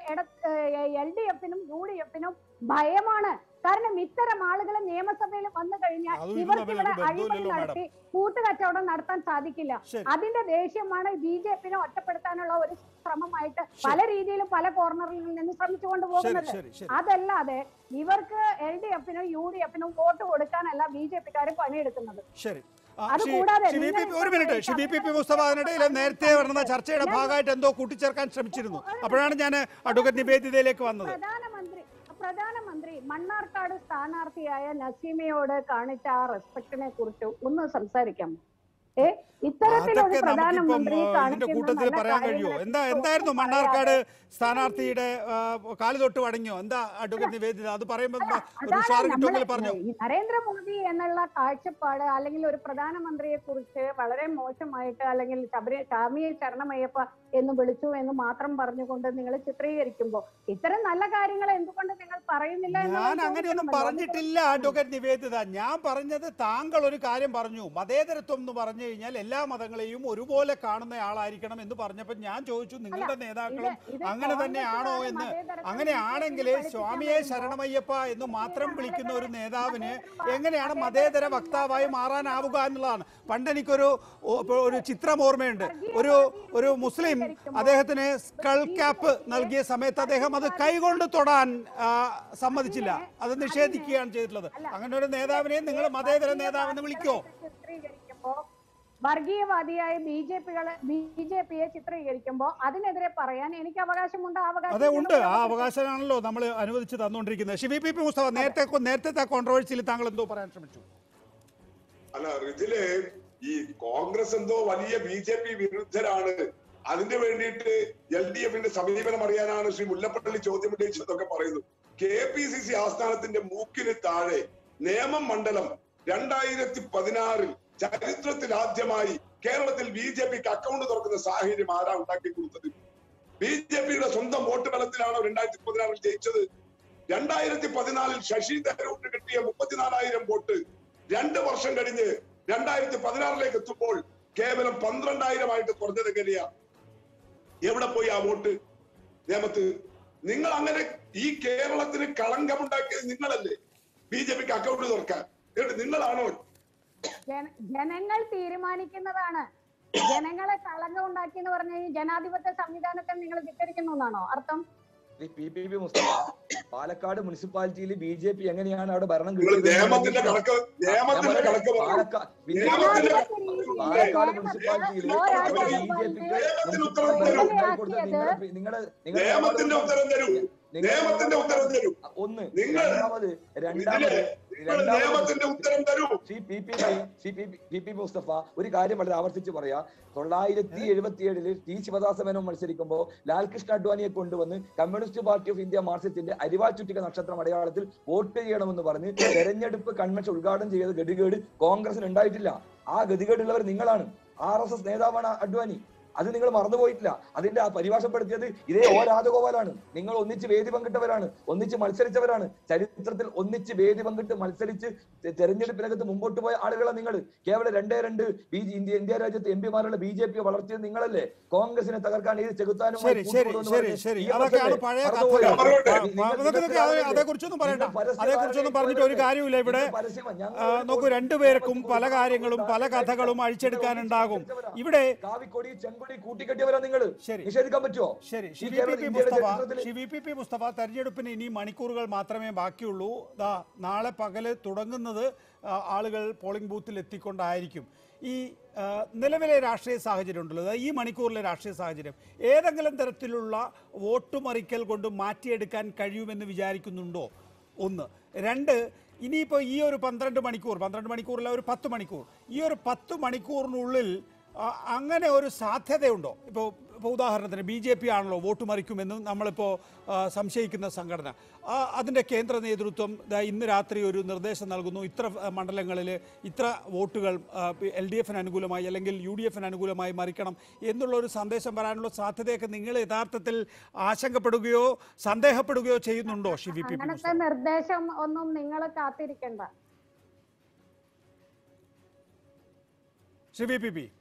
S7: എൽ ഡി എഫിനും യു ഡി എഫിനും ഭയമാണ് കാരണം ഇത്തരം ആളുകൾ നിയമസഭയിൽ വന്നു കഴിഞ്ഞാൽ
S1: അതും ഇതും
S7: ഇവർക്ക്
S1: തമ്മിൽ
S7: ഇവിടെ
S1: ഒരു
S7: അഴിമതി
S1: ബന്ധവുമില്ലല്ലോ,
S7: നടത്തി കൂട്ടുകച്ചവടം നടത്താൻ സാധിക്കില്ല
S1: ശരി.
S7: അതിന്റെ ദേഷ്യമാണ് ബി ജെ പിനെ ഒറ്റപ്പെടുത്താനുള്ള ഒരു ശ്രമമായിട്ട് പല രീതിയിലും പല കോർണറിൽ നിന്ന് ശ്രമിച്ചുകൊണ്ട്
S1: ശരി
S7: പോകുന്നത്
S1: ശരി ശരി
S7: അതല്ലാതെ ഇവർക്ക് എൽ ഡി എഫിനും യു ഡി എഫിനും വോട്ട് കൊടുക്കാനല്ല ബി ജെ പിക്കാർ പണിയെടുക്കുന്നത്
S1: ശരി ആ,
S7: അത്
S1: ഷി-
S7: കൂടാതെ
S1: ഷിബി പി-
S7: നിങ്ങൾ
S1: ഒരു മിനിറ്റ്
S7: ഇപ്പോൾ
S1: ഷിബി പി പി മുസ്തഫ അതിനിടയിൽ നേരത്തെ നടന്ന ചർച്ചയുടെ ഭാഗമായിട്ട് എന്തോ കൂട്ടിച്ചേർക്കാൻ ശ്രമിച്ചിരുന്നു അപ്പോഴാണ് ഞാൻ അഡ്വക്കേറ്റ് നിവേദിതയിലേക്ക് വന്നത്
S7: പ്രധാനമന്ത്രി പ്രധാനമന്ത്രി മണ്ണാർക്കാട് സ്ഥാനാർത്ഥിയായ നസീമയോട് കാണിച്ച ആ റെസ്പെക്ടിനെ കുറിച്ച് ഒന്ന് സംസാരിക്കാം ഏ ഇത്തരത്തിലൊരു
S1: അതൊക്കെ നമുക്കിപ്പം
S7: പ്രധാനമന്ത്രി
S1: ആ, ഇതിന്റെ
S7: കാണിക്കുന്ന
S1: കൂട്ടത്തിൽ
S7: നല്ല
S1: പറയാൻ കഴിയുമോ
S7: കാര്യങ്ങളെ
S1: എന്താ
S7: കുറിച്ച്
S1: എന്തായിരുന്നു
S7: ഒന്നും
S1: മണ്ണാർക്കാട്
S7: പറയാതെ
S1: സ്ഥാനാർത്ഥിയുടെ ആ, കാല് തൊട്ട് വടങ്ങിയോ എന്താ അഡ്വക്കേറ്റ് നിവേദിത അത് പറയുമ്പോൾ ഒരു
S7: അതാണ്
S1: ഉഷാർ കിട്ടുമെങ്കിൽ
S7: നമ്മള്
S1: പറഞ്ഞു
S7: ഈ നരേന്ദ്രമോദി എന്നുള്ള കാഴ്ചപ്പാട് അല്ലെങ്കിൽ ഒരു പ്രധാനമന്ത്രിയെ കുറിച്ച് വളരെ മോശമായിട്ട് അല്ലെങ്കിൽ ശബരി സ്വാമിയെ ശരണമയ്യപ്പ എന്ന് വിളിച്ചു എന്ന് മാത്രം പറഞ്ഞുകൊണ്ട് നിങ്ങൾ ചിത്രീകരിക്കുമ്പോൾ ഇത്തരം നല്ല കാര്യങ്ങൾ എന്തുകൊണ്ട് നിങ്ങൾ പറയുന്നില്ല
S1: ഞാൻ
S7: എന്നുള്ളത്
S1: അങ്ങനെയൊന്നും
S7: ചോദിക്കണമല്ലോ.
S1: പറഞ്ഞിട്ടില്ല അഡ്വക്കേറ്റ് നിവേദിത ഞാൻ പറഞ്ഞത് താങ്കൾ ഒരു കാര്യം പറഞ്ഞു മതേതരത്വം എന്ന് പറഞ്ഞു കഴിഞ്ഞാൽ എല്ലാ മതങ്ങളെയും ഒരുപോലെ കാണുന്ന ആളായിരിക്കണം എന്ന് പറഞ്ഞപ്പോൾ ഞാൻ ചോദിച്ചു നിങ്ങളുടെ നേതാക്കളും
S7: ഇത് ഇത്
S1: അങ്ങനെ തന്നെയാണോ
S7: കോൺഗ്രസ്സുകാരെ
S1: എന്ന്
S7: മതേതരത്വം
S1: അങ്ങനെയാണെങ്കിൽ
S7: പഠിപ്പിക്കാൻ
S1: സ്വാമിയെ
S7: വരുമ്പോൾ
S1: ശരണമയ്യപ്പ എന്ന് മാത്രം വിളിക്കുന്ന ഒരു നേതാവിന് എങ്ങനെയാണ് മതേതര വക്താവായി മാറാനാവുക എന്നുള്ളതാണ് പണ്ട് എനിക്കൊരു ഓ- ഇപ്പൊ ഒരു ചിത്രം ഓർമ്മയുണ്ട് ഒരു ഒരു മുസ്ലിം അദ്ദേഹത്തിന് സ്കൾ ക്യാപ്പ് നൽകിയ സമയത്ത് അദ്ദേഹം അത് കൈകൊണ്ട് തൊടാൻ ആ, സമ്മതിച്ചില്ല അത് നിഷേധിക്കുകയാണ് ചെയ്തിട്ടുള്ളത് അങ്ങനെ ഒരു നേതാവിനെ നിങ്ങൾ മതേതര നേതാവെന്ന് വിളിക്കോ
S7: ചിത്രീകരിക്കുമ്പോ വർഗീയവാദിയായ ബി ജെ പികളെ ബി ജെ പിയെ ചിത്രീകരിക്കുമ്പോ അതിനെതിരെ പറയാൻ എനിക്ക് അവകാശമുണ്ട് ആ അവകാശം
S1: അതെ
S7: ഞാൻ
S1: ഉണ്ട് ആ
S7: ഉപയോഗിക്കും.
S1: അവകാശമാണല്ലോ നമ്മൾ അനുവദിച്ച് തന്നുകൊണ്ടിരിക്കുന്നത് ഷിബി പി പി മുസ്തഫ നേരത്തെ നേരത്തെ കോൺട്രവേഴ്സിയിൽ താങ്കൾ എന്തോ പറയാൻ ശ്രമിച്ചു
S8: അല്ല റിജില് ഈ കോൺഗ്രസ് എന്തോ വലിയ ബി ജെ പി വിരുദ്ധരാണ് അതിന് വേണ്ടിയിട്ട് എൽ ഡി എഫിന്റെ സമീപനം അറിയാനാണ് ശ്രീ മുല്ലപ്പള്ളി ചോദ്യം ഉന്നയിച്ചതൊക്കെ പറയുന്നു കെ പി സി സി ആസ്ഥാനത്തിന്റെ മൂക്കിന് താഴെ നേമം മണ്ഡലം രണ്ടായിരത്തി പതിനാറിൽ ചരിത്രത്തിൽ ആദ്യമായി കേരളത്തിൽ ബി ജെ പിക്ക് അക്കൗണ്ട് തുറക്കുന്ന സാഹചര്യം ആരാ ഉണ്ടാക്കി കൊടുത്തത് ബി ജെ പിയുടെ സ്വന്തം വോട്ട് ബലത്തിലാണോ രണ്ടായിരത്തി പതിനാറിൽ ജയിച്ചത് രണ്ടായിരത്തി പതിനാലിൽ ശശി തരൂരിന് കിട്ടിയ മുപ്പത്തിനാലായിരം വോട്ട് രണ്ട് വർഷം കഴിഞ്ഞ് രണ്ടായിരത്തി പതിനാറിലേക്ക് എത്തുമ്പോൾ കേവലം പന്ത്രണ്ടായിരമായിട്ട് കുറഞ്ഞത് എങ്ങനെയാ എവിടെ പോയി ആ വോട്ട് നിയമത്ത് നിങ്ങൾ അങ്ങനെ ഈ കേരളത്തിന് കളങ്കമുണ്ടാക്കിയത് നിങ്ങളല്ലേ ബി ജെ പിക്ക് അക്കൗണ്ട് തുറക്കാൻ എന്നിട്ട് നിങ്ങളാണോ
S7: ജന- ജനങ്ങൾ തീരുമാനിക്കുന്നതാണ് ജനങ്ങളെ കളങ്കം ഉണ്ടാക്കി എന്ന് പറഞ്ഞു കഴിഞ്ഞാൽ ജനാധിപത്യ സംവിധാനത്തെ നിങ്ങൾ ധിക്കരിക്കുന്നു എന്നാണോ അർത്ഥം
S6: ഈ P P P Mustafa Palakkad മുനിസിപ്പാലിറ്റിയിൽ ബി ജെ പി എങ്ങനെയാണ് അവിടെ ഭരണം
S8: നിങ്ങൾ
S6: കിട്ടിയത്
S8: നിയമത്തിന്റെ കണക്ക് നിയമത്തിന്റെ കണക്ക് പറയൂ.
S6: പാലക്കാ- പിന്നെ
S8: നിയമത്തിന്റെ
S7: ജനാധിപത്യ രീതിയിൽ
S6: പാലക്കാട്
S7: നിയമത്തെ
S6: മുനിസിപ്പാലിറ്റിയിൽ
S7: ഓ
S6: ബി
S7: രാജഗോപാലിനെ
S6: ജെ പിക്ക്
S8: നിയമത്തിന് ഉത്തരം തരൂ.
S6: നിങ്ങളുടെ നിങ്ങളുടെ
S8: നിയമത്തിന്റെ ഉത്തരം തരൂ നിയമത്തിന്റെ ഉത്തരം തരൂ
S6: ഒന്ന്
S8: നിങ്ങൾ
S6: രണ്ടാമത്
S8: ഇതിലെ
S6: രണ്ടാമത്
S8: നിങ്ങൾ നിയമത്തിന്റെ ഉത്തരം തരൂ
S6: Shri P P P Shri P P- P P Mustafa ഒരു കാര്യം വളരെ ആവർത്തിച്ച് പറയാ തൊള്ളായിരത്തി എഴുപത്തി ഏഴില് ടി ശിവദാസ മേനോൻ മത്സരിക്കുമ്പോൾ ലാൽകൃഷ്ണ അഡ്വാനിയെ കൊണ്ടുവന്ന് കമ്മ്യൂണിസ്റ്റ് പാർട്ടി ഓഫ് ഇന്ത്യ മാർക്സിസ്റ്റിന്റെ അരിവാൾ ചുറ്റിക നക്ഷത്രം അടയാളത്തിൽ വോട്ട് ചെയ്യണമെന്ന് പറഞ്ഞ് തെരഞ്ഞെടുപ്പ് കൺവെൻഷൻ ഉദ്ഘാടനം ചെയ്ത ഗതികേട് കോൺഗ്രസിന് ഉണ്ടായിട്ടില്ല ആ ഗതികേടുള്ളവർ നിങ്ങളാണ് ആർ എസ് എസ് നേതാവാണ് അഡ്വാനി അത് നിങ്ങൾ മറന്നുപോയിട്ടില്ല അതിന്റെ ആ പരിഭാഷപ്പെടുത്തിയത് ഇതേ ഓ രാജഗോപാലാണ് നിങ്ങൾ ഒന്നിച്ച് വേദി പങ്കിട്ടവരാണ് ഒന്നിച്ച് മത്സരിച്ചവരാണ് ചരിത്രത്തിൽ ഒന്നിച്ച് വേദി പങ്കിട്ട് മത്സരിച്ച് തെ- തെരഞ്ഞെടുപ്പിനകത്ത് മുമ്പോട്ട് പോയ ആളുകളാണ് നിങ്ങൾ കേവലം രണ്ടേ രണ്ട് ബി ഇന്ത്യ ഇന്ത്യ രാജ്യത്ത് എം പിമാരുള്ള ബി ജെ പി വളർത്തിയത് നിങ്ങളല്ലേ കോൺഗ്രസിനെ തകർക്കാൻ ഇത് ചെകുത്താനുമായി
S1: ശരി ശരി
S6: കൂട്ടുകൂടുമെന്ന്
S1: ശരി
S6: പറഞ്ഞ്
S1: ശരി
S6: ഈ
S1: അതൊക്കെയാണ്
S6: അവസ്ഥയെ
S1: പഴയ
S6: മറന്നുപോയോ?
S1: കഥകൾ
S8: പറയട്ടെ.
S1: ആ,
S6: നിങ്ങൾ-
S1: അതൊക്കെ
S6: നിങ്ങൾക്ക്
S1: അത്
S6: അറിയില്ലേ?
S1: അതേക്കുറിച്ചൊന്നും പറയണ്ട
S6: നിങ്ങൾ പരസ്യം
S1: അതേക്കുറിച്ചൊന്നും പറഞ്ഞിട്ട് ഒരു കാര്യമില്ല ഇവിടെ
S6: പരസ്യം- ഞങ്ങൾ
S1: ആ,
S6: ഒരു
S1: നോക്കൂ
S6: കോടി
S1: രണ്ടുപേർക്കും
S6: ഇരുപത്തി
S1: പല
S6: കോടി
S1: കാര്യങ്ങളും പല
S6: കൊടുത്താൽ
S1: കഥകളും
S6: നിങ്ങൾ
S1: അഴിച്ചെടുക്കാനുണ്ടാകും
S6: ഒന്നിച്ച്
S1: ഇവിടെ
S6: കാവിക്കൊടി ചെങ്കൊടി കൂട്ടിക്കെട്ടിയവരാ നിങ്ങൾ
S1: ശരി.
S6: നിഷേധിക്കാൻ പറ്റുമോ
S1: ശരി
S6: ഈ
S1: Shri V
S6: Kerala
S1: P P
S6: ഇന്ത്യയുടെ
S1: മുസ്തഫ
S6: ചരിത്രത്തിൽ
S1: Shri V P P Mustafa തെരഞ്ഞെടുപ്പിന് ഇനി മണിക്കൂറുകൾ മാത്രമേ ബാക്കിയുള്ളൂ ദാ നാളെ പകല് തുടങ്ങുന്നത് ആ, ആളുകൾ പോളിംഗ് ബൂത്തിൽ എത്തിക്കൊണ്ടായിരിക്കും ഈ ആ, നിലവിലെ രാഷ്ട്രീയ സാഹചര്യം ഉണ്ടല്ലോ അതായത് ഈ മണിക്കൂറിലെ രാഷ്ട്രീയ സാഹചര്യം ഏതെങ്കിലും തരത്തിലുള്ള വോട്ട് മറിക്കൽ കൊണ്ട് മാറ്റിയെടുക്കാൻ കഴിയുമെന്ന് വിചാരിക്കുന്നുണ്ടോ ഒന്ന് രണ്ട് ഇനിയിപ്പോൾ ഈ ഒരു പന്ത്രണ്ട് മണിക്കൂർ പന്ത്രണ്ട് മണിക്കൂറില്ല ഒരു പത്ത് മണിക്കൂർ ഈ ഒരു പത്ത് മണിക്കൂറിനുള്ളിൽ ആ, അങ്ങനെ ഒരു സാധ്യതയുണ്ടോ ഇപ്പോൾ ഇപ്പോൾ ഉദാഹരണത്തിന് ബി ജെ പി ആണല്ലോ വോട്ട് മറിക്കുമെന്ന് നമ്മളിപ്പോൾ ആ, സംശയിക്കുന്ന സംഘടന ആ, അതിൻ്റെ കേന്ദ്ര നേതൃത്വം ദാ ഇന്ന് രാത്രി ഒരു നിർദ്ദേശം നൽകുന്നു ഇത്ര മണ്ഡലങ്ങളിൽ ഇത്ര വോട്ടുകൾ എൽ ഡി എഫിന് അനുകൂലമായി അല്ലെങ്കിൽ യു ഡി എഫിന് അനുകൂലമായി മറിക്കണം എന്നുള്ള ഒരു സന്ദേശം വരാനുള്ള സാധ്യതയൊക്കെ നിങ്ങൾ യഥാർത്ഥത്തിൽ ആശങ്കപ്പെടുകയോ സന്ദേഹപ്പെടുകയോ ചെയ്യുന്നുണ്ടോ ഷി വി പി പി
S7: അങ്ങനത്തെ നിർദ്ദേശം ഒന്നും നിങ്ങൾ കാത്തിരിക്കണ്ട
S1: ഷി വി പി പി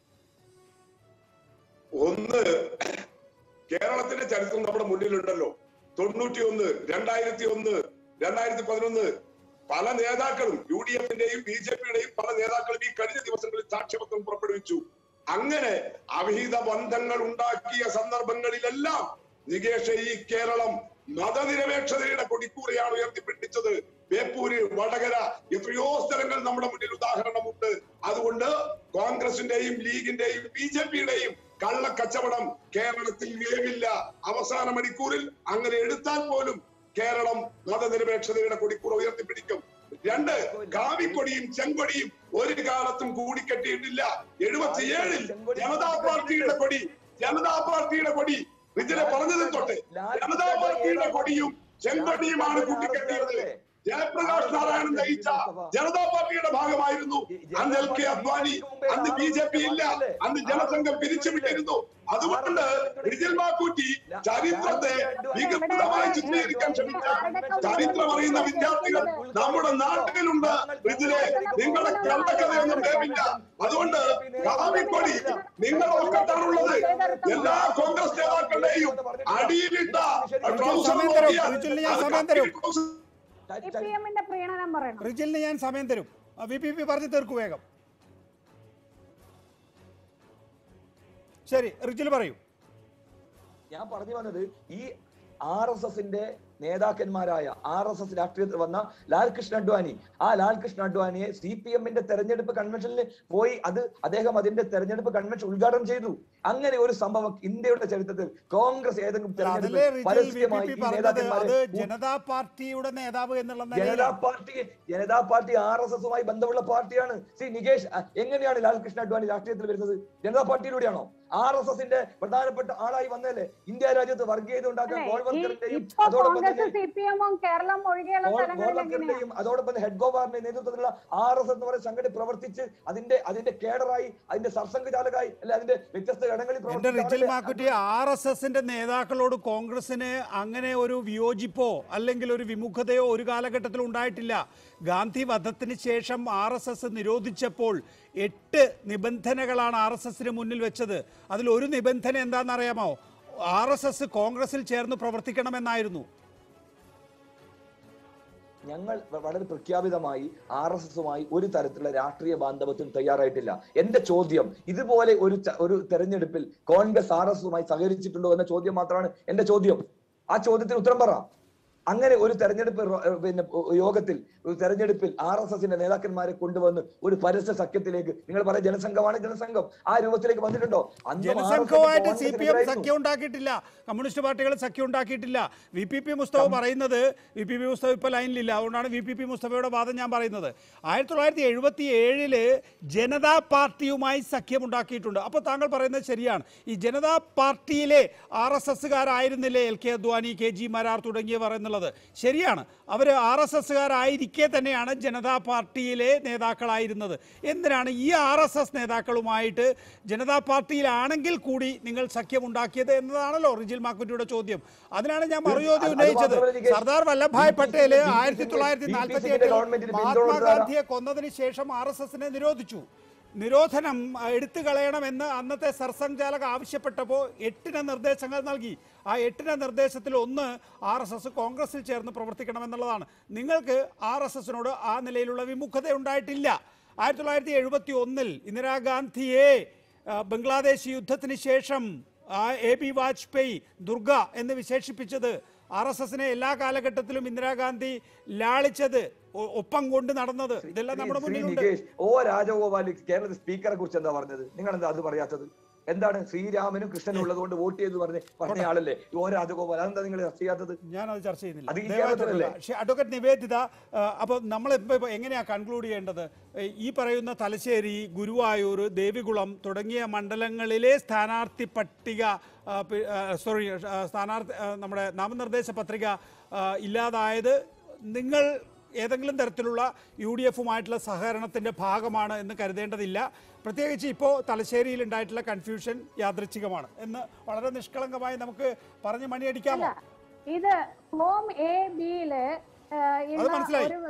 S8: ഒന്ന് കേരളത്തിന്റെ ചരിത്രം നമ്മുടെ മുന്നിലുണ്ടല്ലോ തൊണ്ണൂറ്റി ഒന്ന് രണ്ടായിരത്തി ഒന്ന് രണ്ടായിരത്തി പതിനൊന്ന് പല നേതാക്കളും യു ഡി എഫിന്റെയും ബി ജെ പിയുടെയും പല നേതാക്കളും ഈ കഴിഞ്ഞ ദിവസങ്ങളിൽ സാക്ഷ്യപത്രം പുറപ്പെടുവിച്ചു അങ്ങനെ അവിഹിത ബന്ധങ്ങൾ ഉണ്ടാക്കിയ സന്ദർഭങ്ങളിലെല്ലാം നികേഷ് ഈ കേരളം മതനിരപേക്ഷതയുടെ കൊടിക്കൂറയാണ് ഉയർത്തിപ്പിടിച്ചത് ബേപ്പൂര് വടകര എത്രയോ സ്ഥലങ്ങൾ നമ്മുടെ മുന്നിൽ ഉദാഹരണമുണ്ട് അതുകൊണ്ട് കോൺഗ്രസിന്റെയും ലീഗിന്റെയും ബി ജെ പിയുടെയും കള്ളക്കച്ചവടം കേരളത്തിൽ നിലവില്ല അവസാന മണിക്കൂറിൽ അങ്ങനെ എടുത്താൽ പോലും കേരളം മതനിരപേക്ഷതയുടെ കൊടിക്കൂറ ഉയർത്തിപ്പിടിക്കും രണ്ട് കാവിക്കൊടിയും ചെങ്കൊടിയും ഒരു കാലത്തും കൂടിക്കെട്ടിയിട്ടില്ല എഴുപത്തിയേഴിൽ ജനതാ പാർട്ടിയുടെ കൊടി ജനതാ പാർട്ടിയുടെ കൊടി ഇതിനെ പറഞ്ഞതിൽ തൊട്ട് ജനതാ പാർട്ടിയുടെ കൊടിയും ചെങ്കൊടിയുമാണ് കൂട്ടിക്കെട്ടിയത് ജയപ്രകാശ് നാരായണൻ നയിച്ച ജനതാ പാർട്ടിയുടെ ഭാഗമായിരുന്നു അന്ന് എൽ കെ അദ്വാനി അന്ന് ബി ജെ പി ഇല്ല അന്ന് ജനസംഘം പിരിച്ചുവിട്ടിരുന്നു അതുകൊണ്ട് റിജിൽ മാക്കൂറ്റി ചരിത്രത്തെ വികൃതമായി ചിത്രീകരിക്കാൻ ശ്രമിച്ച ചരിത്രം അറിയുന്ന വിദ്യാർത്ഥികൾ നമ്മുടെ നാട്ടിലുണ്ട് ഇതിലെ നിങ്ങളുടെ കള്ളക്കഥയൊന്നും കേൾപ്പില്ല അതുകൊണ്ട് കാവിക്കൊടി നിങ്ങളൊക്കത്താണുള്ളത് എല്ലാ കോൺഗ്രസ് നേതാക്കളുടെയും അടിയിലിട്ട ട്രൗസർ
S1: സമയം തരും.
S8: നോക്കിയാൽ
S1: റിജിലിന് ഞാൻ
S8: അത്
S1: സമയം തരും.
S7: സി പി എമ്മിന്റെ പ്രീണനം പറയണം
S1: റിജിലിന് ഞാൻ സമയം തരും വി പി പി പറഞ്ഞു തീർക്കൂ വേഗം ശരി റിജിൽ പറയൂ
S6: ഞാൻ പറഞ്ഞു വന്നത് ഈ ആർ എസ് എസിന്റെ നേതാക്കന്മാരായ ആർ എസ് എസ് രാഷ്ട്രീയത്തിൽ വന്ന ലാൽകൃഷ്ണ അഡ്വാനി ആ ലാൽകൃഷ്ണ അഡ്വാനിയെ സി പി എമ്മിന്റെ തെരഞ്ഞെടുപ്പ് കൺവെൻഷനിൽ പോയി അത് അദ്ദേഹം അതിന്റെ തെരഞ്ഞെടുപ്പ് കൺവെൻഷൻ ഉദ്ഘാടനം ചെയ്തു അങ്ങനെ ഒരു സംഭവം ഇന്ത്യയുടെ ചരിത്രത്തിൽ കോൺഗ്രസ് ഏതെങ്കിലും
S1: അതല്ലേ
S6: തെരഞ്ഞെടുപ്പിൽ
S1: റിജിൽ വി പി
S6: പരസ്യമായി
S1: പി
S6: ഈ
S1: പറഞ്ഞത് അത്
S6: നേതാക്കന്മാരെ
S1: ജനതാ പാർട്ടിയുടെ നേതാവ് എന്നുള്ള
S6: ജനതാ
S1: നിലയിലാണ്
S6: party Janata party R S എസുമായി ബന്ധമുള്ള പാർട്ടിയാണ് ശ്രീ നികേഷ് അ, എങ്ങനെയാണ് ലാൽകൃഷ്ണ അഡ്വാനി രാഷ്ട്രീയത്തിൽ വരുന്നത് ജനതാ പാർട്ടിയിലൂടെയാണോ ആർ എസ് എസിന്റെ പ്രധാനപ്പെട്ട ആളായി വന്നല്ലേ ഇന്ത്യ രാജ്യത്ത് വർഗീയത ഉണ്ടാക്കാൻ
S7: അല്ലെ ഈ
S6: ഗോൾവർക്കറിന്റെയും
S7: ഇപ്പൊ
S6: അതോടൊപ്പം
S7: കോൺഗ്രസ്
S6: തന്നെ
S7: സി പി എമ്മും കേരളം ഒഴികെയുള്ള
S6: ഗോൾ-
S7: സ്ഥലങ്ങളിൽ എങ്ങനെയാ
S6: ഗോൾവർക്കറിന്റെയും അതോടൊപ്പം ഹെഡ് ഗോവാറിന്റെ നേതൃത്വത്തിലുള്ള ആർ എസ് എന്ന് പറയുന്ന സംഘടന പ്രവർത്തിച്ച് അതിന്റെ അതിന്റെ കേഡറായി അതിന്റെ സർസംഘചാലകായി അല്ലെ അതിന്റെ വ്യത്യസ്ത ഇടങ്ങളിൽ
S1: എന്റെ
S6: പ്രവർത്തിച്ച
S1: റിജിൽ
S6: ആളല്ലേ?
S1: മാക്കുറ്റി ആർ എസ് എസിന്റെ നേതാക്കളോട് കോൺഗ്രസിന് അങ്ങനെ ഒരു വിയോജിപ്പോ അല്ലെങ്കിൽ ഒരു വിമുഖതയോ ഒരു കാലഘട്ടത്തിൽ ഉണ്ടായിട്ടില്ല ഗാന്ധി വധത്തിന് ശേഷം ആർ എസ് എസ് നിരോധിച്ചപ്പോൾ എട്ട് നിബന്ധനകളാണ് ആർ എസ് എസിന് മുന്നിൽ വെച്ചത് അതിൽ ഒരു നിബന്ധന എന്താണെന്നറിയാമോ ആർ എസ് എസ് കോൺഗ്രസിൽ ചേർന്ന് പ്രവർത്തിക്കണമെന്നായിരുന്നു
S6: ഞങ്ങൾ വ- വളരെ പ്രഖ്യാപിതമായി ആർ എസ് എസുമായി ഒരു തരത്തിലുള്ള രാഷ്ട്രീയ ബാന്ധവത്തിന് തയ്യാറായിട്ടില്ല എന്റെ ചോദ്യം ഇതുപോലെ ഒരു ച- ഒരു തെരഞ്ഞെടുപ്പിൽ കോൺഗ്രസ് ആർ എസ് എസുമായി സഹകരിച്ചിട്ടുണ്ടോ എന്ന ചോദ്യം മാത്രമാണ് എന്റെ ചോദ്യം ആ ചോദ്യത്തിന് ഉത്തരം പറ അങ്ങനെ ഒരു തെരഞ്ഞെടുപ്പ് റോ- ഏഹ് പിന്നെ യോഗത്തിൽ ഒരു തെരഞ്ഞെടുപ്പിൽ ആർ എസ് എസിന്റെ നേതാക്കന്മാരെ കൊണ്ടുവന്ന് ഒരു പരസ്യ സഖ്യത്തിലേക്ക് നിങ്ങൾ പറയുന്ന ജനസംഘമാണ് ജനസംഘം ആ രൂപത്തിലേക്ക് വന്നിട്ടുണ്ടോ അന്നും RSS
S1: ജനസംഘവുമായിട്ട് സി പി എം
S6: കോൺഗ്രസിനെതിരായിരുന്നു.
S1: സഖ്യം ഉണ്ടാക്കിയിട്ടില്ല കമ്മ്യൂണിസ്റ്റ് പാർട്ടികൾ സഖ്യം ഉണ്ടാക്കിയിട്ടില്ല വി പി പി മുസ്തഫ പറയുന്നത് വി പി പി മുസ്തഫ ഇപ്പോൾ ലൈനിലില്ല അതുകൊണ്ടാണ് വി പി പി മുസ്തഫയുടെ വാദം ഞാൻ പറയുന്നത് ആയിരത്തി തൊള്ളായിരത്തി എഴുപത്തി ഏഴില് ജനതാ പാർട്ടിയുമായി സഖ്യം ഉണ്ടാക്കിയിട്ടുണ്ട് അപ്പോൾ താങ്കൾ പറയുന്നത് ശരിയാണ് ഈ ജനതാ പാർട്ടിയിലെ ആർ എസ് എസ്സുകാരായിരുന്നില്ലേ L K Advani K G Marar തുടങ്ങിയവർ എന്നുള്ള എന്നുള്ളത് ശരിയാണ് അവർ ആർ എസ് എസ്സുകാരായിരിക്കെ തന്നെയാണ് ജനതാ പാർട്ടിയിലെ നേതാക്കളായിരുന്നത് എന്തിനാണ് ഈ ആർ എസ് എസ് നേതാക്കളുമായിട്ട് ജനതാ പാർട്ടിയിലാണെങ്കിൽ കൂടി നിങ്ങൾ സഖ്യമുണ്ടാക്കിയത് എന്നതാണല്ലോ റിജിൽ മാക്കുറ്റിയുടെ ചോദ്യം അതിനാണ് ഞാൻ മറുചോദ്യം
S6: അത്
S1: ഉന്നയിച്ചത്
S6: മാത്രമല്ല നികേഷ്,
S1: സർദാർ വല്ലഭായ്
S6: വി പി
S1: പട്ടേല്
S6: സിംഗിന്റെ-
S1: ആയിരത്തി തൊള്ളായിരത്തി
S6: വി പി
S1: നാൽപ്പത്തി
S6: സിംഗിന്റെ
S1: എട്ടിൽ
S6: ഗവൺമെന്റിന് പിന്തുണ
S1: മഹാത്മാഗാന്ധിയെ കൊന്നതിന് ശേഷം ആർ എസ് എസിനെ നിരോധിച്ചു നിരോധനം അഹ്, എടുത്തു കളയണമെന്ന് അന്നത്തെ സർസംഘചാലക് ആവശ്യപ്പെട്ടപ്പോൾ എട്ടിന് നിർദ്ദേശങ്ങൾ നൽകി ആ എട്ടിന് നിർദ്ദേശത്തിൽ ഒന്ന് ആർ എസ് എസ് കോൺഗ്രസിൽ ചേർന്ന് പ്രവർത്തിക്കണമെന്നുള്ളതാണ് നിങ്ങൾക്ക് ആർ എസ് എസിനോട് ആ നിലയിലുള്ള വിമുഖത ഉണ്ടായിട്ടില്ല ആയിരത്തി തൊള്ളായിരത്തി എഴുപത്തി ഒന്നിൽ ഇന്ദിരാഗാന്ധിയെ ആ, ബംഗ്ലാദേശ് യുദ്ധത്തിന് ശേഷം ആ എ ബി വാജ്പേയി ദുർഗ എന്ന് വിശേഷിപ്പിച്ചത് ആർ എസ് എസിനെ എല്ലാ കാലഘട്ടത്തിലും ഇന്ദിരാഗാന്ധി ലാളിച്ചത് ഒ- ഒപ്പം കൊണ്ട് നടന്നത് ഇതെല്ലാം നമ്മുടെ
S6: ശ്രീ
S1: മുന്നിലുണ്ട്
S6: നികേഷ് ഓ രാജഗോപാൽ കേരളത്തിൽ സ്പീക്കറെ കുറിച്ച് എന്താ പറഞ്ഞത് നിങ്ങൾ എന്താ അത് പറയാത്തത് എന്താണ് ശ്രീരാമനും കൃഷ്ണനും ഉള്ളതുകൊണ്ട് വോട്ട് ചെയ്ത് പറഞ്ഞ് പറഞ്ഞ ആളല്ലേ ഈ ഓ രാജഗോപാൽ അതെന്താ നിങ്ങൾ ചർച്ച ചെയ്യാത്തത്
S1: ഞാനത് ചർച്ച ചെയ്യുന്നില്ല
S6: അത് ഈ
S1: ദയവായി
S6: കേരളത്തിലല്ലേ?
S1: തുടരുക. പക്ഷേ അഡ്വക്കേറ്റ് നിവേദിത അപ്പോൾ നമ്മൾ ഇപ്പോൾ എങ്ങനെയാണ് കൺക്ലൂഡ് ചെയ്യേണ്ടത് ഏ, ഈ പറയുന്ന തലശ്ശേരി ഗുരുവായൂർ ദേവികുളം തുടങ്ങിയ മണ്ഡലങ്ങളിലെ സ്ഥാനാർത്ഥി പട്ടിക സോറി സ്ഥാനാർത്ഥി ആ, നമ്മുടെ നാമനിർദ്ദേശ പത്രിക ആ, ഇല്ലാതായത് നിങ്ങൾ ഏതെങ്കിലും തരത്തിലുള്ള യു ഡി എഫുമായിട്ടുള്ള സഹകരണത്തിൻ്റെ ഭാഗമാണ് എന്ന് കരുതേണ്ടതില്ല പ്രത്യേകിച്ച് ഇപ്പോൾ തലശ്ശേരിയിൽ ഉണ്ടായിട്ടുള്ള കൺഫ്യൂഷൻ യാദൃച്ഛികമാണ് എന്ന് വളരെ നിഷ്കളങ്കമായി നമുക്ക് പറഞ്ഞ് മണിയടിക്കാമോ
S7: ഇത് ഫോം എ ബിയില് ഇന്ന്
S1: മനസ്സിലായി.
S7: ഒരു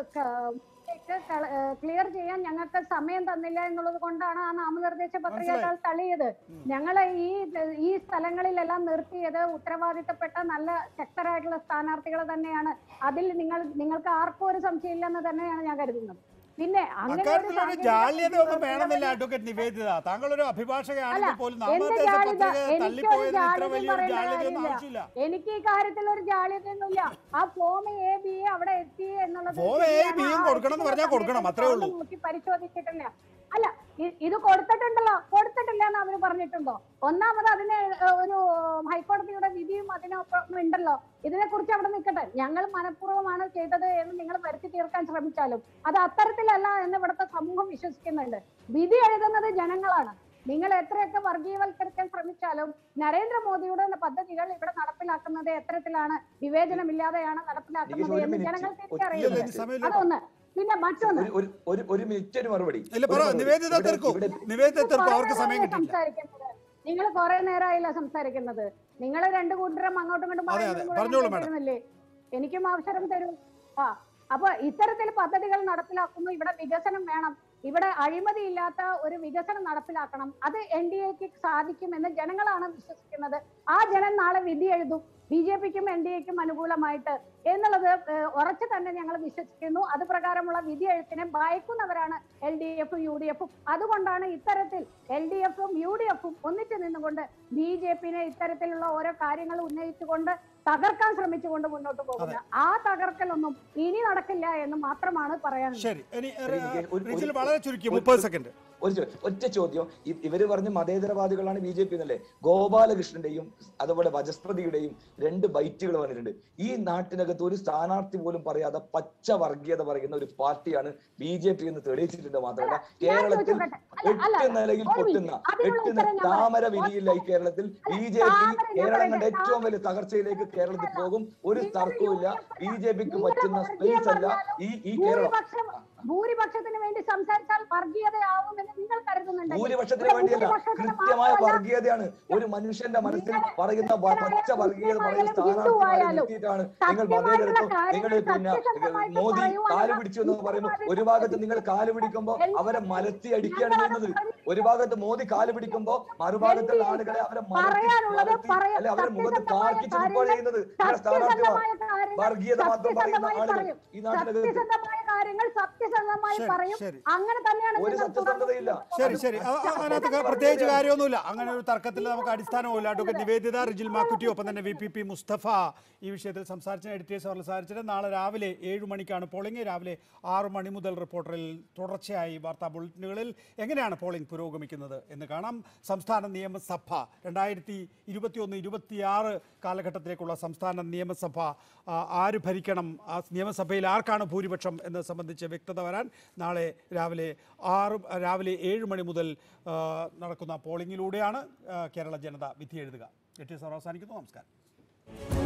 S7: ക്ലിയർ ചെയ്യാൻ ഞങ്ങൾക്ക് സമയം തന്നില്ല എന്നുള്ളത് കൊണ്ടാണ് ആ നാമനിർദ്ദേശ പത്രികകൾ തള്ളിയത് ഞങ്ങൾ ഈ ഈ സ്ഥലങ്ങളിലെല്ലാം നിർത്തിയത് ഉത്തരവാദിത്തപ്പെട്ട നല്ല ശക്തരായിട്ടുള്ള സ്ഥാനാർത്ഥികൾ തന്നെയാണ് അതിൽ നിങ്ങൾ നിങ്ങൾക്ക് ആർക്കും ഒരു സംശയമില്ലെന്ന് തന്നെയാണ് ഞാൻ കരുതുന്നത് പിന്നെ അങ്ങനെ ഒരു
S1: അക്കാര്യത്തിലൊരു
S7: സാങ്കേതിക
S1: ജാള്യത ഒന്നും
S7: പ്രശ്നം
S1: വേണമെന്നില്ല അഡ്വക്കേറ്റ് നിവേദിത താങ്കൾ ഒരു അഭിഭാഷകയാണെങ്കിൽ
S7: അല്ല,
S1: പോലും
S7: എന്ത്
S1: നാമനിർദ്ദേശ
S7: ജാള്യത?
S1: പത്രിക
S7: എനിക്കൊരു
S1: തള്ളിപ്പോയതിന് ഇത്ര
S7: ജാള്യത
S1: വലിയൊരു
S7: പറയേണ്ട
S1: ജാള്യതയൊന്നും
S7: കാര്യമില്ല.
S1: ആവശ്യമില്ല
S7: എനിക്ക് ഈ കാര്യത്തിൽ ഒരു ജാള്യതയൊന്നുമില്ല ആ ഫോം എ ബി അവിടെ എത്തി എന്നുള്ളത്
S1: ഫോം A,
S7: ശരിയാണ്.
S1: B യും
S7: ആ
S1: കൊടുക്കണം എന്ന് പറഞ്ഞാൽ
S7: എത്തിക്കുന്ന
S1: കൊടുക്കണം,
S7: സമയത്ത്
S1: അത്രേ ഉള്ളൂ.
S7: നോക്കി പരിശോധിച്ചിട്ടില്ല അല്ല ഇ- ഇത് കൊടുത്തിട്ടുണ്ടല്ലോ കൊടുത്തിട്ടില്ല എന്ന് അവര് പറഞ്ഞിട്ടുണ്ടോ ഒന്നാമത് അതിന് ഏഹ്, ഒരു ഹൈക്കോടതിയുടെ വിധിയും അതിനൊപ്പം ഉണ്ടല്ലോ ഇതിനെ കുറിച്ച് അവിടെ നിൽക്കട്ടെ ഞങ്ങൾ മനഃപൂർവ്വമാണ് ചെയ്തത് എന്ന് നിങ്ങൾ വരുത്തി തീർക്കാൻ ശ്രമിച്ചാലും അത് അത്തരത്തിലല്ല എന്ന് ഇവിടുത്തെ സമൂഹം വിശ്വസിക്കുന്നുണ്ട് വിധി എഴുതുന്നത് ജനങ്ങളാണ് നിങ്ങൾ എത്രയൊക്കെ വർഗീയവൽക്കരിക്കാൻ ശ്രമിച്ചാലും നരേന്ദ്രമോദിയുടെ പദ്ധതികൾ ഇവിടെ നടപ്പിലാക്കുന്നത് എത്തരത്തിലാണ് വിവേചനമില്ലാതെയാണ് നടപ്പിലാക്കുന്നത്
S6: ഒരു
S7: എന്ന്
S6: minute.
S7: ജനങ്ങൾ
S6: ഒരു-
S7: തിരിച്ചറിയുന്നത്
S1: ഇല്ല, ഇനി സമയമില്ല.
S7: അതൊന്ന് പിന്നെ മറ്റൊന്ന്
S6: ഒരു- ഒരു ഒരു ഒരു മിനിറ്റ് ഒരു മറുപടി
S1: ഇല്ല പറ
S6: ഒരു മറുപടി.
S1: നിവേദിത
S6: ഇവിടെ-
S1: തീർക്കൂ
S6: ഇവിടെ
S1: നിവേദിത തീർക്കൂ അവർക്ക് സമയം കിട്ടില്ല
S7: സംസാരിക്കുന്നത് നിങ്ങൾ കുറെ നേരമായില്ല സംസാരിക്കുന്നത് നിങ്ങൾ രണ്ടു കൂട്ടരും അങ്ങോട്ടും ഇങ്ങോട്ടും
S1: അതെ,
S7: പറയുന്നത്
S1: അതെ.
S7: മുഴുവൻ
S1: പറഞ്ഞോളൂ, മാഡം.
S7: കേട്ടിരുന്നില്ലേ? എനിക്കും അവസരം തരൂ ആ അപ്പൊ ഇത്തരത്തിൽ പദ്ധതികൾ നടപ്പിലാക്കുന്നു ഇവിടെ വികസനം വേണം ഇവിടെ അഴിമതിയില്ലാത്ത ഒരു വികസനം നടപ്പിലാക്കണം അത് എൻ ഡി എക്ക് സാധിക്കുമെന്ന് ജനങ്ങളാണ് വിശ്വസിക്കുന്നത് ആ ജനം നാളെ വിധി എഴുതും ബി ജെ പിക്കും എൻ ഡി എക്കും അനുകൂലമായിട്ട് എന്നുള്ളത് ഏഹ്, ഉറച്ചു തന്നെ ഞങ്ങൾ വിശ്വസിക്കുന്നു അത് പ്രകാരമുള്ള വിധി എഴുത്തിനെ ഭയക്കുന്നവരാണ് എൽ ഡി എഫും യു ഡി എഫും അതുകൊണ്ടാണ് ഇത്തരത്തിൽ എൽ ഡി എഫും യു ഡി എഫും ഒന്നിച്ചു നിന്നുകൊണ്ട് ബി ജെ പിനെ ഇത്തരത്തിലുള്ള ഓരോ കാര്യങ്ങൾ ഉന്നയിച്ചുകൊണ്ട് തകർക്കാൻ ശ്രമിച്ചുകൊണ്ട് മുന്നോട്ട് പോകുന്നത് ആ തകർക്കലൊന്നും ഇനി നടക്കില്ല എന്ന് മാത്രമാണ് പറയാനുള്ളത്
S1: ശരി ഇനി
S6: ഒരു- ഒരു-
S1: റിജിൽ
S6: ഒരു-
S1: വളരെ ചുരുക്കി
S6: ഒരു-
S1: മുപ്പത് സെക്കൻഡ്
S6: ഒരു ചോ- ഒറ്റ ചോദ്യം ഇ- ഇവര് പറഞ്ഞ മതേതരവാദികളാണ് ബി ജെ പി എന്നല്ലേ ഗോപാലകൃഷ്ണന്റെയും അതുപോലെ വചസ്പതിയുടെയും രണ്ട് ബൈറ്റുകൾ വന്നിട്ടുണ്ട് ഈ നാട്ടിനകത്ത് ഒരു സ്ഥാനാർത്ഥി പോലും പറയാതെ പച്ച വർഗീയത പറയുന്ന ഒരു പാർട്ടിയാണ് ബി ജെ പി എന്ന് തെളിയിച്ചിട്ടുണ്ട് മാത്രമല്ല
S7: ഞാൻ
S6: കേരളത്തിൽ
S7: ചോദിച്ചോട്ടെ? അല്ല, അല്ല,
S6: എട്ട് നിലയിൽ
S7: ഒരു
S6: പൊട്ടുന്ന
S7: മിനിറ്റ്. അതിനുള്ള
S6: എട്ട്
S7: ഉത്തരം ഞാൻ
S6: താമര
S7: പറയാം.
S6: വിരിയില്ല ഈ കേരളത്തിൽ ബി
S7: അല്ല,
S6: ജെ പി
S7: താമര ഞാൻ
S6: കേരളം കണ്ട
S7: പറയട്ടെ.
S6: ഏറ്റവും വലിയ തകർച്ചയിലേക്ക് കേരളത്തിൽ പോകും ഒരു
S7: നിങ്ങൾ
S6: തർക്കവുമില്ല ബി ജെ പിക്ക്
S7: നിങ്ങൾ
S6: പറ്റുന്ന
S7: വർഗീയം
S6: സ്പേസ് അല്ല
S7: പറഞ്ഞാലും
S6: ഈ ഈ കേരളം
S7: ഭൂരിപക്ഷം ഭൂരിപക്ഷത്തിന് വേണ്ടി സംസാരിച്ചാൽ വർഗീയതയാവുമെന്ന് നിങ്ങൾ കരുതുന്നുണ്ട്
S6: ഭൂരിപക്ഷത്തിന് വേണ്ടിയല്ല കൃത്യമായ വർഗീയതയാണ് ഒരു മനുഷ്യന്റെ മനസ്സിൽ പറയുന്ന വ- പച്ച വർഗീയത പറയുന്ന സ്ഥാനാർത്ഥിമാരെ നിർത്തിയിട്ടാണ് നിങ്ങൾ മതേതരത്വം നിങ്ങൾ പിന്നെ മോദി കാല് പിടിച്ചു എന്ന് പറയുന്നു ഒരു ഭാഗത്ത് നിങ്ങൾ കാല് പിടിക്കുമ്പോ അവരെ മലത്തി അടിക്കുകയാണ് ചെയ്യുന്നത് ഒരു ഭാഗത്ത് മോദി കാല് പിടിക്കുമ്പോ മറുഭാഗത്തുള്ള ആളുകളെ അവരെ മലത്തി
S7: പറയാനുള്ളത്
S6: മലത്തി
S7: പറയാം.
S6: അല്ലെ അവരെ മുഖത്ത്
S7: സത്യസന്ധമായ
S6: കാക്കി ചുരുക്കുകയാണ് ചെയ്യുന്നത് നിങ്ങളുടെ സ്ഥാനാർത്ഥിമാർ
S7: സത്യസന്ധമായ കാര്യങ്ങൾ
S6: വർഗീയത മാത്രം പറയുന്ന
S7: സത്യസന്ധമായി
S6: ആളുകൾ
S7: പറയും.
S6: ഈ നാട്ടിനകത്ത്
S7: സത്യസന്ധമായ കാര്യങ്ങൾ സത്യസന്ധമായി
S1: ശരി,
S7: പറയും
S1: ശരി.
S7: അങ്ങനെ തന്നെയാണ്
S6: ഒരു
S7: നിങ്ങൾ
S6: സത്യസന്ധതയില്ല.
S1: ശരി ശരി അ- അ- അതിനകത്ത് പ്രത്യേകിച്ച് കാര്യമൊന്നുമില്ല അങ്ങനെ ഒരു തർക്കത്തിൽ നമുക്ക് അടിസ്ഥാനവുമില്ല അഡ്വക്കേറ്റ് നിവേദിത റിജിൽ മാക്കുറ്റി ഒപ്പം തന്നെ വി പി പി മുസ്തഫ ഈ വിഷയത്തിൽ സംസാരിച്ച എഡിറ്റേഴ്സ് അവർ സംസാരിച്ചത് നാളെ രാവിലെ ഏഴ് മണിക്കാണ് പോളിംഗ് രാവിലെ ആറ് മണി മുതൽ റിപ്പോർട്ടറിൽ തുടർച്ചയായി വാർത്താ ബുള്ളറ്റിനുകളിൽ എങ്ങനെയാണ് പോളിംഗ് പുരോഗമിക്കുന്നത് എന്ന് കാണാം സംസ്ഥാന നിയമസഭ രണ്ടായിരത്തി ഇരുപത്തിയൊന്ന് ഇരുപത്തിയാറ് കാലഘട്ടത്തിലേക്കുള്ള സംസ്ഥാന നിയമസഭ ആ, ആര് ഭരിക്കണം ആ നിയമസഭയിൽ ആർക്കാണ് ഭൂരിപക്ഷം എന്ന് സംബന്ധിച്ച് വ്യക്തത വരാൻ നാളെ രാവിലെ ആറ് രാവിലെ ഏഴ് മണി മുതൽ ആ, നടക്കുന്ന പോളിംഗിലൂടെയാണ് ആ, കേരള ജനത വിധി എഴുതുക എട്ട് അവസാനിക്കുന്നു നമസ്കാരം